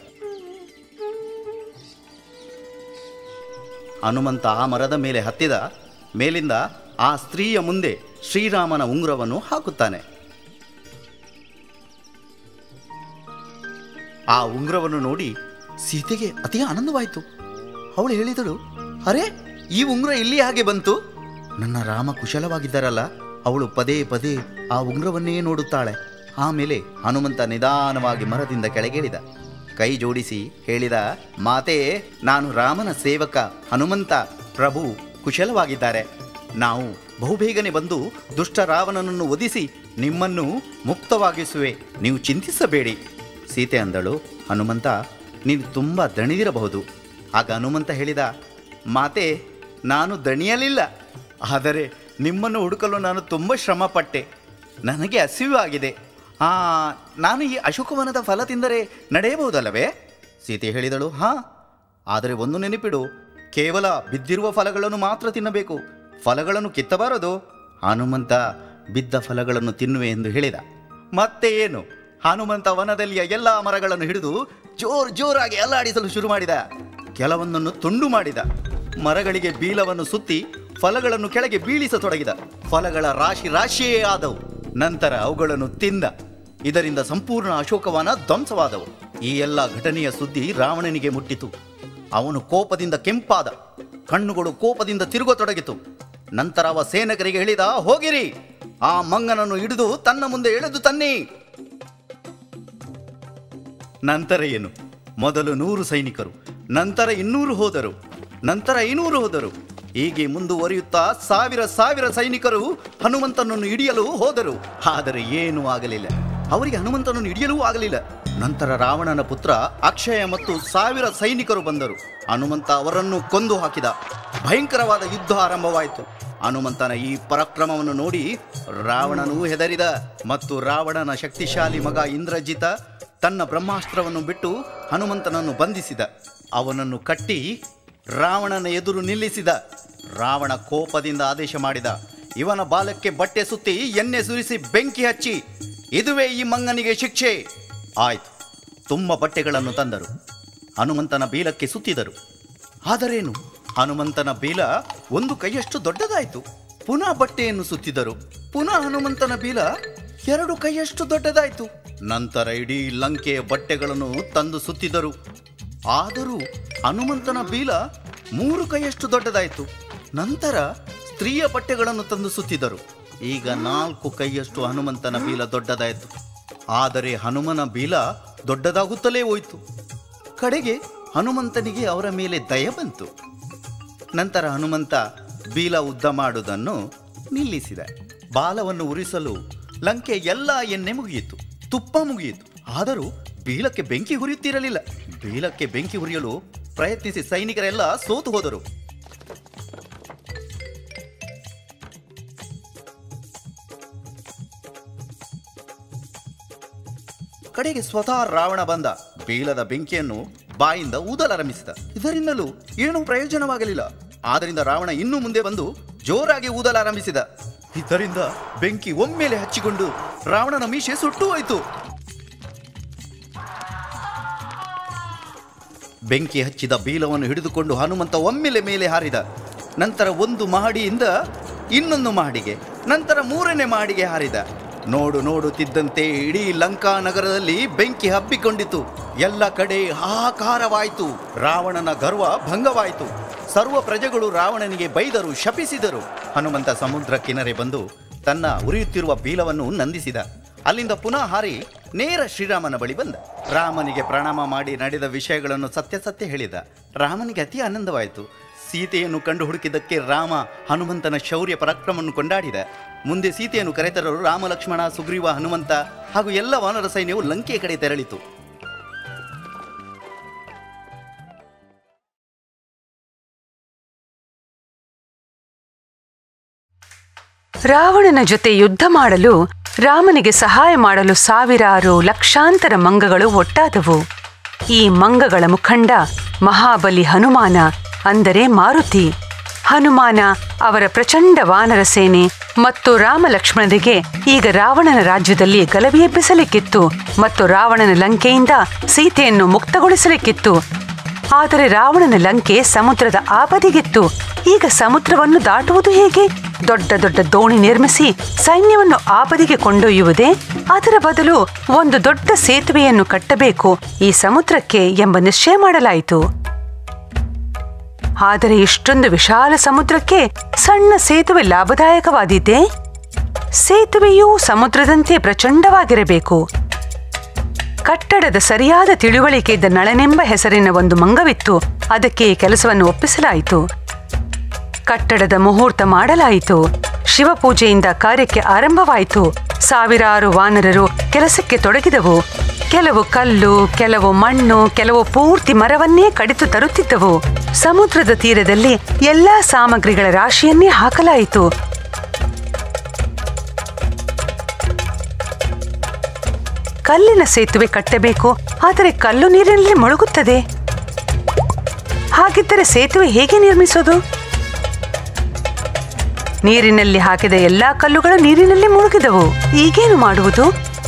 [SPEAKER 3] ಹನುಮಂತ ಆ ಮರದ ಮೇಲೆ ಹತ್ತಿದ ಮೇಲಿಂದ ಆ ಸ್ತ್ರೀಯ ಮುಂದೆ ಶ್ರೀರಾಮನ ಉಂಗುರವನ್ನು ಹಾಕುತ್ತಾನೆ ಆ ಉಂಗುರವನ್ನು ನೋಡಿ ಸೀತೆಗೆ ಅತಿ ಆನಂದವಾಯಿತು ಅವಳು ಹೇಳಿದಳು ಅರೆ ಈ ಉಂಗುರ ಇಲ್ಲಿ ಹಾಗೆ ಬಂತು ನನ್ನ ರಾಮ ಕುಶಲವಾಗಿದ್ದಾರಲ್ಲ ಅವಳು ಪದೇ ಪದೇ ಆ ಉಂಗುರವನ್ನೇ ನೋಡುತ್ತಾಳೆ ಆಮೇಲೆ ಹನುಮಂತ ನಿಧಾನವಾಗಿ ಮರದಿಂದ ಕೆಳಗಿಳಿದ ಕೈ ಜೋಡಿಸಿ ಹೇಳಿದ ಮಾತೆ ನಾನು ರಾಮನ ಸೇವಕ ಹನುಮಂತ ಪ್ರಭು ಕುಶಲವಾಗಿದ್ದಾರೆ ನಾವು ಬಹುಬೇಗನೆ ಬಂದು ದುಷ್ಟ ರಾವಣನನ್ನು ಒದಿಸಿ ನಿಮ್ಮನ್ನು ಮುಕ್ತವಾಗಿಸುವೆ ನೀವು ಚಿಂತಿಸಬೇಡಿ ಸೀತೆ ಅಂದಳು ಹನುಮಂತ ನೀನು ತುಂಬ ದಣಿದಿರಬಹುದು ಆಗ ಹನುಮಂತ ಹೇಳಿದ ಮಾತೆ ನಾನು ದಣಿಯಲಿಲ್ಲ ಆದರೆ ನಿಮ್ಮನ್ನು ಹುಡುಕಲು ನಾನು ತುಂಬ ಶ್ರಮಪಟ್ಟೆ ನನಗೆ ಹಸಿವು ಆಗಿದೆ ಆ ನಾನು ಈ ಅಶೋಕವನದ ಫಲ ತಿಂದರೆ ನಡೆಯಬಹುದಲ್ಲವೇ ಸೀತೆ ಹೇಳಿದಳು ಹಾ ಆದರೆ ಒಂದು ನೆನಪಿಡು ಕೇವಲ ಬಿದ್ದಿರುವ ಫಲಗಳನ್ನು ಮಾತ್ರ ತಿನ್ನಬೇಕು ಫಲಗಳನ್ನು ಕಿತ್ತಬಾರದು ಹನುಮಂತ ಬಿದ್ದ ಫಲಗಳನ್ನು ತಿನ್ನುವೆ ಎಂದು ಹೇಳಿದ ಮತ್ತೆ ಏನು ಹನುಮಂತ ವನದಲ್ಲಿಯ ಎಲ್ಲ ಮರಗಳನ್ನು ಹಿಡಿದು ಜೋರ್ ಜೋರಾಗಿ ಅಲ್ಲಾಡಿಸಲು ಶುರು ಮಾಡಿದ ಕೆಲವೊಂದನ್ನು ತುಂಡು ಮಾಡಿದ ಮರಗಳಿಗೆ ಬೀಲವನ್ನು ಸುತ್ತಿ ಫಲಗಳನ್ನು ಕೆಳಗೆ ಬೀಳಿಸತೊಡಗಿದ ಫಲಗಳ ರಾಶಿ ರಾಶಿಯೇ ಆದವು ನಂತರ ಅವುಗಳನ್ನು ತಿಂದ ಇದರಿಂದ ಸಂಪೂರ್ಣ ಅಶೋಕವನ ಧ್ವಂಸವಾದವು ಈ ಎಲ್ಲ ಘಟನೆಯ ಸುದ್ದಿ ರಾವಣನಿಗೆ ಮುಟ್ಟಿತು ಅವನು ಕೋಪದಿಂದ ಕೆಂಪಾದ ಕಣ್ಣುಗಳು ಕೋಪದಿಂದ ತಿರುಗತೊಡಗಿತು ನಂತರ ಅವ ಸೇನಕರಿಗೆ ಹೇಳಿದ ಹೋಗಿರಿ ಆ ಮಂಗನನ್ನು ಹಿಡಿದು ತನ್ನ ಮುಂದೆ ಎಳೆದು ತನ್ನಿ ನಂತರ ಏನು ಮೊದಲು ನೂರು ಸೈನಿಕರು ನಂತರ ಇನ್ನೂರು ಹೋದರು ನಂತರ ಐನೂರು ಹೋದರು ಹೀಗೆ ಮುಂದುವರಿಯುತ್ತಾ ಸಾವಿರ ಸಾವಿರ ಸೈನಿಕರು ಹನುಮಂತನನ್ನು ಹಿಡಿಯಲು ಹೋದರು ಆದರೆ ಏನೂ ಆಗಲಿಲ್ಲ ಅವರಿಗೆ ಹನುಮಂತನನ್ನು ಹಿಡಿಯಲೂ ಆಗಲಿಲ್ಲ ನಂತರ ರಾವಣನ ಪುತ್ರ ಅಕ್ಷಯ ಮತ್ತು ಸಾವಿರ ಸೈನಿಕರು ಬಂದರು ಹನುಮಂತ ಅವರನ್ನು ಕೊಂದು ಹಾಕಿದ ಭಯಂಕರವಾದ ಯುದ್ಧ ಆರಂಭವಾಯಿತು ಹನುಮಂತನ ಈ ಪರಾಕ್ರಮವನ್ನು ನೋಡಿ ರಾವಣನೂ ಹೆದರಿದ ಮತ್ತು ರಾವಣನ ಶಕ್ತಿಶಾಲಿ ಮಗ ಇಂದ್ರಜಿತ ತನ್ನ ಬ್ರಹ್ಮಾಸ್ತ್ರವನ್ನು ಬಿಟ್ಟು ಹನುಮಂತನನ್ನು ಬಂಧಿಸಿದ ಅವನನ್ನು ಕಟ್ಟಿ ರಾವಣನ ಎದುರು ನಿಲ್ಲಿಸಿದ ರಾವಣ ಕೋಪದಿಂದ ಆದೇಶ ಮಾಡಿದ ಇವನ ಬಾಲಕ್ಕೆ ಬಟ್ಟೆ ಸುತ್ತಿ ಎಣ್ಣೆ ಸುರಿಸಿ ಬೆಂಕಿ ಹಚ್ಚಿ ಇದುವೇ ಈ ಮಂಗನಿಗೆ ಶಿಕ್ಷೆ ಆಯ್ತು ತುಂಬ ಬಟ್ಟೆಗಳನ್ನು ತಂದರು ಹನುಮಂತನ ಬೀಲಕ್ಕೆ ಸುತ್ತಿದರು ಆದರೇನು ಹನುಮಂತನ ಬೀಲ ಒಂದು ಕೈಯಷ್ಟು ದೊಡ್ಡದಾಯಿತು ಪುನಃ ಬಟ್ಟೆಯನ್ನು ಸುತ್ತಿದರು ಪುನಃ ಹನುಮಂತನ ಬೀಲ ಎರಡು ಕೈಯಷ್ಟು ದೊಡ್ಡದಾಯಿತು ನಂತರ ಇಡೀ ಲಂಕೆಯ ಬಟ್ಟೆಗಳನ್ನು ತಂದು ಸುತ್ತಿದರು ಆದರೂ ಹನುಮಂತನ ಬೀಲ ಮೂರು ಕೈಯಷ್ಟು ದೊಡ್ಡದಾಯಿತು ನಂತರ ಸ್ತ್ರೀಯ ಬಟ್ಟೆಗಳನ್ನು ತಂದು ಸುತ್ತಿದರು ಈಗ ನಾಲ್ಕು ಕೈಯಷ್ಟು ಹನುಮಂತನ ಬೀಲ ದೊಡ್ಡದಾಯಿತು ಆದರೆ ಹನುಮನ ಬೀಲ ದೊಡ್ಡದಾಗುತ್ತಲೇ ಹೋಯಿತು ಕಡೆಗೆ ಹನುಮಂತನಿಗೆ ಅವರ ಮೇಲೆ ದಯ ಬಂತು ನಂತರ ಹನುಮಂತ ಬೀಲ ಉದ್ದ ಮಾಡುವುದನ್ನು ನಿಲ್ಲಿಸಿದ ಬಾಲವನ್ನು ಉರಿಸಲು ಲಂಕೆ ಎಲ್ಲ ಎಣ್ಣೆ ಮುಗಿಯಿತು ತುಪ್ಪ ಮುಗಿಯಿತು ಆದರೂ ಬೀಲಕ್ಕೆ ಬೆಂಕಿ ಹುರಿಯುತ್ತಿರಲಿಲ್ಲ ಬೀಲಕ್ಕೆ ಬೆಂಕಿ ಹುರಿಯಲು ಪ್ರಯತ್ನಿಸಿ ಸೈನಿಕರೆಲ್ಲ ಸೋತು ಹೋದರು ಕಡೆಗೆ ಸ್ವತಃ ರಾವಣ ಬಂದ ಬೀಲದ ಬೆಂಕಿಯನ್ನು ಬಾಯಿಂದ ಊದಲಾರಂಭಿಸಿದ ಇದರಿಂದಲೂ ಏನೂ ಪ್ರಯೋಜನವಾಗಲಿಲ್ಲ ಆದ್ದರಿಂದ ರಾವಣ ಇನ್ನೂ ಮುಂದೆ ಬಂದು ಜೋರಾಗಿ ಊದಲಾರಂಭಿಸಿದ ಇದರಿಂದ ಬೆಂಕಿ ಒಮ್ಮೆಲೆ ಹಚ್ಚಿಕೊಂಡು ರಾವಣನ ಮೀಸೆ ಸುಟ್ಟು ಹೋಯಿತು ಬೆಂಕಿ ಹಚ್ಚಿದ ಬೀಲವನ್ನು ಹಿಡಿದುಕೊಂಡು ಹನುಮಂತ ಒಮ್ಮೆಲೆ ಮೇಲೆ ಹಾರಿದ ನಂತರ ಒಂದು ಮಹಡಿಯಿಂದ ಇನ್ನೊಂದು ಮಹಡಿಗೆ ನಂತರ ಮೂರನೇ ಮಹಡಿಗೆ ಹಾರಿದ ನೋಡು ನೋಡುತ್ತಿದ್ದಂತೆ ಇಡೀ ಲಂಕಾ ನಗರದಲ್ಲಿ ಬೆಂಕಿ ಹಬ್ಬಿಕೊಂಡಿತು ಎಲ್ಲ ಕಡೆ ಹಾಹಾಕಾರವಾಯಿತು ರಾವಣನ ಗರ್ವ ಭಂಗವಾಯಿತು ಸರ್ವ ಪ್ರಜೆಗಳು ರಾವಣನಿಗೆ ಬೈದರು ಶಪಿಸಿದರು ಹನುಮಂತ ಸಮುದ್ರ ಕಿನರೆ ಬಂದು ತನ್ನ ಉರಿಯುತ್ತಿರುವ ಬೀಲವನ್ನು ನಂದಿಸಿದ ಅಲ್ಲಿಂದ ಪುನಃ ಹಾರಿ ನೇರ ಶ್ರೀರಾಮನ ಬಳಿ ಬಂದ ರಾಮನಿಗೆ ಪ್ರಣಾಮ ಮಾಡಿ ನಡೆದ ವಿಷಯಗಳನ್ನು ಸತ್ಯ ಸತ್ಯ ಹೇಳಿದ ರಾಮನಿಗೆ ಅತಿ ಆನಂದವಾಯಿತು ಸೀತೆಯನ್ನು ಕಂಡು ಹುಡುಕಿದ್ದಕ್ಕೆ ರಾಮ ಹನುಮಂತನ ಶೌರ್ಯ ಪರಾಕ್ರಮವನ್ನು ಕೊಂಡಾಡಿದ ಮುಂದೆ ಸೀತೆಯನ್ನು ಕರೆತರಲು ರಾಮ ಲಕ್ಷ್ಮಣ ಸುಗ್ರೀವ ಹನುಮಂತ ಹಾಗೂ ಎಲ್ಲ ವಾನರ ಸೈನ್ಯವು ಲಂಕೆಯ ಕಡೆ ತೆರಳಿತು
[SPEAKER 4] ರಾವಣನ ಜೊತೆ ಯುದ್ಧ ಮಾಡಲು ರಾಮನಿಗೆ ಸಹಾಯ ಮಾಡಲು ಸಾವಿರಾರು ಲಕ್ಷಾಂತರ ಮಂಗಗಳು ಒಟ್ಟಾದವು ಈ ಮಂಗಗಳ ಮುಖಂಡ ಮಹಾಬಲಿ ಹನುಮಾನ ಅಂದರೆ ಮಾರುತಿ ಹನುಮಾನ ಅವರ ಪ್ರಚಂಡ ವಾನರ ಸೇನೆ ಮತ್ತು ರಾಮ ಲಕ್ಷ್ಮಣರಿಗೆ ಈಗ ರಾವಣನ ರಾಜ್ಯದಲ್ಲಿ ಗಲಭೆ ಎಬ್ಬಿಸಲಿಕ್ಕಿತ್ತು ಮತ್ತು ರಾವಣನ ಲಂಕೆಯಿಂದ ಸೀತೆಯನ್ನು ಮುಕ್ತಗೊಳಿಸಲಿಕ್ಕಿತ್ತು ಆದರೆ ರಾವಣನ ಲಂಕೆ ಸಮುದ್ರದ ಆಪದಿಗಿತ್ತು ಈಗ ಸಮುದ್ರವನ್ನು ದಾಟುವುದು ಹೇಗೆ ದೊಡ್ಡ ದೊಡ್ಡ ದೋಣಿ ನಿರ್ಮಿಸಿ ಸೈನ್ಯವನ್ನು ಆಪದಿಗೆ ಕೊಂಡೊಯ್ಯುವುದೇ ಅದರ ಬದಲು ಒಂದು ದೊಡ್ಡ ಸೇತುವೆಯನ್ನು ಕಟ್ಟಬೇಕು ಈ ಸಮುದ್ರಕ್ಕೆ ಎಂಬ ನಿಶ್ಚಯ ಮಾಡಲಾಯಿತು ಆದರೆ ಇಷ್ಟೊಂದು ವಿಶಾಲ ಸಮುದ್ರಕ್ಕೆ ಸಣ್ಣ ಸೇತುವೆ ಲಾಭದಾಯಕವಾದೀತೆ ಸೇತುವೆಯೂ ಸಮುದ್ರದಂತೆ ಪ್ರಚಂಡವಾಗಿರಬೇಕು ಕಟ್ಟಡದ ಸರಿಯಾದ ತಿಳುವಳಿಕೆ ಇದ್ದ ನಳನೆಂಬ ಹೆಸರಿನ ಒಂದು ಮಂಗವಿತ್ತು ಅದಕ್ಕೆ ಈ ಕೆಲಸವನ್ನು ಒಪ್ಪಿಸಲಾಯಿತು ಕಟ್ಟಡದ ಮುಹೂರ್ತ ಮಾಡಲಾಯಿತು ಶಿವಪೂಜೆಯಿಂದ ಕಾರ್ಯಕ್ಕೆ ಆರಂಭವಾಯಿತು ಸಾವಿರಾರು ವಾನರರು ಕೆಲಸಕ್ಕೆ ತೊಡಗಿದವು ಕೆಲವು ಕಲ್ಲು ಕೆಲವು ಮಣ್ಣು ಕೆಲವು ಪೂರ್ತಿ ಮರವನ್ನೇ ಕಡಿತು ತರುತ್ತಿದ್ದವು ಸಮುದ್ರದ ತೀರದಲ್ಲಿ ಎಲ್ಲಾ ಸಾಮಗ್ರಿಗಳ ರಾಶಿಯನ್ನೇ ಹಾಕಲಾಯಿತು ಕಲ್ಲಿನ ಸೇತುವೆ ಕಟ್ಟಬೇಕು ಆದರೆ ಕಲ್ಲು ನೀರಿನಲ್ಲಿ ಮುಳುಗುತ್ತದೆ ಹಾಗಿದ್ದರೆ ಸೇತುವೆ ಹೇಗೆ ನಿರ್ಮಿಸೋದು ನೀರಿನಲ್ಲಿ ಹಾಕಿದ ಎಲ್ಲಾ ಕಲ್ಲುಗಳು ನೀರಿನಲ್ಲಿ ಮುಳುಗಿದವು ಈಗೇನು ಮಾಡುವುದು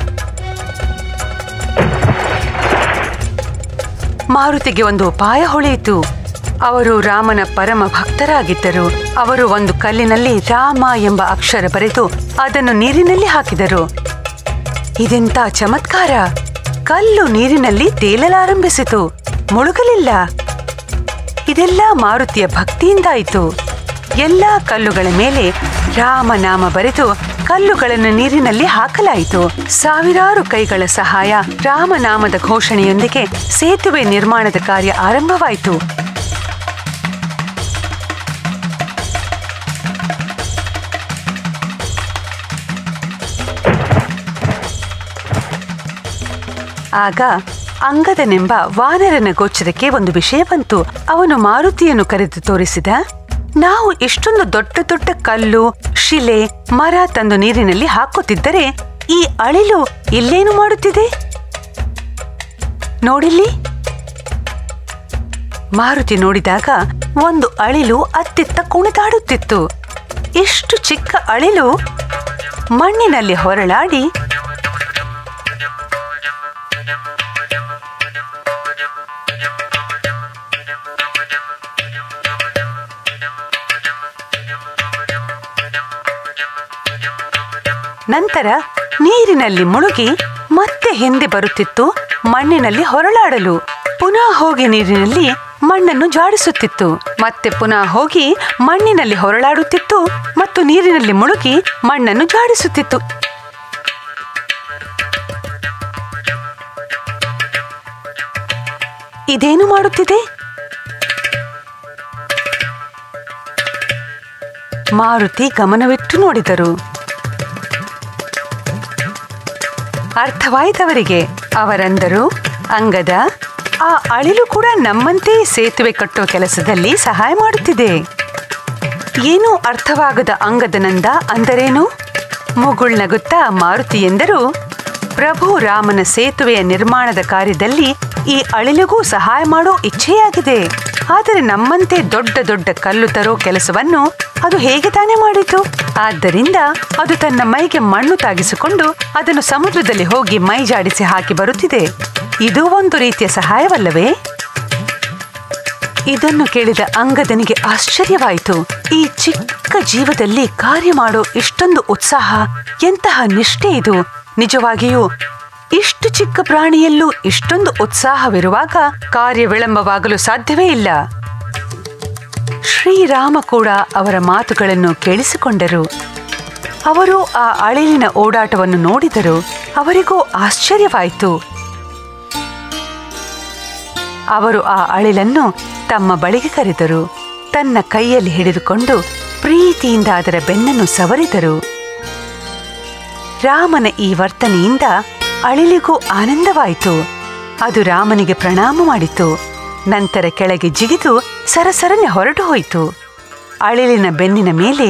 [SPEAKER 4] ಮಾರುತಿಗೆ ಒಂದು ಉಪಾಯ ಹೊಳೆಯಿತು ಅವರು ರಾಮನ ಪರಮ ಭಕ್ತರಾಗಿದ್ದರು ಅವರು ಒಂದು ಕಲ್ಲಿನಲ್ಲಿ ರಾಮ ಎಂಬ ಅಕ್ಷರ ಬರೆದು ಅದನ್ನು ನೀರಿನಲ್ಲಿ ಹಾಕಿದರು ಇದೆಂತ ಚಮತ್ಕಾರ ಕಲ್ಲು ನೀರಿನಲ್ಲಿ ತೇಲಲಾರಂಭಿಸಿತು ಮುಳುಗಲಿಲ್ಲ ಇದೆಲ್ಲ ಮಾರುತಿಯ ಭಕ್ತಿಯಿಂದಾಯಿತು ಎಲ್ಲಾ ಕಲ್ಲುಗಳ ಮೇಲೆ ರಾಮನಾಮ ಬರೆದು ಕಲ್ಲುಗಳನ್ನು ನೀರಿನಲ್ಲಿ ಹಾಕಲಾಯಿತು ಸಾವಿರಾರು ಕೈಗಳ ಸಹಾಯ ರಾಮನಾಮದ ಘೋಷಣೆಯೊಂದಿಗೆ ಸೇತುವೆ ನಿರ್ಮಾಣದ ಕಾರ್ಯ ಆರಂಭವಾಯಿತು ಆಗ ಅಂಗದನೆಂಬ ವಾನರನ ಗೋಚರಕ್ಕೆ ಒಂದು ವಿಷಯ ಬಂತು ಅವನು ಮಾರುತಿಯನ್ನು ಕರೆದು ತೋರಿಸಿದ ನಾವು ಇಷ್ಟೊಂದು ದೊಡ್ಡ ದೊಡ್ಡ ಕಲ್ಲು ಶಿಲೆ ಮರ ತಂದು ನೀರಿನಲ್ಲಿ ಹಾಕುತ್ತಿದ್ದರೆ ಈ ಅಳಿಲು ಇಲ್ಲೇನು ಮಾಡುತ್ತಿದೆ ನೋಡಿಲ್ಲಿ ಮಾರುತಿ ನೋಡಿದಾಗ ಒಂದು ಅಳಿಲು ಅತ್ತಿತ್ತ ಕುಣಿದಾಡುತ್ತಿತ್ತು ಇಷ್ಟು ಚಿಕ್ಕ ಅಳಿಲು ಮಣ್ಣಿನಲ್ಲಿ ಹೊರಳಾಡಿ ನಂತರ ನೀರಿನಲ್ಲಿ ಮುಳುಗಿ ಮತ್ತೆ ಹಿಂದೆ ಬರುತ್ತಿತ್ತು ಮಣ್ಣಿನಲ್ಲಿ ಹೊರಳಾಡಲು ಪುನಃ ಹೋಗಿ ನೀರಿನಲ್ಲಿ ಮಣ್ಣನ್ನು ಜಾಡಿಸುತ್ತಿತ್ತು ಮತ್ತೆ ಪುನಃ ಹೋಗಿ ಮಣ್ಣಿನಲ್ಲಿ ಹೊರಳಾಡುತ್ತಿತ್ತು ಮತ್ತು ನೀರಿನಲ್ಲಿ ಮುಳುಗಿ ಮಣ್ಣನ್ನು ಜಾಡಿಸುತ್ತಿತ್ತು ಇದೇನು ಮಾಡುತ್ತಿದೆ ಮಾರುತಿ ಗಮನವಿಟ್ಟು ನೋಡಿದರು ಅರ್ಥವಾಯಿತವರಿಗೆ ಅವರಂದರು ಅಂಗದ ಆ ಅಳಿಲು ಕೂಡ ನಮ್ಮಂತೆ ಸೇತುವೆ ಕಟ್ಟುವ ಕೆಲಸದಲ್ಲಿ ಸಹಾಯ ಮಾಡುತ್ತಿದೆ ಏನೂ ಅರ್ಥವಾಗದ ಅಂಗದನಂದ ಅಂದರೇನು ಮುಗುಳ್ನಗುತ್ತಾ ಮಾರುತಿ ಎಂದರು ಪ್ರಭು ರಾಮನ ಸೇತುವೆಯ ನಿರ್ಮಾಣದ ಕಾರ್ಯದಲ್ಲಿ ಈ ಅಳಿಲಿಗೂ ಸಹಾಯ ಮಾಡೋ ಇಚ್ಛೆಯಾಗಿದೆ ಆದರೆ ನಮ್ಮಂತೆ ದೊಡ್ಡ ದೊಡ್ಡ ಕಲ್ಲು ತರೋ ಕೆಲಸವನ್ನು ಅದು ಹೇಗೆ ತಾನೇ ಮಾಡಿತು ಆದ್ದರಿಂದ ಅದು ತನ್ನ ಮೈಗೆ ಮಣ್ಣು ತಾಗಿಸಿಕೊಂಡು ಅದನ್ನು ಸಮುದ್ರದಲ್ಲಿ ಹೋಗಿ ಮೈ ಜಾಡಿಸಿ ಹಾಕಿ ಬರುತ್ತಿದೆ ಇದು ಒಂದು ರೀತಿಯ ಸಹಾಯವಲ್ಲವೇ ಇದನ್ನು ಕೇಳಿದ ಅಂಗದನಿಗೆ ಆಶ್ಚರ್ಯವಾಯಿತು ಈ ಚಿಕ್ಕ ಜೀವದಲ್ಲಿ ಕಾರ್ಯ ಮಾಡೋ ಇಷ್ಟೊಂದು ಉತ್ಸಾಹ ಎಂತಹ ನಿಷ್ಠೆ ಇದು ನಿಜವಾಗಿಯೂ ಇಷ್ಟು ಚಿಕ್ಕ ಪ್ರಾಣಿಯಲ್ಲೂ ಇಷ್ಟೊಂದು ಉತ್ಸಾಹವಿರುವಾಗ ಕಾರ್ಯ ವಿಳಂಬವಾಗಲು ಸಾಧ್ಯವೇ ಇಲ್ಲ ಶ್ರೀರಾಮ ಕೂಡ ಅವರ ಮಾತುಗಳನ್ನು ಕೇಳಿಸಿಕೊಂಡರು ಅವರು ಆ ಅಳಿಲಿನ ಓಡಾಟವನ್ನು ನೋಡಿದರು ಅವರಿಗೂ ಆಶ್ಚರ್ಯವಾಯಿತು ಅವರು ಆ ಅಳಿಲನ್ನು ತಮ್ಮ ಬಳಿಗೆ ಕರೆದರು ತನ್ನ ಕೈಯಲ್ಲಿ ಹಿಡಿದುಕೊಂಡು ಪ್ರೀತಿಯಿಂದ ಅದರ ಬೆನ್ನನ್ನು ಸವರಿದರು ರಾಮನ ಈ ವರ್ತನೆಯಿಂದ ಅಳಿಲಿಗೂ ಆನಂದವಾಯಿತು ಅದು ರಾಮನಿಗೆ ಪ್ರಣಾಮ ಮಾಡಿತು ನಂತರ ಕೆಳಗೆ ಜಿಗಿದು ಸರಸರನೆ ಹೊರಟು ಹೋಯಿತು ಅಳಿಲಿನ ಬೆನ್ನಿನ ಮೇಲೆ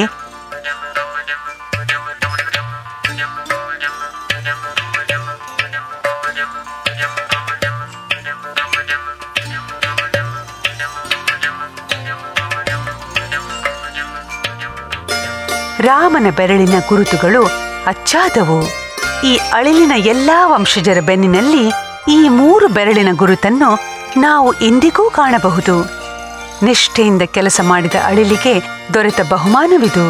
[SPEAKER 4] ರಾಮನ ಬೆರಳಿನ ಗುರುತುಗಳು ಅಚ್ಚಾದವು ಈ ಅಳಿಲಿನ ಎಲ್ಲಾ ವಂಶಜರ ಬೆನ್ನಿನಲ್ಲಿ ಈ ಮೂರು ಬೆರಳಿನ ಗುರುತನ್ನು ನಾವು ಇಂದಿಗೂ ಕಾಣಬಹುದು ನಿಷ್ಠೆಯಿಂದ ಕೆಲಸ ಮಾಡಿದ ಅಳಿಲಿಗೆ ದೊರೆತ ಬಹುಮಾನವಿದು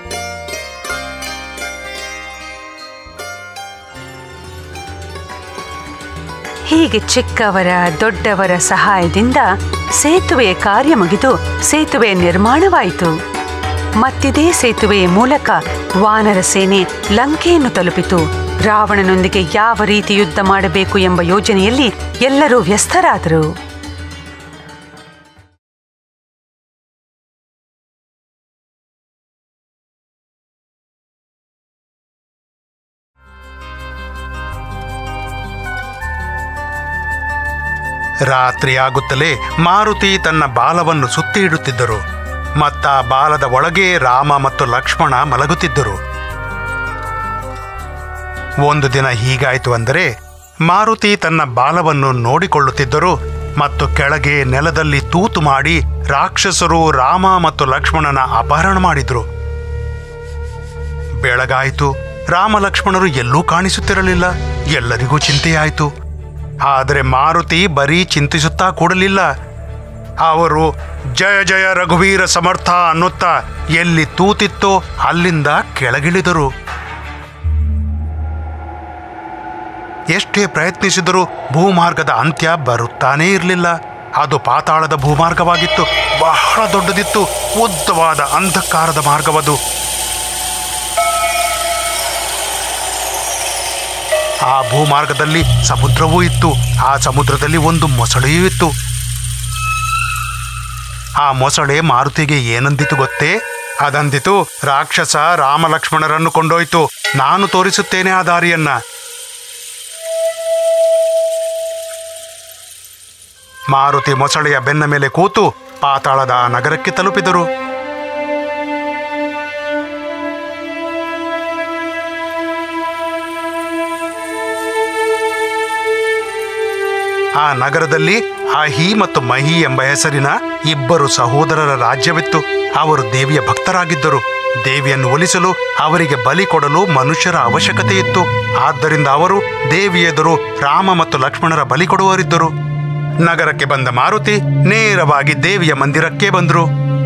[SPEAKER 4] ಹೀಗೆ ಚಿಕ್ಕವರ ದೊಡ್ಡವರ ಸಹಾಯದಿಂದ ಸೇತುವೆಯ ಕಾರ್ಯ ಮುಗಿದು ಸೇತುವೆಯ ನಿರ್ಮಾಣವಾಯಿತು ಮತ್ತಿದೇ ಸೇತುವೆಯ ಮೂಲಕ ವಾನರ ಸೇನೆ ಲಂಕೆಯನ್ನು ತಲುಪಿತು ರಾವಣನೊಂದಿಗೆ ಯಾವ ರೀತಿ ಯುದ್ಧ ಮಾಡಬೇಕು ಎಂಬ ಯೋಜನೆಯಲ್ಲಿ ಎಲ್ಲರೂ ವ್ಯಸ್ತರಾದರು
[SPEAKER 2] ರಾತ್ರಿ ಆಗುತ್ತಲೇ ಮಾರುತಿ ತನ್ನ ಬಾಲವನ್ನು ಸುತ್ತಿ ಇಡುತ್ತಿದ್ದರು ಮತ್ತ ಬಾಲದ ಒಳಗೆ ರಾಮ ಮತ್ತು ಲಕ್ಷ್ಮಣ ಮಲಗುತ್ತಿದ್ದರು ಒಂದು ದಿನ ಹೀಗಾಯಿತು ಅಂದರೆ ಮಾರುತಿ ತನ್ನ ಬಾಲವನ್ನು ನೋಡಿಕೊಳ್ಳುತ್ತಿದ್ದರು ಮತ್ತು ಕೆಳಗೆ ನೆಲದಲ್ಲಿ ತೂತು ಮಾಡಿ ರಾಕ್ಷಸರು ರಾಮ ಮತ್ತು ಲಕ್ಷ್ಮಣನ ಅಪಹರಣ ಮಾಡಿದ್ರು ಬೆಳಗಾಯಿತು ರಾಮ ಲಕ್ಷ್ಮಣರು ಎಲ್ಲೂ ಕಾಣಿಸುತ್ತಿರಲಿಲ್ಲ ಎಲ್ಲರಿಗೂ ಚಿಂತೆಯಾಯಿತು ಆದರೆ ಮಾರುತಿ ಬರೀ ಚಿಂತಿಸುತ್ತಾ ಕೂಡಲಿಲ್ಲ ಅವರು ಜಯ ಜಯ ರಘುವೀರ ಸಮರ್ಥ ಅನ್ನುತ್ತಾ ಎಲ್ಲಿ ತೂತಿತ್ತೋ ಅಲ್ಲಿಂದ ಕೆಳಗಿಳಿದರು ಎಷ್ಟೇ ಪ್ರಯತ್ನಿಸಿದರೂ ಭೂಮಾರ್ಗದ ಅಂತ್ಯ ಬರುತ್ತಾನೇ ಇರಲಿಲ್ಲ ಅದು ಪಾತಾಳದ ಭೂಮಾರ್ಗವಾಗಿತ್ತು ಬಹಳ ದೊಡ್ಡದಿತ್ತು ಉದ್ದವಾದ ಅಂಧಕಾರದ ಮಾರ್ಗವದು ಆ ಭೂಮಾರ್ಗದಲ್ಲಿ ಸಮುದ್ರವೂ ಇತ್ತು ಆ ಸಮುದ್ರದಲ್ಲಿ ಒಂದು ಮೊಸಳೆಯೂ ಇತ್ತು ಆ ಮೊಸಳೆ ಮಾರುತಿಗೆ ಏನಂದಿತು ಗೊತ್ತೇ ಅದಂದಿತು ರಾಕ್ಷಸ ರಾಮ ಲಕ್ಷ್ಮಣರನ್ನು ಕೊಂಡೋಯ್ತು ನಾನು ತೋರಿಸುತ್ತೇನೆ ಆ ದಾರಿಯನ್ನ ಮಾರುತಿ ಮೊಸಳೆಯ ಬೆನ್ನ ಮೇಲೆ ಕೂತು ಪಾತಾಳದ ಆ ನಗರಕ್ಕೆ ತಲುಪಿದರು ಆ ನಗರದಲ್ಲಿ ಆಹಿ ಮತ್ತು ಮಹಿ ಎಂಬ ಹೆಸರಿನ ಇಬ್ಬರು ಸಹೋದರರ ರಾಜ್ಯವಿತ್ತು ಅವರು ದೇವಿಯ ಭಕ್ತರಾಗಿದ್ದರು ದೇವಿಯನ್ನು ಒಲಿಸಲು ಅವರಿಗೆ ಬಲಿ ಕೊಡಲು ಮನುಷ್ಯರ ಅವಶ್ಯಕತೆ ಇತ್ತು ಆದ್ದರಿಂದ ಅವರು ದೇವಿ ಎದುರು ರಾಮ ಮತ್ತು ಲಕ್ಷ್ಮಣರ ಬಲಿ ಕೊಡುವರಿದ್ದರು ನಗರಕ್ಕೆ ಬಂದ ಮಾರುತಿ ನೇರವಾಗಿ ದೇವಿಯ ಮಂದಿರಕ್ಕೆ ಬಂದರು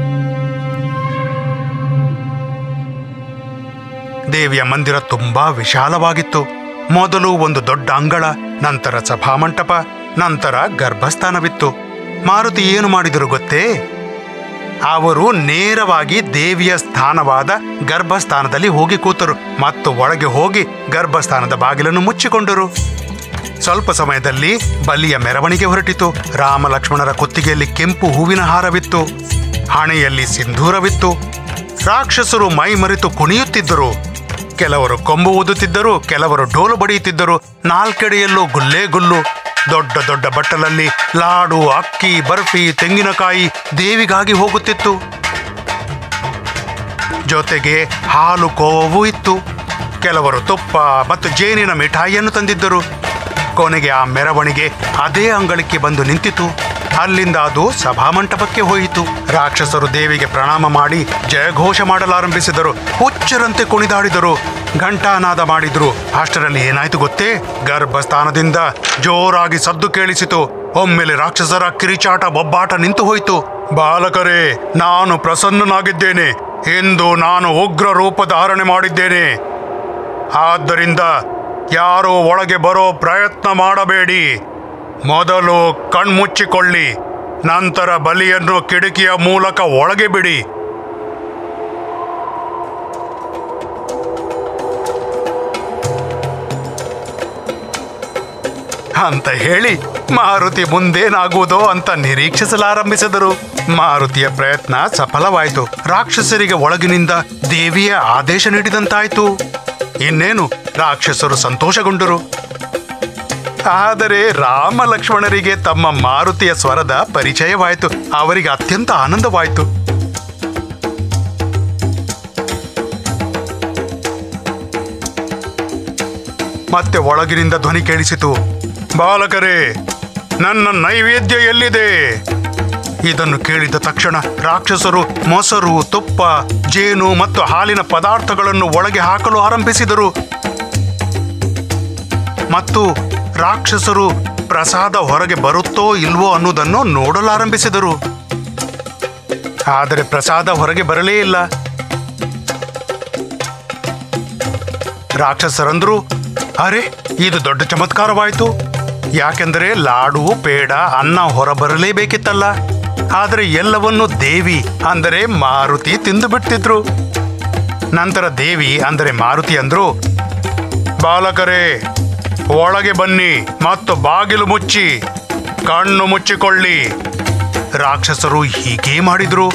[SPEAKER 2] ದೇವಿಯ ಮಂದಿರ ತುಂಬಾ ವಿಶಾಲವಾಗಿತ್ತು ಮೊದಲು ಒಂದು ದೊಡ್ಡ ಅಂಗಳ ನಂತರ ಸಭಾಮಂಟಪ ನಂತರ ಗರ್ಭಸ್ಥಾನವಿತ್ತು ಮಾರುತಿ ಏನು ಮಾಡಿದರು ಗೊತ್ತೇ ಅವರು ನೇರವಾಗಿ ದೇವಿಯ ಸ್ಥಾನವಾದ ಗರ್ಭಸ್ಥಾನದಲ್ಲಿ ಹೋಗಿ ಕೂತರು ಮತ್ತು ಒಳಗೆ ಹೋಗಿ ಗರ್ಭಸ್ಥಾನದ ಬಾಗಿಲನ್ನು ಮುಚ್ಚಿಕೊಂಡರು ಸ್ವಲ್ಪ ಸಮಯದಲ್ಲಿ ಬಲಿಯ ಮೆರವಣಿಗೆ ಹೊರಟಿತು ರಾಮ ಲಕ್ಷ್ಮಣರ ಕುತ್ತಿಗೆಯಲ್ಲಿ ಕೆಂಪು ಹೂವಿನ ಹಾರವಿತ್ತು ಹಣೆಯಲ್ಲಿ ಸಿಂಧೂರವಿತ್ತು ರಾಕ್ಷಸರು ಮೈ ಮರೆತು ಕುಣಿಯುತ್ತಿದ್ದರು ಕೆಲವರು ಕೊಂಬು ಊದುತ್ತಿದ್ದರು ಕೆಲವರು ಡೋಲು ಬಡಿಯುತ್ತಿದ್ದರು ನಾಲ್ಕೆಡೆಯಲ್ಲೂ ಗುಲ್ಲೇ ಗುಲ್ಲು ದೊಡ್ಡ ದೊಡ್ಡ ಬಟ್ಟಲಲ್ಲಿ ಲಾಡು ಅಕ್ಕಿ ಬರ್ಫಿ ತೆಂಗಿನಕಾಯಿ ದೇವಿಗಾಗಿ ಹೋಗುತ್ತಿತ್ತು ಜೊತೆಗೆ ಹಾಲು ಕೋವೂ ಇತ್ತು ಕೆಲವರು ತುಪ್ಪ ಮತ್ತು ಜೇನಿನ ಮಿಠಾಯಿಯನ್ನು ತಂದಿದ್ದರು ಕೊನೆಗೆ ಆ ಮೆರವಣಿಗೆ ಅದೇ ಅಂಗಳಕ್ಕೆ ಬಂದು ನಿಂತಿತು ಅಲ್ಲಿಂದ ಅದು ಸಭಾಮಂಟಪಕ್ಕೆ ಹೋಯಿತು ರಾಕ್ಷಸರು ದೇವಿಗೆ ಪ್ರಣಾಮ ಮಾಡಿ ಜಯಘೋಷ ಮಾಡಲಾರಂಭಿಸಿದರು ಹುಚ್ಚರಂತೆ ಕುಣಿದಾಡಿದರು ಘಂಟಾನಾದ ಮಾಡಿದ್ರು ಅಷ್ಟರಲ್ಲಿ ಏನಾಯ್ತು ಗೊತ್ತೇ ಗರ್ಭಸ್ಥಾನದಿಂದ ಜೋರಾಗಿ ಸದ್ದು ಕೇಳಿಸಿತು ಒಮ್ಮೆಲೆ ರಾಕ್ಷಸರ ಕಿರಿಚಾಟ ಬೊಬ್ಬಾಟ ನಿಂತು ಹೋಯಿತು ಬಾಲಕರೇ ನಾನು ಪ್ರಸನ್ನನಾಗಿದ್ದೇನೆ ಎಂದು ನಾನು ಉಗ್ರ ರೂಪ ಧಾರಣೆ ಮಾಡಿದ್ದೇನೆ ಆದ್ದರಿಂದ ಯಾರೋ ಒಳಗೆ ಬರೋ ಪ್ರಯತ್ನ ಮಾಡಬೇಡಿ ಮೊದಲು ಕಣ್ಮುಚ್ಚಿಕೊಳ್ಳಿ ನಂತರ ಬಲಿಯನ್ನು ಕಿಟಕಿಯ ಮೂಲಕ ಒಳಗೆ ಬಿಡಿ ಅಂತ ಹೇಳಿ ಮಾರುತಿ ಮುಂದೇನಾಗುವುದೋ ಅಂತ ನಿರೀಕ್ಷಿಸಲಾರಂಭಿಸಿದರು ಮಾರುತಿಯ ಪ್ರಯತ್ನ ಸಫಲವಾಯಿತು ರಾಕ್ಷಸರಿಗೆ ಒಳಗಿನಿಂದ ದೇವಿಯ ಆದೇಶ ನೀಡಿದಂತಾಯ್ತು ಇನ್ನೇನು ರಾಕ್ಷಸರು ಸಂತೋಷಗೊಂಡರು ಆದರೆ ರಾಮ ಲಕ್ಷ್ಮಣರಿಗೆ ತಮ್ಮ ಮಾರುತಿಯ ಸ್ವರದ ಪರಿಚಯವಾಯಿತು ಅವರಿಗೆ ಅತ್ಯಂತ ಆನಂದವಾಯಿತು ಮತ್ತೆ ಒಳಗಿನಿಂದ ಧ್ವನಿ ಕೇಳಿಸಿತು ಬಾಲಕರೇ ನನ್ನ ನೈವೇದ್ಯ ಎಲ್ಲಿದೆ ಇದನ್ನು ಕೇಳಿದ ತಕ್ಷಣ ರಾಕ್ಷಸರು ಮೊಸರು ತುಪ್ಪ ಜೇನು ಮತ್ತು ಹಾಲಿನ ಪದಾರ್ಥಗಳನ್ನು ಒಳಗೆ ಹಾಕಲು ಆರಂಭಿಸಿದರು ಮತ್ತು ರಾಕ್ಷಸರು ಪ್ರಸಾದ ಹೊರಗೆ ಬರುತ್ತೋ ಇಲ್ವೋ ಅನ್ನುವುದನ್ನು ನೋಡಲಾರಂಭಿಸಿದರು ಆದರೆ ಪ್ರಸಾದ ಹೊರಗೆ ಬರಲೇ ಇಲ್ಲ ರಾಕ್ಷಸರಂದ್ರು ಅರೆ ಇದು ದೊಡ್ಡ ಚಮತ್ಕಾರವಾಯಿತು ಯಾಕೆಂದರೆ ಲಾಡು ಪೇಡ ಅನ್ನ ಹೊರಬರಲೇಬೇಕಿತ್ತಲ್ಲ ಆದರೆ ಎಲ್ಲವನ್ನು ದೇವಿ ಅಂದರೆ ಮಾರುತಿ ತಿಂದು ಬಿಡ್ತಿದ್ರು ನಂತರ ದೇವಿ ಅಂದರೆ ಮಾರುತಿ ಅಂದ್ರು ಬಾಲಕರೇ ಒಳಗೆ ಬನ್ನಿ ಮತ್ತು ಬಾಗಿಲು ಮುಚ್ಚಿ ಕಣ್ಣು ಮುಚ್ಚಿಕೊಳ್ಳಿ ರಾಕ್ಷಸರು ಹೀಗೇ ಮಾಡಿದ್ರು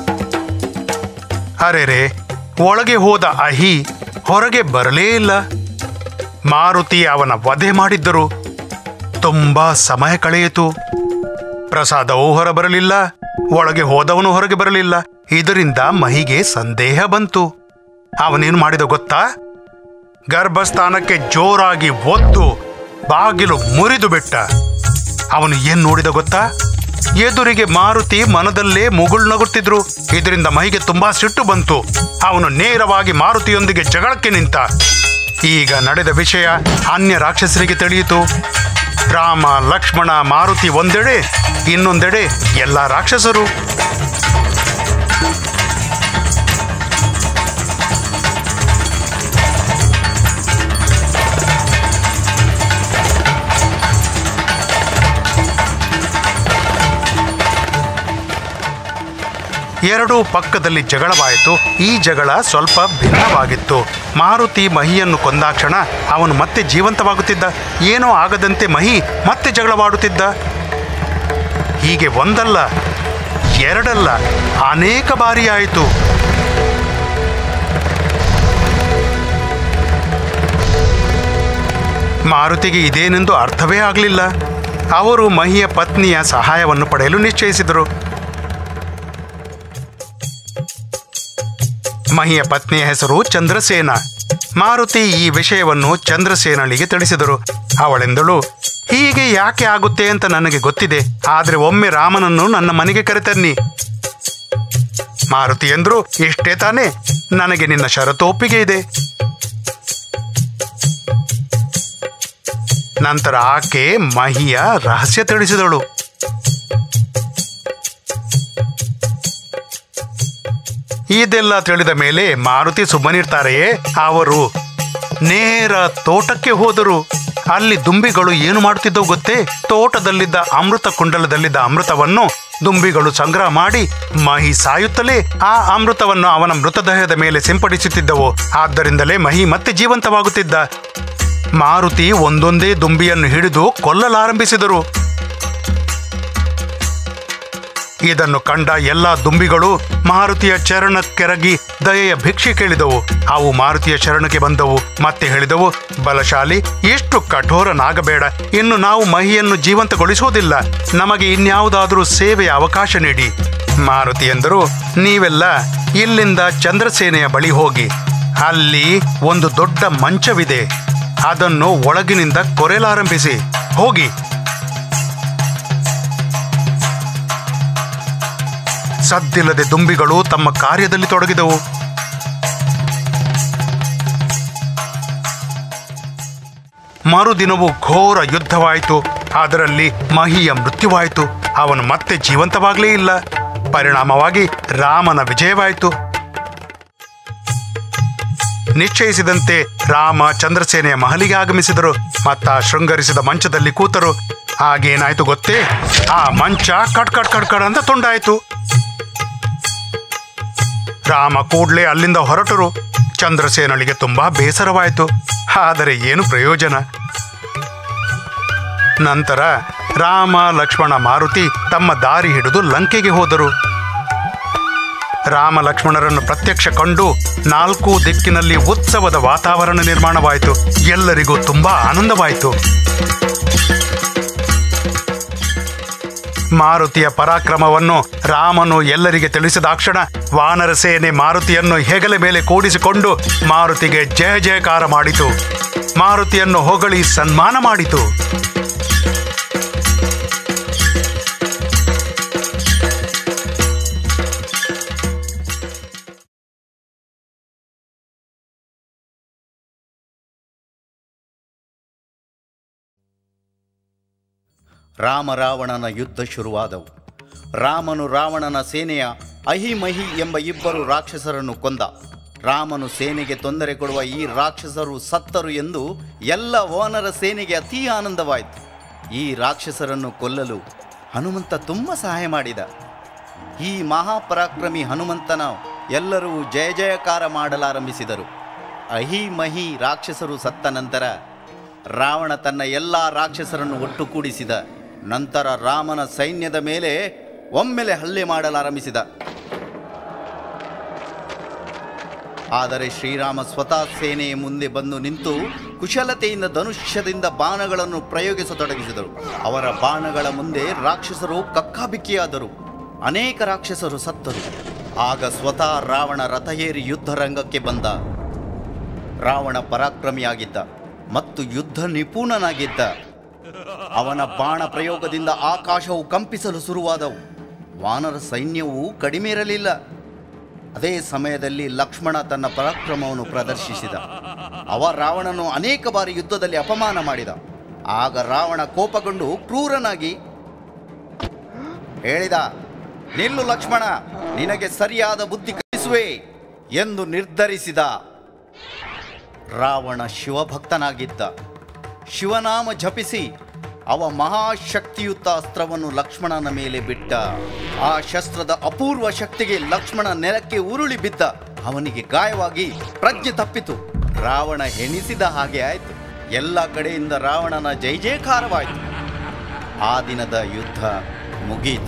[SPEAKER 2] ಅರೆರೆ ಒಳಗೆ ಹೋದ ಅಹಿ ಹೊರಗೆ ಬರಲೇ ಇಲ್ಲ ಮಾರುತಿ ಅವನ ವಧೆ ಮಾಡಿದ್ದರು ತುಂಬಾ ಸಮಯ ಕಳೆಯಿತು ಪ್ರಸಾದವೂ ಹೊರಬರಲಿಲ್ಲ ಒಳಗೆ ಹೋದವನು ಹೊರಗೆ ಬರಲಿಲ್ಲ ಇದರಿಂದ ಮಹಿಗೆ ಸಂದೇಹ ಬಂತು ಅವನೇನು ಮಾಡಿದ ಗೊತ್ತಾ ಗರ್ಭಸ್ಥಾನಕ್ಕೆ ಜೋರಾಗಿ ಒದ್ದು ಬಾಗಿಲು ಮುರಿದು ಬಿಟ್ಟ ಅವನು ಏನ್ ನೋಡಿದ ಗೊತ್ತಾ ಎದುರಿಗೆ ಮಾರುತಿ ಮನದಲ್ಲೇ ಮುಗುಳ್ ನಗುತ್ತಿದ್ರು ಇದರಿಂದ ಮೈಗೆ ತುಂಬಾ ಸಿಟ್ಟು ಬಂತು ಅವನು ನೇರವಾಗಿ ಮಾರುತಿಯೊಂದಿಗೆ ಜಗಳಕ್ಕೆ ನಿಂತ ಈಗ ನಡೆದ ವಿಷಯ ಅನ್ಯ ರಾಕ್ಷಸರಿಗೆ ತಿಳಿಯಿತು ರಾಮ ಲಕ್ಷ್ಮಣ ಮಾರುತಿ ಒಂದೆಡೆ ಇನ್ನೊಂದೆಡೆ ಎಲ್ಲ ರಾಕ್ಷಸರು ಎರಡೂ ಪಕ್ಕದಲ್ಲಿ ಜಗಳವಾಯಿತು ಈ ಜಗಳ ಸ್ವಲ್ಪ ಭಿನ್ನವಾಗಿತ್ತು ಮಾರುತಿ ಮಹಿಯನ್ನು ಕೊಂದಾಕ್ಷಣ ಅವನು ಮತ್ತೆ ಜೀವಂತವಾಗುತ್ತಿದ್ದ ಏನೋ ಆಗದಂತೆ ಮಹಿ ಮತ್ತೆ ಜಗಳವಾಡುತ್ತಿದ್ದ ಹೀಗೆ ಒಂದಲ್ಲ ಎರಡಲ್ಲ ಅನೇಕ ಬಾರಿ ಆಯಿತು ಮಾರುತಿಗೆ ಇದೇನೆಂದು ಅರ್ಥವೇ ಆಗಲಿಲ್ಲ ಅವರು ಮಹಿಯ ಪತ್ನಿಯ ಸಹಾಯವನ್ನು ಪಡೆಯಲು ನಿಶ್ಚಯಿಸಿದರು ಮಹಿಯ ಪತ್ನಿಯ ಹೆಸರು ಚಂದ್ರಸೇನ ಮಾರುತಿ ಈ ವಿಷಯವನ್ನು ಚಂದ್ರಸೇನಳಿಗೆ ತಿಳಿಸಿದರು ಅವಳೆಂದಳು ಹೀಗೆ ಯಾಕೆ ಆಗುತ್ತೆ ಅಂತ ನನಗೆ ಗೊತ್ತಿದೆ ಆದರೆ ಒಮ್ಮೆ ರಾಮನನ್ನು ನನ್ನ ಮನೆಗೆ ಕರೆತನ್ನಿ ಮಾರುತಿ ಎಂದ್ರು ಇಷ್ಟೇ ತಾನೇ ನನಗೆ ನಿನ್ನ ಷರತ್ತು ಒಪ್ಪಿಗೆ ಇದೆ ನಂತರ ಆಕೆ ಮಹಿಯ ರಹಸ್ಯ ತಿಳಿಸಿದಳು ಇದೆಲ್ಲ ತಿಳಿದ ಮೇಲೆ ಮಾರುತಿ ಸುಮ್ಮನಿರ್ತಾರೆಯೇ ಅವರು ನೇರ ತೋಟಕ್ಕೆ ಹೋದರು ಅಲ್ಲಿ ದುಂಬಿಗಳು ಏನು ಮಾಡುತ್ತಿದ್ದವು ಗೊತ್ತೇ ತೋಟದಲ್ಲಿದ್ದ ಅಮೃತ ಕುಂಡಲದಲ್ಲಿದ್ದ ಅಮೃತವನ್ನು ದುಂಬಿಗಳು ಸಂಗ್ರಹ ಮಾಡಿ ಮಹಿ ಸಾಯುತ್ತಲೇ ಆ ಅಮೃತವನ್ನು ಅವನ ಮೃತದೇಹದ ಮೇಲೆ ಸಿಂಪಡಿಸುತ್ತಿದ್ದವು ಆದ್ದರಿಂದಲೇ ಮಹಿ ಮತ್ತೆ ಜೀವಂತವಾಗುತ್ತಿದ್ದ ಮಾರುತಿ ಒಂದೊಂದೇ ದುಂಬಿಯನ್ನು ಹಿಡಿದು ಕೊಲ್ಲಲಾರಂಭಿಸಿದರು ಇದನ್ನು ಕಂಡ ಎಲ್ಲ ದುಂಬಿಗಳು ಮಾರುತಿಯ ಚರಣಕ್ಕೆರಗಿ ದಯೆಯ ಭಿಕ್ಷೆ ಕೇಳಿದವು ಅವು ಮಾರುತಿಯ ಶರಣಕ್ಕೆ ಬಂದವು ಮತ್ತೆ ಹೇಳಿದವು ಬಲಶಾಲಿ ಎಷ್ಟು ಕಠೋರನಾಗಬೇಡ ಇನ್ನು ನಾವು ಮಹಿಯನ್ನು ಜೀವಂತಗೊಳಿಸುವುದಿಲ್ಲ ನಮಗೆ ಇನ್ಯಾವುದಾದರೂ ಸೇವೆಯ ಅವಕಾಶ ನೀಡಿ ಮಾರುತಿ ಎಂದರು ನೀವೆಲ್ಲ ಇಲ್ಲಿಂದ ಚಂದ್ರಸೇನೆಯ ಬಳಿ ಹೋಗಿ ಅಲ್ಲಿ ಒಂದು ದೊಡ್ಡ ಮಂಚವಿದೆ ಅದನ್ನು ಒಳಗಿನಿಂದ ಕೊರೆಯಲಾರಂಭಿಸಿ ಹೋಗಿ ಸದ್ದಿಲ್ಲದೆ ದುಂಬಿಗಳು ತಮ್ಮ ಕಾರ್ಯದಲ್ಲಿ ತೊಡಗಿದವು ಮರುದಿನವೂ ಘೋರ ಯುದ್ಧವಾಯಿತು ಅದರಲ್ಲಿ ಮಹಿಯ ಮೃತ್ಯುವಾಯಿತು ಅವನು ಮತ್ತೆ ಜೀವಂತವಾಗಲೇ ಇಲ್ಲ ಪರಿಣಾಮವಾಗಿ ರಾಮನ ವಿಜಯವಾಯಿತು ನಿಶ್ಚಯಿಸಿದಂತೆ ರಾಮ ಚಂದ್ರಸೇನೆಯ ಮಹಲಿಗೆ ಆಗಮಿಸಿದರು ಮತ್ತ ಶೃಂಗರಿಸಿದ ಮಂಚದಲ್ಲಿ ಕೂತರು ಆಗೇನಾಯ್ತು ಗೊತ್ತೇ ಆ ಮಂಚ ಕಟ್ ಕಟ್ ಕಟ್ ಕಟ್ ಅಂತ ತುಂಡಾಯಿತು ರಾಮ ಕೂಡ್ಲೇ ಅಲ್ಲಿಂದ ಹೊರಟರು ಚಂದ್ರಸೇನಳಿಗೆ ತುಂಬಾ ಬೇಸರವಾಯಿತು ಆದರೆ ಏನು ಪ್ರಯೋಜನ ನಂತರ ರಾಮ ಲಕ್ಷ್ಮಣ ಮಾರುತಿ ತಮ್ಮ ದಾರಿ ಹಿಡಿದು ಲಂಕೆಗೆ ಹೋದರು ರಾಮ ಲಕ್ಷ್ಮಣರನ್ನು ಪ್ರತ್ಯಕ್ಷ ಕಂಡು ನಾಲ್ಕು ದಿಕ್ಕಿನಲ್ಲಿ ಉತ್ಸವದ ವಾತಾವರಣ ನಿರ್ಮಾಣವಾಯಿತು ಎಲ್ಲರಿಗೂ ತುಂಬಾ ಆನಂದವಾಯಿತು ಮಾರುತಿಯ ಪರಾಕ್ರಮವನ್ನು ರಾಮನು ಎಲ್ಲರಿಗೆ ತಿಳಿಸಿದಾಕ್ಷಣ ವಾನರ ಸೇನೆ ಮಾರುತಿಯನ್ನು ಹೆಗಲ ಮೇಲೆ ಕೂಡಿಸಿಕೊಂಡು ಮಾರುತಿಗೆ ಜಯ ಜಯಕಾರ ಮಾಡಿತು ಮಾರುತಿಯನ್ನು ಹೊಗಳಿ ಸನ್ಮಾನ ಮಾಡಿತು
[SPEAKER 3] ರಾಮ ರಾವಣನ ಯುದ್ಧ ಶುರುವಾದವು ರಾಮನು ರಾವಣನ ಸೇನೆಯ ಅಹಿಮಹಿ ಎಂಬ ಇಬ್ಬರು ರಾಕ್ಷಸರನ್ನು ಕೊಂದ ರಾಮನು ಸೇನೆಗೆ ತೊಂದರೆ ಕೊಡುವ ಈ ರಾಕ್ಷಸರು ಸತ್ತರು ಎಂದು ಎಲ್ಲ ವಾನರ ಸೇನೆಗೆ ಅತೀ ಆನಂದವಾಯಿತು ಈ ರಾಕ್ಷಸರನ್ನು ಕೊಲ್ಲಲು ಹನುಮಂತ ತುಂಬ ಸಹಾಯ ಮಾಡಿದ ಈ ಮಹಾಪರಾಕ್ರಮಿ ಹನುಮಂತನ ಎಲ್ಲರೂ ಜಯ ಜಯಕಾರ ಮಾಡಲಾರಂಭಿಸಿದರು ಅಹಿಮಹಿ ರಾಕ್ಷಸರು ಸತ್ತ ನಂತರ ರಾವಣ ತನ್ನ ಎಲ್ಲ ರಾಕ್ಷಸರನ್ನು ಒಟ್ಟುಗೂಡಿಸಿದ ನಂತರ ರಾಮನ ಸೈನ್ಯದ ಮೇಲೆ ಒಮ್ಮೆಲೆ ಹಲ್ಲೆ ಮಾಡಲಾರಂಭಿಸಿದ ಆದರೆ ಶ್ರೀರಾಮ ಸ್ವತಃ ಸೇನೆಯ ಮುಂದೆ ಬಂದು ನಿಂತು ಕುಶಲತೆಯಿಂದ ಧನುಷ್ಯದಿಂದ ಬಾಣಗಳನ್ನು ಪ್ರಯೋಗಿಸತೊಡಗಿಸಿದರು ಅವರ ಬಾಣಗಳ ಮುಂದೆ ರಾಕ್ಷಸರು ಕಕ್ಕಾಬಿಕ್ಕಿಯಾದರು ಅನೇಕ ರಾಕ್ಷಸರು ಸತ್ತರು ಆಗ ಸ್ವತಃ ರಾವಣ ರಥ ಏರಿ ಯುದ್ಧ ರಂಗಕ್ಕೆ ಬಂದ ರಾವಣ ಪರಾಕ್ರಮಿಯಾಗಿದ್ದ ಮತ್ತು ಯುದ್ಧ ನಿಪುಣನಾಗಿದ್ದ ಅವನ ಬಾಣ ಪ್ರಯೋಗದಿಂದ ಆಕಾಶವು ಕಂಪಿಸಲು ಶುರುವಾದವು ವಾನರ ಸೈನ್ಯವು ಕಡಿಮೆ ಇರಲಿಲ್ಲ ಅದೇ ಸಮಯದಲ್ಲಿ ಲಕ್ಷ್ಮಣ ತನ್ನ ಪರಾಕ್ರಮವನ್ನು ಪ್ರದರ್ಶಿಸಿದ ಅವ ರಾವಣನು ಅನೇಕ ಬಾರಿ ಯುದ್ಧದಲ್ಲಿ ಅಪಮಾನ ಮಾಡಿದ ಆಗ ರಾವಣ ಕೋಪಗೊಂಡು ಕ್ರೂರನಾಗಿ ಹೇಳಿದ ನಿಲ್ಲು ಲಕ್ಷ್ಮಣ ನಿನಗೆ ಸರಿಯಾದ ಬುದ್ಧಿ ಕಲಿಸುವೆ ಎಂದು ನಿರ್ಧರಿಸಿದ ರಾವಣ ಶಿವಭಕ್ತನಾಗಿದ್ದ ಶಿವನಾಮ ಜಪಿಸಿ ಅವ ಮಹಾಶಕ್ತಿಯುತ ಅಸ್ತ್ರವನ್ನು ಲಕ್ಷ್ಮಣನ ಮೇಲೆ ಬಿಟ್ಟ ಆ ಶಸ್ತ್ರದ ಅಪೂರ್ವ ಶಕ್ತಿಗೆ ಲಕ್ಷ್ಮಣ ನೆಲಕ್ಕೆ ಉರುಳಿ ಬಿದ್ದ ಅವನಿಗೆ ಗಾಯವಾಗಿ ಪ್ರಜ್ಞೆ ತಪ್ಪಿತು ರಾವಣ ಹೆಣಿಸಿದ ಹಾಗೆ ಆಯಿತು ಎಲ್ಲ ಕಡೆಯಿಂದ ರಾವಣನ ಜೈ ಜಯಕಾರವಾಯಿತು ಆ ದಿನದ ಯುದ್ಧ ಮುಗಿಯಿತು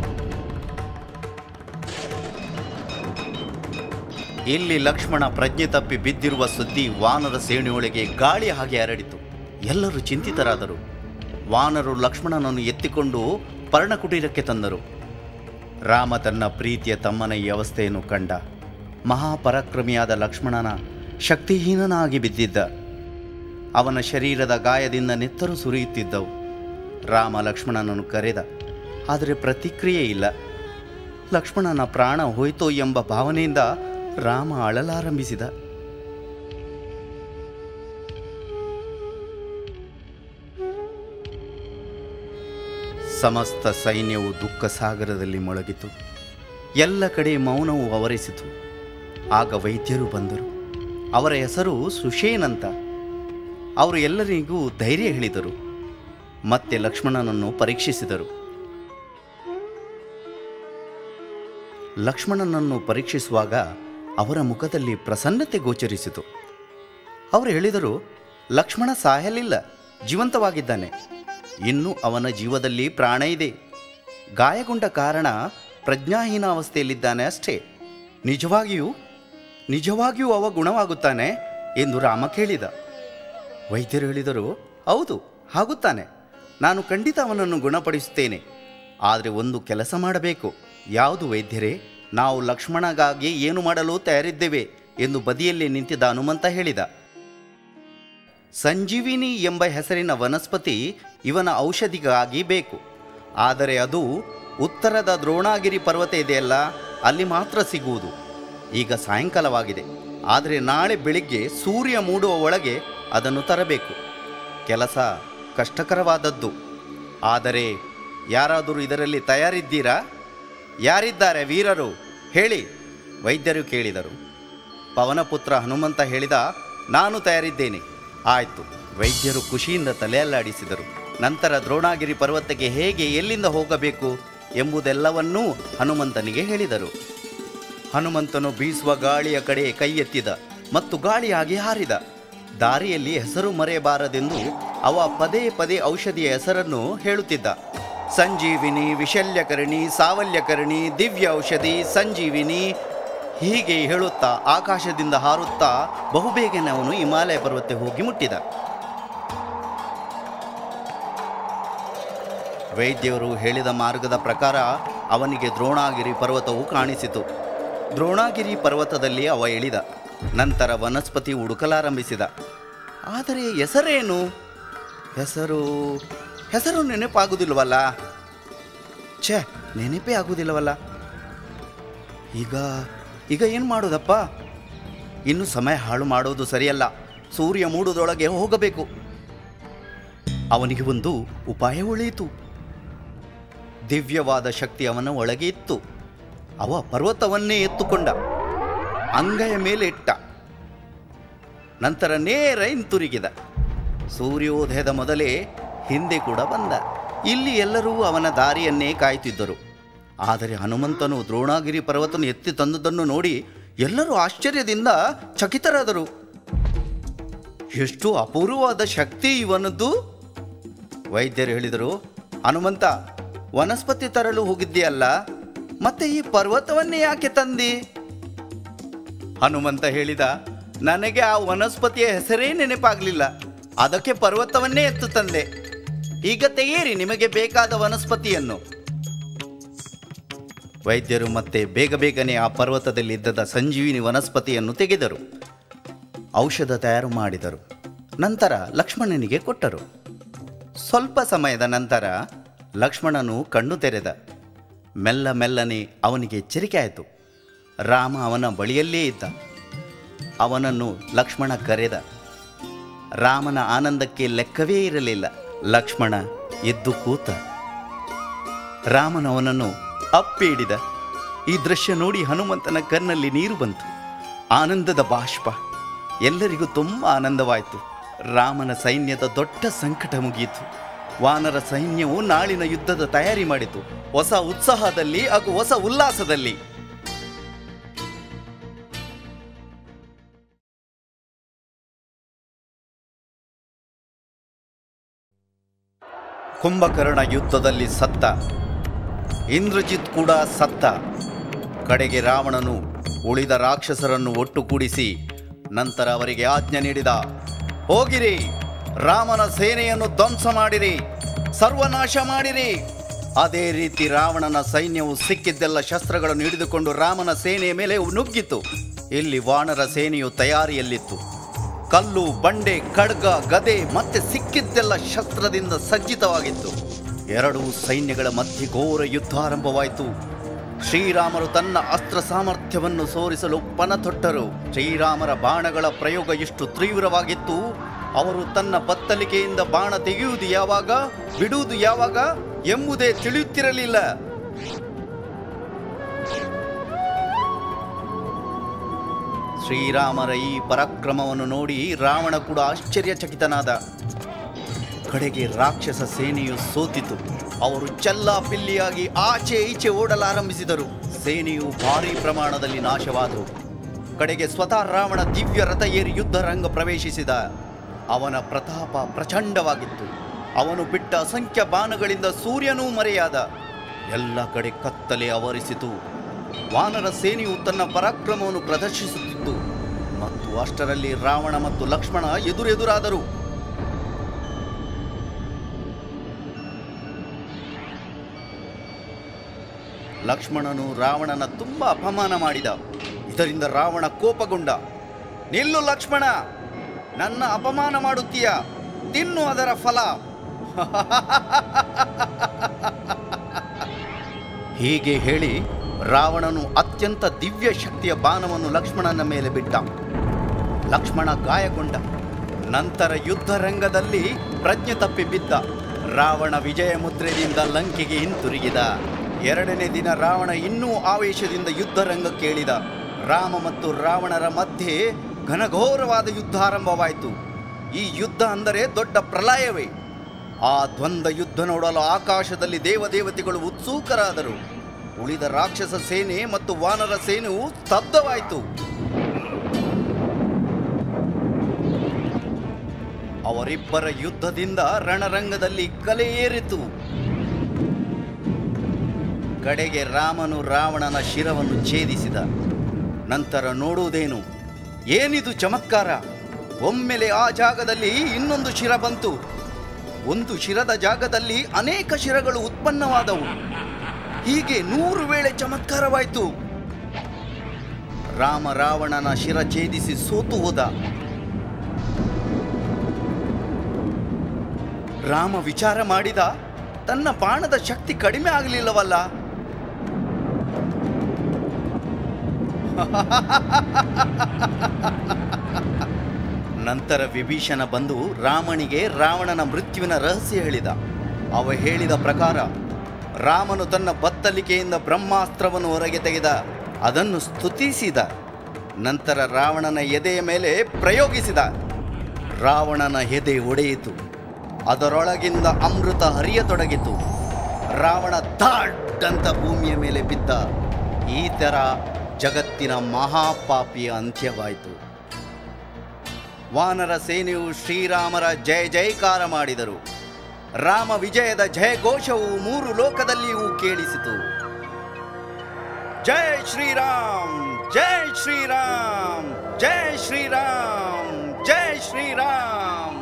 [SPEAKER 3] ಇಲ್ಲಿ ಲಕ್ಷ್ಮಣ ಪ್ರಜ್ಞೆ ತಪ್ಪಿ ಬಿದ್ದಿರುವ ಸುದ್ದಿ ವಾನರ ಸೇನೆಯೊಳಗೆ ಗಾಳಿ ಹಾಗೆ ಹರಡಿತು ಎಲ್ಲರೂ ಚಿಂತಿತರಾದರು ವಾನರು ಲಕ್ಷ್ಮಣನನ್ನು ಎತ್ತಿಕೊಂಡು ಪರ್ಣಕುಟೀರಕ್ಕೆ ತಂದರು ರಾಮ ತನ್ನ ಪ್ರೀತಿಯ ತಮ್ಮನ ಈ ಅವಸ್ಥೆಯನ್ನು ಕಂಡ ಮಹಾಪರಾಕ್ರಮಿಯಾದ ಲಕ್ಷ್ಮಣನ ಶಕ್ತಿಹೀನನಾಗಿ ಬಿದ್ದಿದ್ದ ಅವನ ಶರೀರದ ಗಾಯದಿಂದ ನೆತ್ತರು ಸುರಿಯುತ್ತಿದ್ದವು ರಾಮ ಲಕ್ಷ್ಮಣನನ್ನು ಕರೆದ ಆದರೆ ಪ್ರತಿಕ್ರಿಯೆ ಇಲ್ಲ ಲಕ್ಷ್ಮಣನ ಪ್ರಾಣ ಹೋಯ್ತೋ ಎಂಬ ಭಾವನೆಯಿಂದ ರಾಮ ಅಳಲಾರಂಭಿಸಿದ ಸಮಸ್ತ ಸೈನ್ಯವು ದುಃಖ ಸಾಗರದಲ್ಲಿ ಮೊಳಗಿತು ಎಲ್ಲ ಕಡೆ ಮೌನವು ಆವರಿಸಿತು ಆಗ ವೈದ್ಯರು ಬಂದರು ಅವರ ಹೆಸರು ಸುಷೇನ್ ಅಂತ ಅವರು ಎಲ್ಲರಿಗೂ ಧೈರ್ಯ ಹೇಳಿದರು ಮತ್ತೆ ಲಕ್ಷ್ಮಣನನ್ನು ಪರೀಕ್ಷಿಸಿದರು ಲಕ್ಷ್ಮಣನನ್ನು ಪರೀಕ್ಷಿಸುವಾಗ ಅವರ ಮುಖದಲ್ಲಿ ಪ್ರಸನ್ನತೆ ಗೋಚರಿಸಿತು ಅವರು ಹೇಳಿದರು ಲಕ್ಷ್ಮಣ ಸಾಯಲಿಲ್ಲ ಜೀವಂತವಾಗಿದ್ದಾನೆ ಇನ್ನು ಅವನ ಜೀವದಲ್ಲಿ ಪ್ರಾಣ ಇದೆ ಗಾಯಗೊಂಡ ಕಾರಣ ಪ್ರಜ್ಞಾಹೀನ ಅವಸ್ಥೆಯಲ್ಲಿದ್ದಾನೆ ಅಷ್ಟೇ ನಿಜವಾಗಿಯೂ ನಿಜವಾಗಿಯೂ ಅವ ಗುಣವಾಗುತ್ತಾನೆ ಎಂದು ರಾಮ ಕೇಳಿದ ವೈದ್ಯರು ಹೇಳಿದರು ಹೌದು ಆಗುತ್ತಾನೆ ನಾನು ಖಂಡಿತ ಅವನನ್ನು ಗುಣಪಡಿಸುತ್ತೇನೆ ಆದರೆ ಒಂದು ಕೆಲಸ ಮಾಡಬೇಕು ಯಾವುದು ವೈದ್ಯರೇ ನಾವು ಲಕ್ಷ್ಮಣಗಾಗಿ ಏನು ಮಾಡಲು ತಯಾರಿದ್ದೇವೆ ಎಂದು ಬದಿಯಲ್ಲಿ ನಿಂತಿದ್ದ ಹನುಮಂತ ಹೇಳಿದ ಸಂಜೀವಿನಿ ಎಂಬ ಹೆಸರಿನ ವನಸ್ಪತಿ ಇವನ ಔಷಧಿಗಾಗಿ ಬೇಕು ಆದರೆ ಅದು ಉತ್ತರದ ದ್ರೋಣಾಗಿರಿ ಪರ್ವತ ಇದೆಯಲ್ಲ ಅಲ್ಲಿ ಮಾತ್ರ ಸಿಗುವುದು ಈಗ ಸಾಯಂಕಾಲವಾಗಿದೆ ಆದರೆ ನಾಳೆ ಬೆಳಿಗ್ಗೆ ಸೂರ್ಯ ಮೂಡುವ ಒಳಗೆ ಅದನ್ನು ತರಬೇಕು ಕೆಲಸ ಕಷ್ಟಕರವಾದದ್ದು ಆದರೆ ಯಾರಾದರೂ ಇದರಲ್ಲಿ ತಯಾರಿದ್ದೀರಾ ಯಾರಿದ್ದಾರೆ ವೀರರು ಹೇಳಿ ವೈದ್ಯರು ಕೇಳಿದರು ಪವನಪುತ್ರ ಹನುಮಂತ ಹೇಳಿದ ನಾನು ತಯಾರಿದ್ದೇನೆ ಆಯಿತು ವೈದ್ಯರು ಖುಷಿಯಿಂದ ತಲೆಯಲ್ಲಾಡಿಸಿದರು ನಂತರ ದ್ರೋಣಾಗಿರಿ ಪರ್ವತಕ್ಕೆ ಹೇಗೆ ಎಲ್ಲಿಂದ ಹೋಗಬೇಕು ಎಂಬುದೆಲ್ಲವನ್ನೂ ಹನುಮಂತನಿಗೆ ಹೇಳಿದರು ಹನುಮಂತನು ಬೀಸುವ ಗಾಳಿಯ ಕಡೆ ಕೈ ಎತ್ತಿದ ಮತ್ತು ಗಾಳಿಯಾಗಿ ಹಾರಿದ ದಾರಿಯಲ್ಲಿ ಹೆಸರು ಮರೆಯಬಾರದೆಂದು ಅವ ಪದೇ ಪದೇ ಔಷಧಿಯ ಹೆಸರನ್ನು ಹೇಳುತ್ತಿದ್ದ ಸಂಜೀವಿನಿ ವಿಶಲ್ಯಕರಣಿ ಸಾವಲ್ಯಕರಣಿ ದಿವ್ಯ ಔಷಧಿ ಸಂಜೀವಿನಿ ಹೀಗೆ ಹೇಳುತ್ತಾ ಆಕಾಶದಿಂದ ಹಾರುತ್ತಾ ಬಹುಬೇಗನೆ ಅವನು ಹಿಮಾಲಯ ಪರ್ವತಕ್ಕೆ ಹೋಗಿ ಮುಟ್ಟಿದ ವೈದ್ಯರು ಹೇಳಿದ ಮಾರ್ಗದ ಪ್ರಕಾರ ಅವನಿಗೆ ದ್ರೋಣಾಗಿರಿ ಪರ್ವತವು ಕಾಣಿಸಿತು ದ್ರೋಣಾಗಿರಿ ಪರ್ವತದಲ್ಲಿ ಅವ ಇಳಿದ ನಂತರ ವನಸ್ಪತಿ ಹುಡುಕಲಾರಂಭಿಸಿದ ಆದರೆ ಹೆಸರೇನು ಹೆಸರು ಹೆಸರು ನೆನಪಾಗುವುದಿಲ್ವಲ್ಲ ಛೇ ನೆನಪೇ ಆಗುವುದಿಲ್ಲವಲ್ಲ ಈಗ ಈಗ ಏನು ಮಾಡೋದಪ್ಪ ಇನ್ನು ಸಮಯ ಹಾಳು ಮಾಡೋದು ಸರಿಯಲ್ಲ ಸೂರ್ಯ ಮೂಡುವುದರೊಳಗೆ ಹೋಗಬೇಕು ಅವನಿಗೆ ಒಂದು ಉಪಾಯ ಉಳಿಯಿತು ದಿವ್ಯವಾದ ಶಕ್ತಿ ಅವನ ಒಳಗೆ ಇತ್ತು ಅವ ಪರ್ವತವನ್ನೇ ಎತ್ತುಕೊಂಡ ಅಂಗೈಯ ಮೇಲೆ ಇಟ್ಟ ನಂತರ ನೇರ ಹಿಂತಿರುಗಿದ ಸೂರ್ಯೋದಯದ ಮೊದಲೇ ಹಿಂದೆ ಕೂಡ ಬಂದ ಇಲ್ಲಿ ಎಲ್ಲರೂ ಅವನ ದಾರಿಯನ್ನೇ ಕಾಯುತ್ತಿದ್ದರು ಆದರೆ ಹನುಮಂತನು ದ್ರೋಣಾಗಿರಿ ಪರ್ವತನು ಎತ್ತಿ ತಂದುದನ್ನು ನೋಡಿ ಎಲ್ಲರೂ ಆಶ್ಚರ್ಯದಿಂದ ಚಕಿತರಾದರು ಎಷ್ಟು ಅಪೂರ್ವವಾದ ಶಕ್ತಿ ಇವನದ್ದು ವೈದ್ಯರು ಹೇಳಿದರು ಹನುಮಂತ ವನಸ್ಪತಿ ತರಲು ಹೋಗಿದ್ದೀಯಲ್ಲ ಮತ್ತೆ ಈ ಪರ್ವತವನ್ನೇ ಯಾಕೆ ತಂದಿ ಹನುಮಂತ ಹೇಳಿದ ನನಗೆ ಆ ವನಸ್ಪತಿಯ ಹೆಸರೇ ನೆನಪಾಗಲಿಲ್ಲ ಅದಕ್ಕೆ ಪರ್ವತವನ್ನೇ ಎತ್ತು ತಂದೆ ಈಗ ತೆಗೆಯಿರಿ ನಿಮಗೆ ಬೇಕಾದ ವನಸ್ಪತಿಯನ್ನು ವೈದ್ಯರು ಮತ್ತೆ ಬೇಗ ಬೇಗನೆ ಆ ಪರ್ವತದಲ್ಲಿ ಇದ್ದದ ಸಂಜೀವಿನಿ ವನಸ್ಪತಿಯನ್ನು ತೆಗೆದರು ಔಷಧ ತಯಾರು ಮಾಡಿದರು ನಂತರ ಲಕ್ಷ್ಮಣನಿಗೆ ಕೊಟ್ಟರು ಸ್ವಲ್ಪ ಸಮಯದ ನಂತರ ಲಕ್ಷ್ಮಣನು ಕಣ್ಣು ತೆರೆದ ಮೆಲ್ಲ ಮೆಲ್ಲನೆ ಅವನಿಗೆ ಎಚ್ಚರಿಕೆ ಆಯಿತು ರಾಮ ಅವನ ಬಳಿಯಲ್ಲೇ ಇದ್ದ ಅವನನ್ನು ಲಕ್ಷ್ಮಣ ಕರೆದ ರಾಮನ ಆನಂದಕ್ಕೆ ಲೆಕ್ಕವೇ ಇರಲಿಲ್ಲ ಲಕ್ಷ್ಮಣ ಎದ್ದು ಕೂತ ರಾಮನ ಅವನನ್ನು ಅಪ್ಪಿ ಹಿಡಿದ ಈ ದೃಶ್ಯ ನೋಡಿ ಹನುಮಂತನ ಕಣ್ಣಲ್ಲಿ ನೀರು ಬಂತು ಆನಂದದ ಬಾಷ್ಪ ಎಲ್ಲರಿಗೂ ತುಂಬ ಆನಂದವಾಯಿತು ರಾಮನ ಸೈನ್ಯದ ದೊಡ್ಡ ಸಂಕಟ ಮುಗಿಯಿತು ವಾನರ ಸೈನ್ಯವು ನಾಳಿನ ಯುದ್ಧದ ತಯಾರಿ ಮಾಡಿತು ಹೊಸ ಉತ್ಸಾಹದಲ್ಲಿ ಹಾಗೂ ಹೊಸ ಉಲ್ಲಾಸದಲ್ಲಿ ಕುಂಭಕರ್ಣ ಯುದ್ಧದಲ್ಲಿ ಸತ್ತ ಇಂದ್ರಜಿತ್ ಕೂಡ ಸತ್ತ ಕಡೆಗೆ ರಾವಣನು ಉಳಿದ ರಾಕ್ಷಸರನ್ನು ಒಟ್ಟುಗೂಡಿಸಿ ನಂತರ ಅವರಿಗೆ ಆಜ್ಞೆ ನೀಡಿದ ಹೋಗಿರಿ ರಾಮನ ಸೇನೆಯನ್ನು ಧ್ವಂಸ ಮಾಡಿರಿ ಸರ್ವನಾಶ ಮಾಡಿರಿ ಅದೇ ರೀತಿ ರಾವಣನ ಸೈನ್ಯವು ಸಿಕ್ಕಿದ್ದೆಲ್ಲ ಶಸ್ತ್ರಗಳನ್ನು ಹಿಡಿದುಕೊಂಡು ರಾಮನ ಸೇನೆಯ ಮೇಲೆ ನುಗ್ಗಿತು ಇಲ್ಲಿ ವಾನರ ಸೇನೆಯು ತಯಾರಿಯಲ್ಲಿತ್ತು ಕಲ್ಲು ಬಂಡೆ ಖಡ್ಗ ಗದೆ ಮತ್ತೆ ಸಿಕ್ಕಿದ್ದೆಲ್ಲ ಶಸ್ತ್ರದಿಂದ ಸಜ್ಜಿತವಾಗಿತ್ತು ಎರಡೂ ಸೈನ್ಯಗಳ ಮಧ್ಯೆ ಘೋರ ಯುದ್ಧ ಆರಂಭವಾಯಿತು ಶ್ರೀರಾಮರು ತನ್ನ ಅಸ್ತ್ರ ಸಾಮರ್ಥ್ಯವನ್ನು ಸೋರಿಸಲು ಪಣತೊಟ್ಟರು ಶ್ರೀರಾಮರ ಬಾಣಗಳ ಪ್ರಯೋಗ ಎಷ್ಟು ತೀವ್ರವಾಗಿತ್ತು ಅವರು ತನ್ನ ಬತ್ತಲಿಕೆಯಿಂದ ಬಾಣ ತೆಗೆಯುವುದು ಯಾವಾಗ ಬಿಡುವುದು ಯಾವಾಗ ಎಂಬುದೇ ತಿಳಿಯುತ್ತಿರಲಿಲ್ಲ ಶ್ರೀರಾಮರ ಈ ಪರಾಕ್ರಮವನ್ನು ನೋಡಿ ರಾವಣ ಕೂಡ ಆಶ್ಚರ್ಯಚಕಿತನಾದ ಕಡೆಗೆ ರಾಕ್ಷಸ ಸೇನೆಯು ಸೋತಿತು ಅವರು ಚಲ್ಲಾಪಿಲ್ಲಿಯಾಗಿ ಆಚೆ ಈಚೆ ಓಡಲಾರಂಭಿಸಿದರು ಸೇನೆಯು ಭಾರೀ ಪ್ರಮಾಣದಲ್ಲಿ ನಾಶವಾದವು ಕಡೆಗೆ ಸ್ವತಃ ರಾವಣ ದಿವ್ಯ ರಥ ಏರಿ ಯುದ್ಧ ರಂಗ ಪ್ರವೇಶಿಸಿದ ಅವನ ಪ್ರತಾಪ ಪ್ರಚಂಡವಾಗಿತ್ತು ಅವನು ಬಿಟ್ಟ ಅಸಂಖ್ಯ ಬಾಣಗಳಿಂದ ಸೂರ್ಯನೂ ಮರೆಯಾದ ಎಲ್ಲ ಕಡೆ ಕತ್ತಲೆ ಆವರಿಸಿತು ವಾನರ ಸೇನೆಯು ತನ್ನ ಪರಾಕ್ರಮವನ್ನು ಪ್ರದರ್ಶಿಸುತ್ತಿತ್ತು ಮತ್ತು ಅಷ್ಟರಲ್ಲಿ ರಾವಣ ಮತ್ತು ಲಕ್ಷ್ಮಣ ಎದುರೆದುರಾದರು ಲಕ್ಷ್ಮಣನು ರಾವಣನ ತುಂಬ ಅಪಮಾನ ಮಾಡಿದ ಇದರಿಂದ ರಾವಣ ಕೋಪಗೊಂಡ ನಿಲ್ಲು ಲಕ್ಷ್ಮಣ ನನ್ನ ಅಪಮಾನ ಮಾಡುತ್ತೀಯ ತಿನ್ನು ಅದರ ಫಲ ಹೀಗೆ ಹೇಳಿ ರಾವಣನು ಅತ್ಯಂತ ದಿವ್ಯ ಶಕ್ತಿಯ ಬಾಣವನ್ನು ಲಕ್ಷ್ಮಣನ ಮೇಲೆ ಬಿಟ್ಟ ಲಕ್ಷ್ಮಣ ಗಾಯಗೊಂಡ ನಂತರ ಯುದ್ಧ ರಂಗದಲ್ಲಿ ಪ್ರಜ್ಞೆ ತಪ್ಪಿ ಬಿದ್ದ ರಾವಣ ವಿಜಯ ಮುದ್ರೆಯಿಂದ ಲಂಕೆಗೆ ಹಿಂತಿರುಗಿದ ಎರಡನೇ ದಿನ ರಾವಣ ಇನ್ನೂ ಆವೇಶದಿಂದ ಯುದ್ಧ ರಂಗಕ್ಕೆ ಇಳಿದ ರಾಮ ಮತ್ತು ರಾವಣರ ಮಧ್ಯೆ ಘನಘೋರವಾದ ಯುದ್ಧ ಆರಂಭವಾಯಿತು ಈ ಯುದ್ಧ ಅಂದರೆ ದೊಡ್ಡ ಪ್ರಳಯವೇ ಆ ದ್ವಂದ್ವ ಯುದ್ಧ ನೋಡಲು ಆಕಾಶದಲ್ಲಿ ದೇವದೇವತೆಗಳು ಉತ್ಸುಕರಾದರು ಉಳಿದ ರಾಕ್ಷಸ ಸೇನೆ ಮತ್ತು ವಾನರ ಸೇನೆಯು ಸ್ತಬ್ಧವಾಯಿತು ಅವರಿಬ್ಬರ ಯುದ್ಧದಿಂದ ರಣರಂಗದಲ್ಲಿ ಕಲೆ ಏರಿತು ಕಡೆಗೆ ರಾಮನು ರಾವಣನ ಶಿರವನ್ನು ಛೇದಿಸಿದ ನಂತರ ನೋಡುವುದೇನು ಏನಿದು ಚಮತ್ಕಾರ ಒಮ್ಮೆಲೆ ಆ ಜಾಗದಲ್ಲಿ ಇನ್ನೊಂದು ಶಿರ ಬಂತು ಒಂದು ಶಿರದ ಜಾಗದಲ್ಲಿ ಅನೇಕ ಶಿರಗಳು ಉತ್ಪನ್ನವಾದವು ಹೀಗೆ ನೂರು ವೇಳೆ ಚಮತ್ಕಾರವಾಯಿತು ರಾಮ ರಾವಣನ ಶಿರ ಛೇದಿಸಿ ಸೋತು ಹೋದ ರಾಮ ವಿಚಾರ ಮಾಡಿದ ತನ್ನ ಬಾಣದ ಶಕ್ತಿ ಕಡಿಮೆ ಆಗಲಿಲ್ಲವಲ್ಲ ನಂತರ ವಿಭೀಷಣ ಬಂದು ರಾಮನಿಗೆ ರಾವಣನ ಮೃತ್ಯುವಿನ ರಹಸ್ಯ ಹೇಳಿದ ಅವ ಹೇಳಿದ ಪ್ರಕಾರ ರಾಮನು ತನ್ನ ಬತ್ತಲಿಕೆಯಿಂದ ಬ್ರಹ್ಮಾಸ್ತ್ರವನ್ನು ಹೊರಗೆ ತೆಗೆದ ಅದನ್ನು ಸ್ತುತಿಸಿದ ನಂತರ ರಾವಣನ ಎದೆಯ ಮೇಲೆ ಪ್ರಯೋಗಿಸಿದ ರಾವಣನ ಎದೆ ಒಡೆಯಿತು ಅದರೊಳಗಿಂದ ಅಮೃತ ಹರಿಯತೊಡಗಿತು ರಾವಣ ದಾಡ್ ಅಂತ ಭೂಮಿಯ ಮೇಲೆ ಬಿದ್ದ ಈ ಥರ ಜಗತ್ತಿನ ಮಹಾಪಾಪಿಯ ಅಂತ್ಯವಾಯಿತು ವಾನರ ಸೇನೆಯು ಶ್ರೀರಾಮರ ಜಯ ಜಯಕಾರ ಮಾಡಿದರು ರಾಮ ವಿಜಯದ ಜಯಘೋಷವು ಮೂರು ಲೋಕದಲ್ಲಿಯೂ ಕೇಳಿಸಿತು ಜೈ ಶ್ರೀರಾಮ್ ಜೈ ಶ್ರೀರಾಮ್ ಜೈ ಶ್ರೀರಾಮ್ ಜೈ ಶ್ರೀರಾಮ್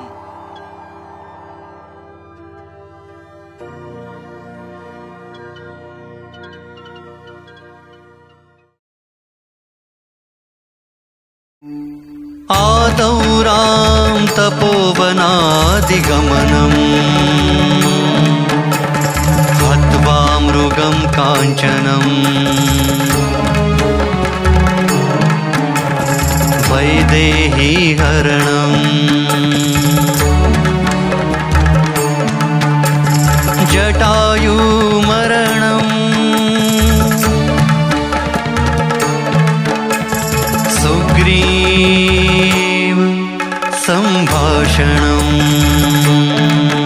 [SPEAKER 1] आदौ रां तपोवनादिगमनम् हत्वा मृगं काञ्चनम् वैदेही हरणम् जटायुमरणम् सुग्रीव सम्भाषणम्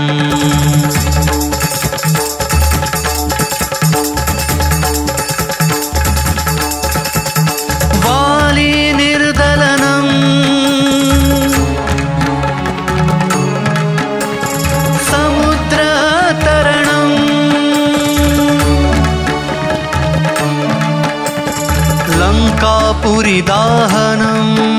[SPEAKER 1] वाली निर्दलनम् समुद्रतरणम् लङ्कापुरिदाहनम्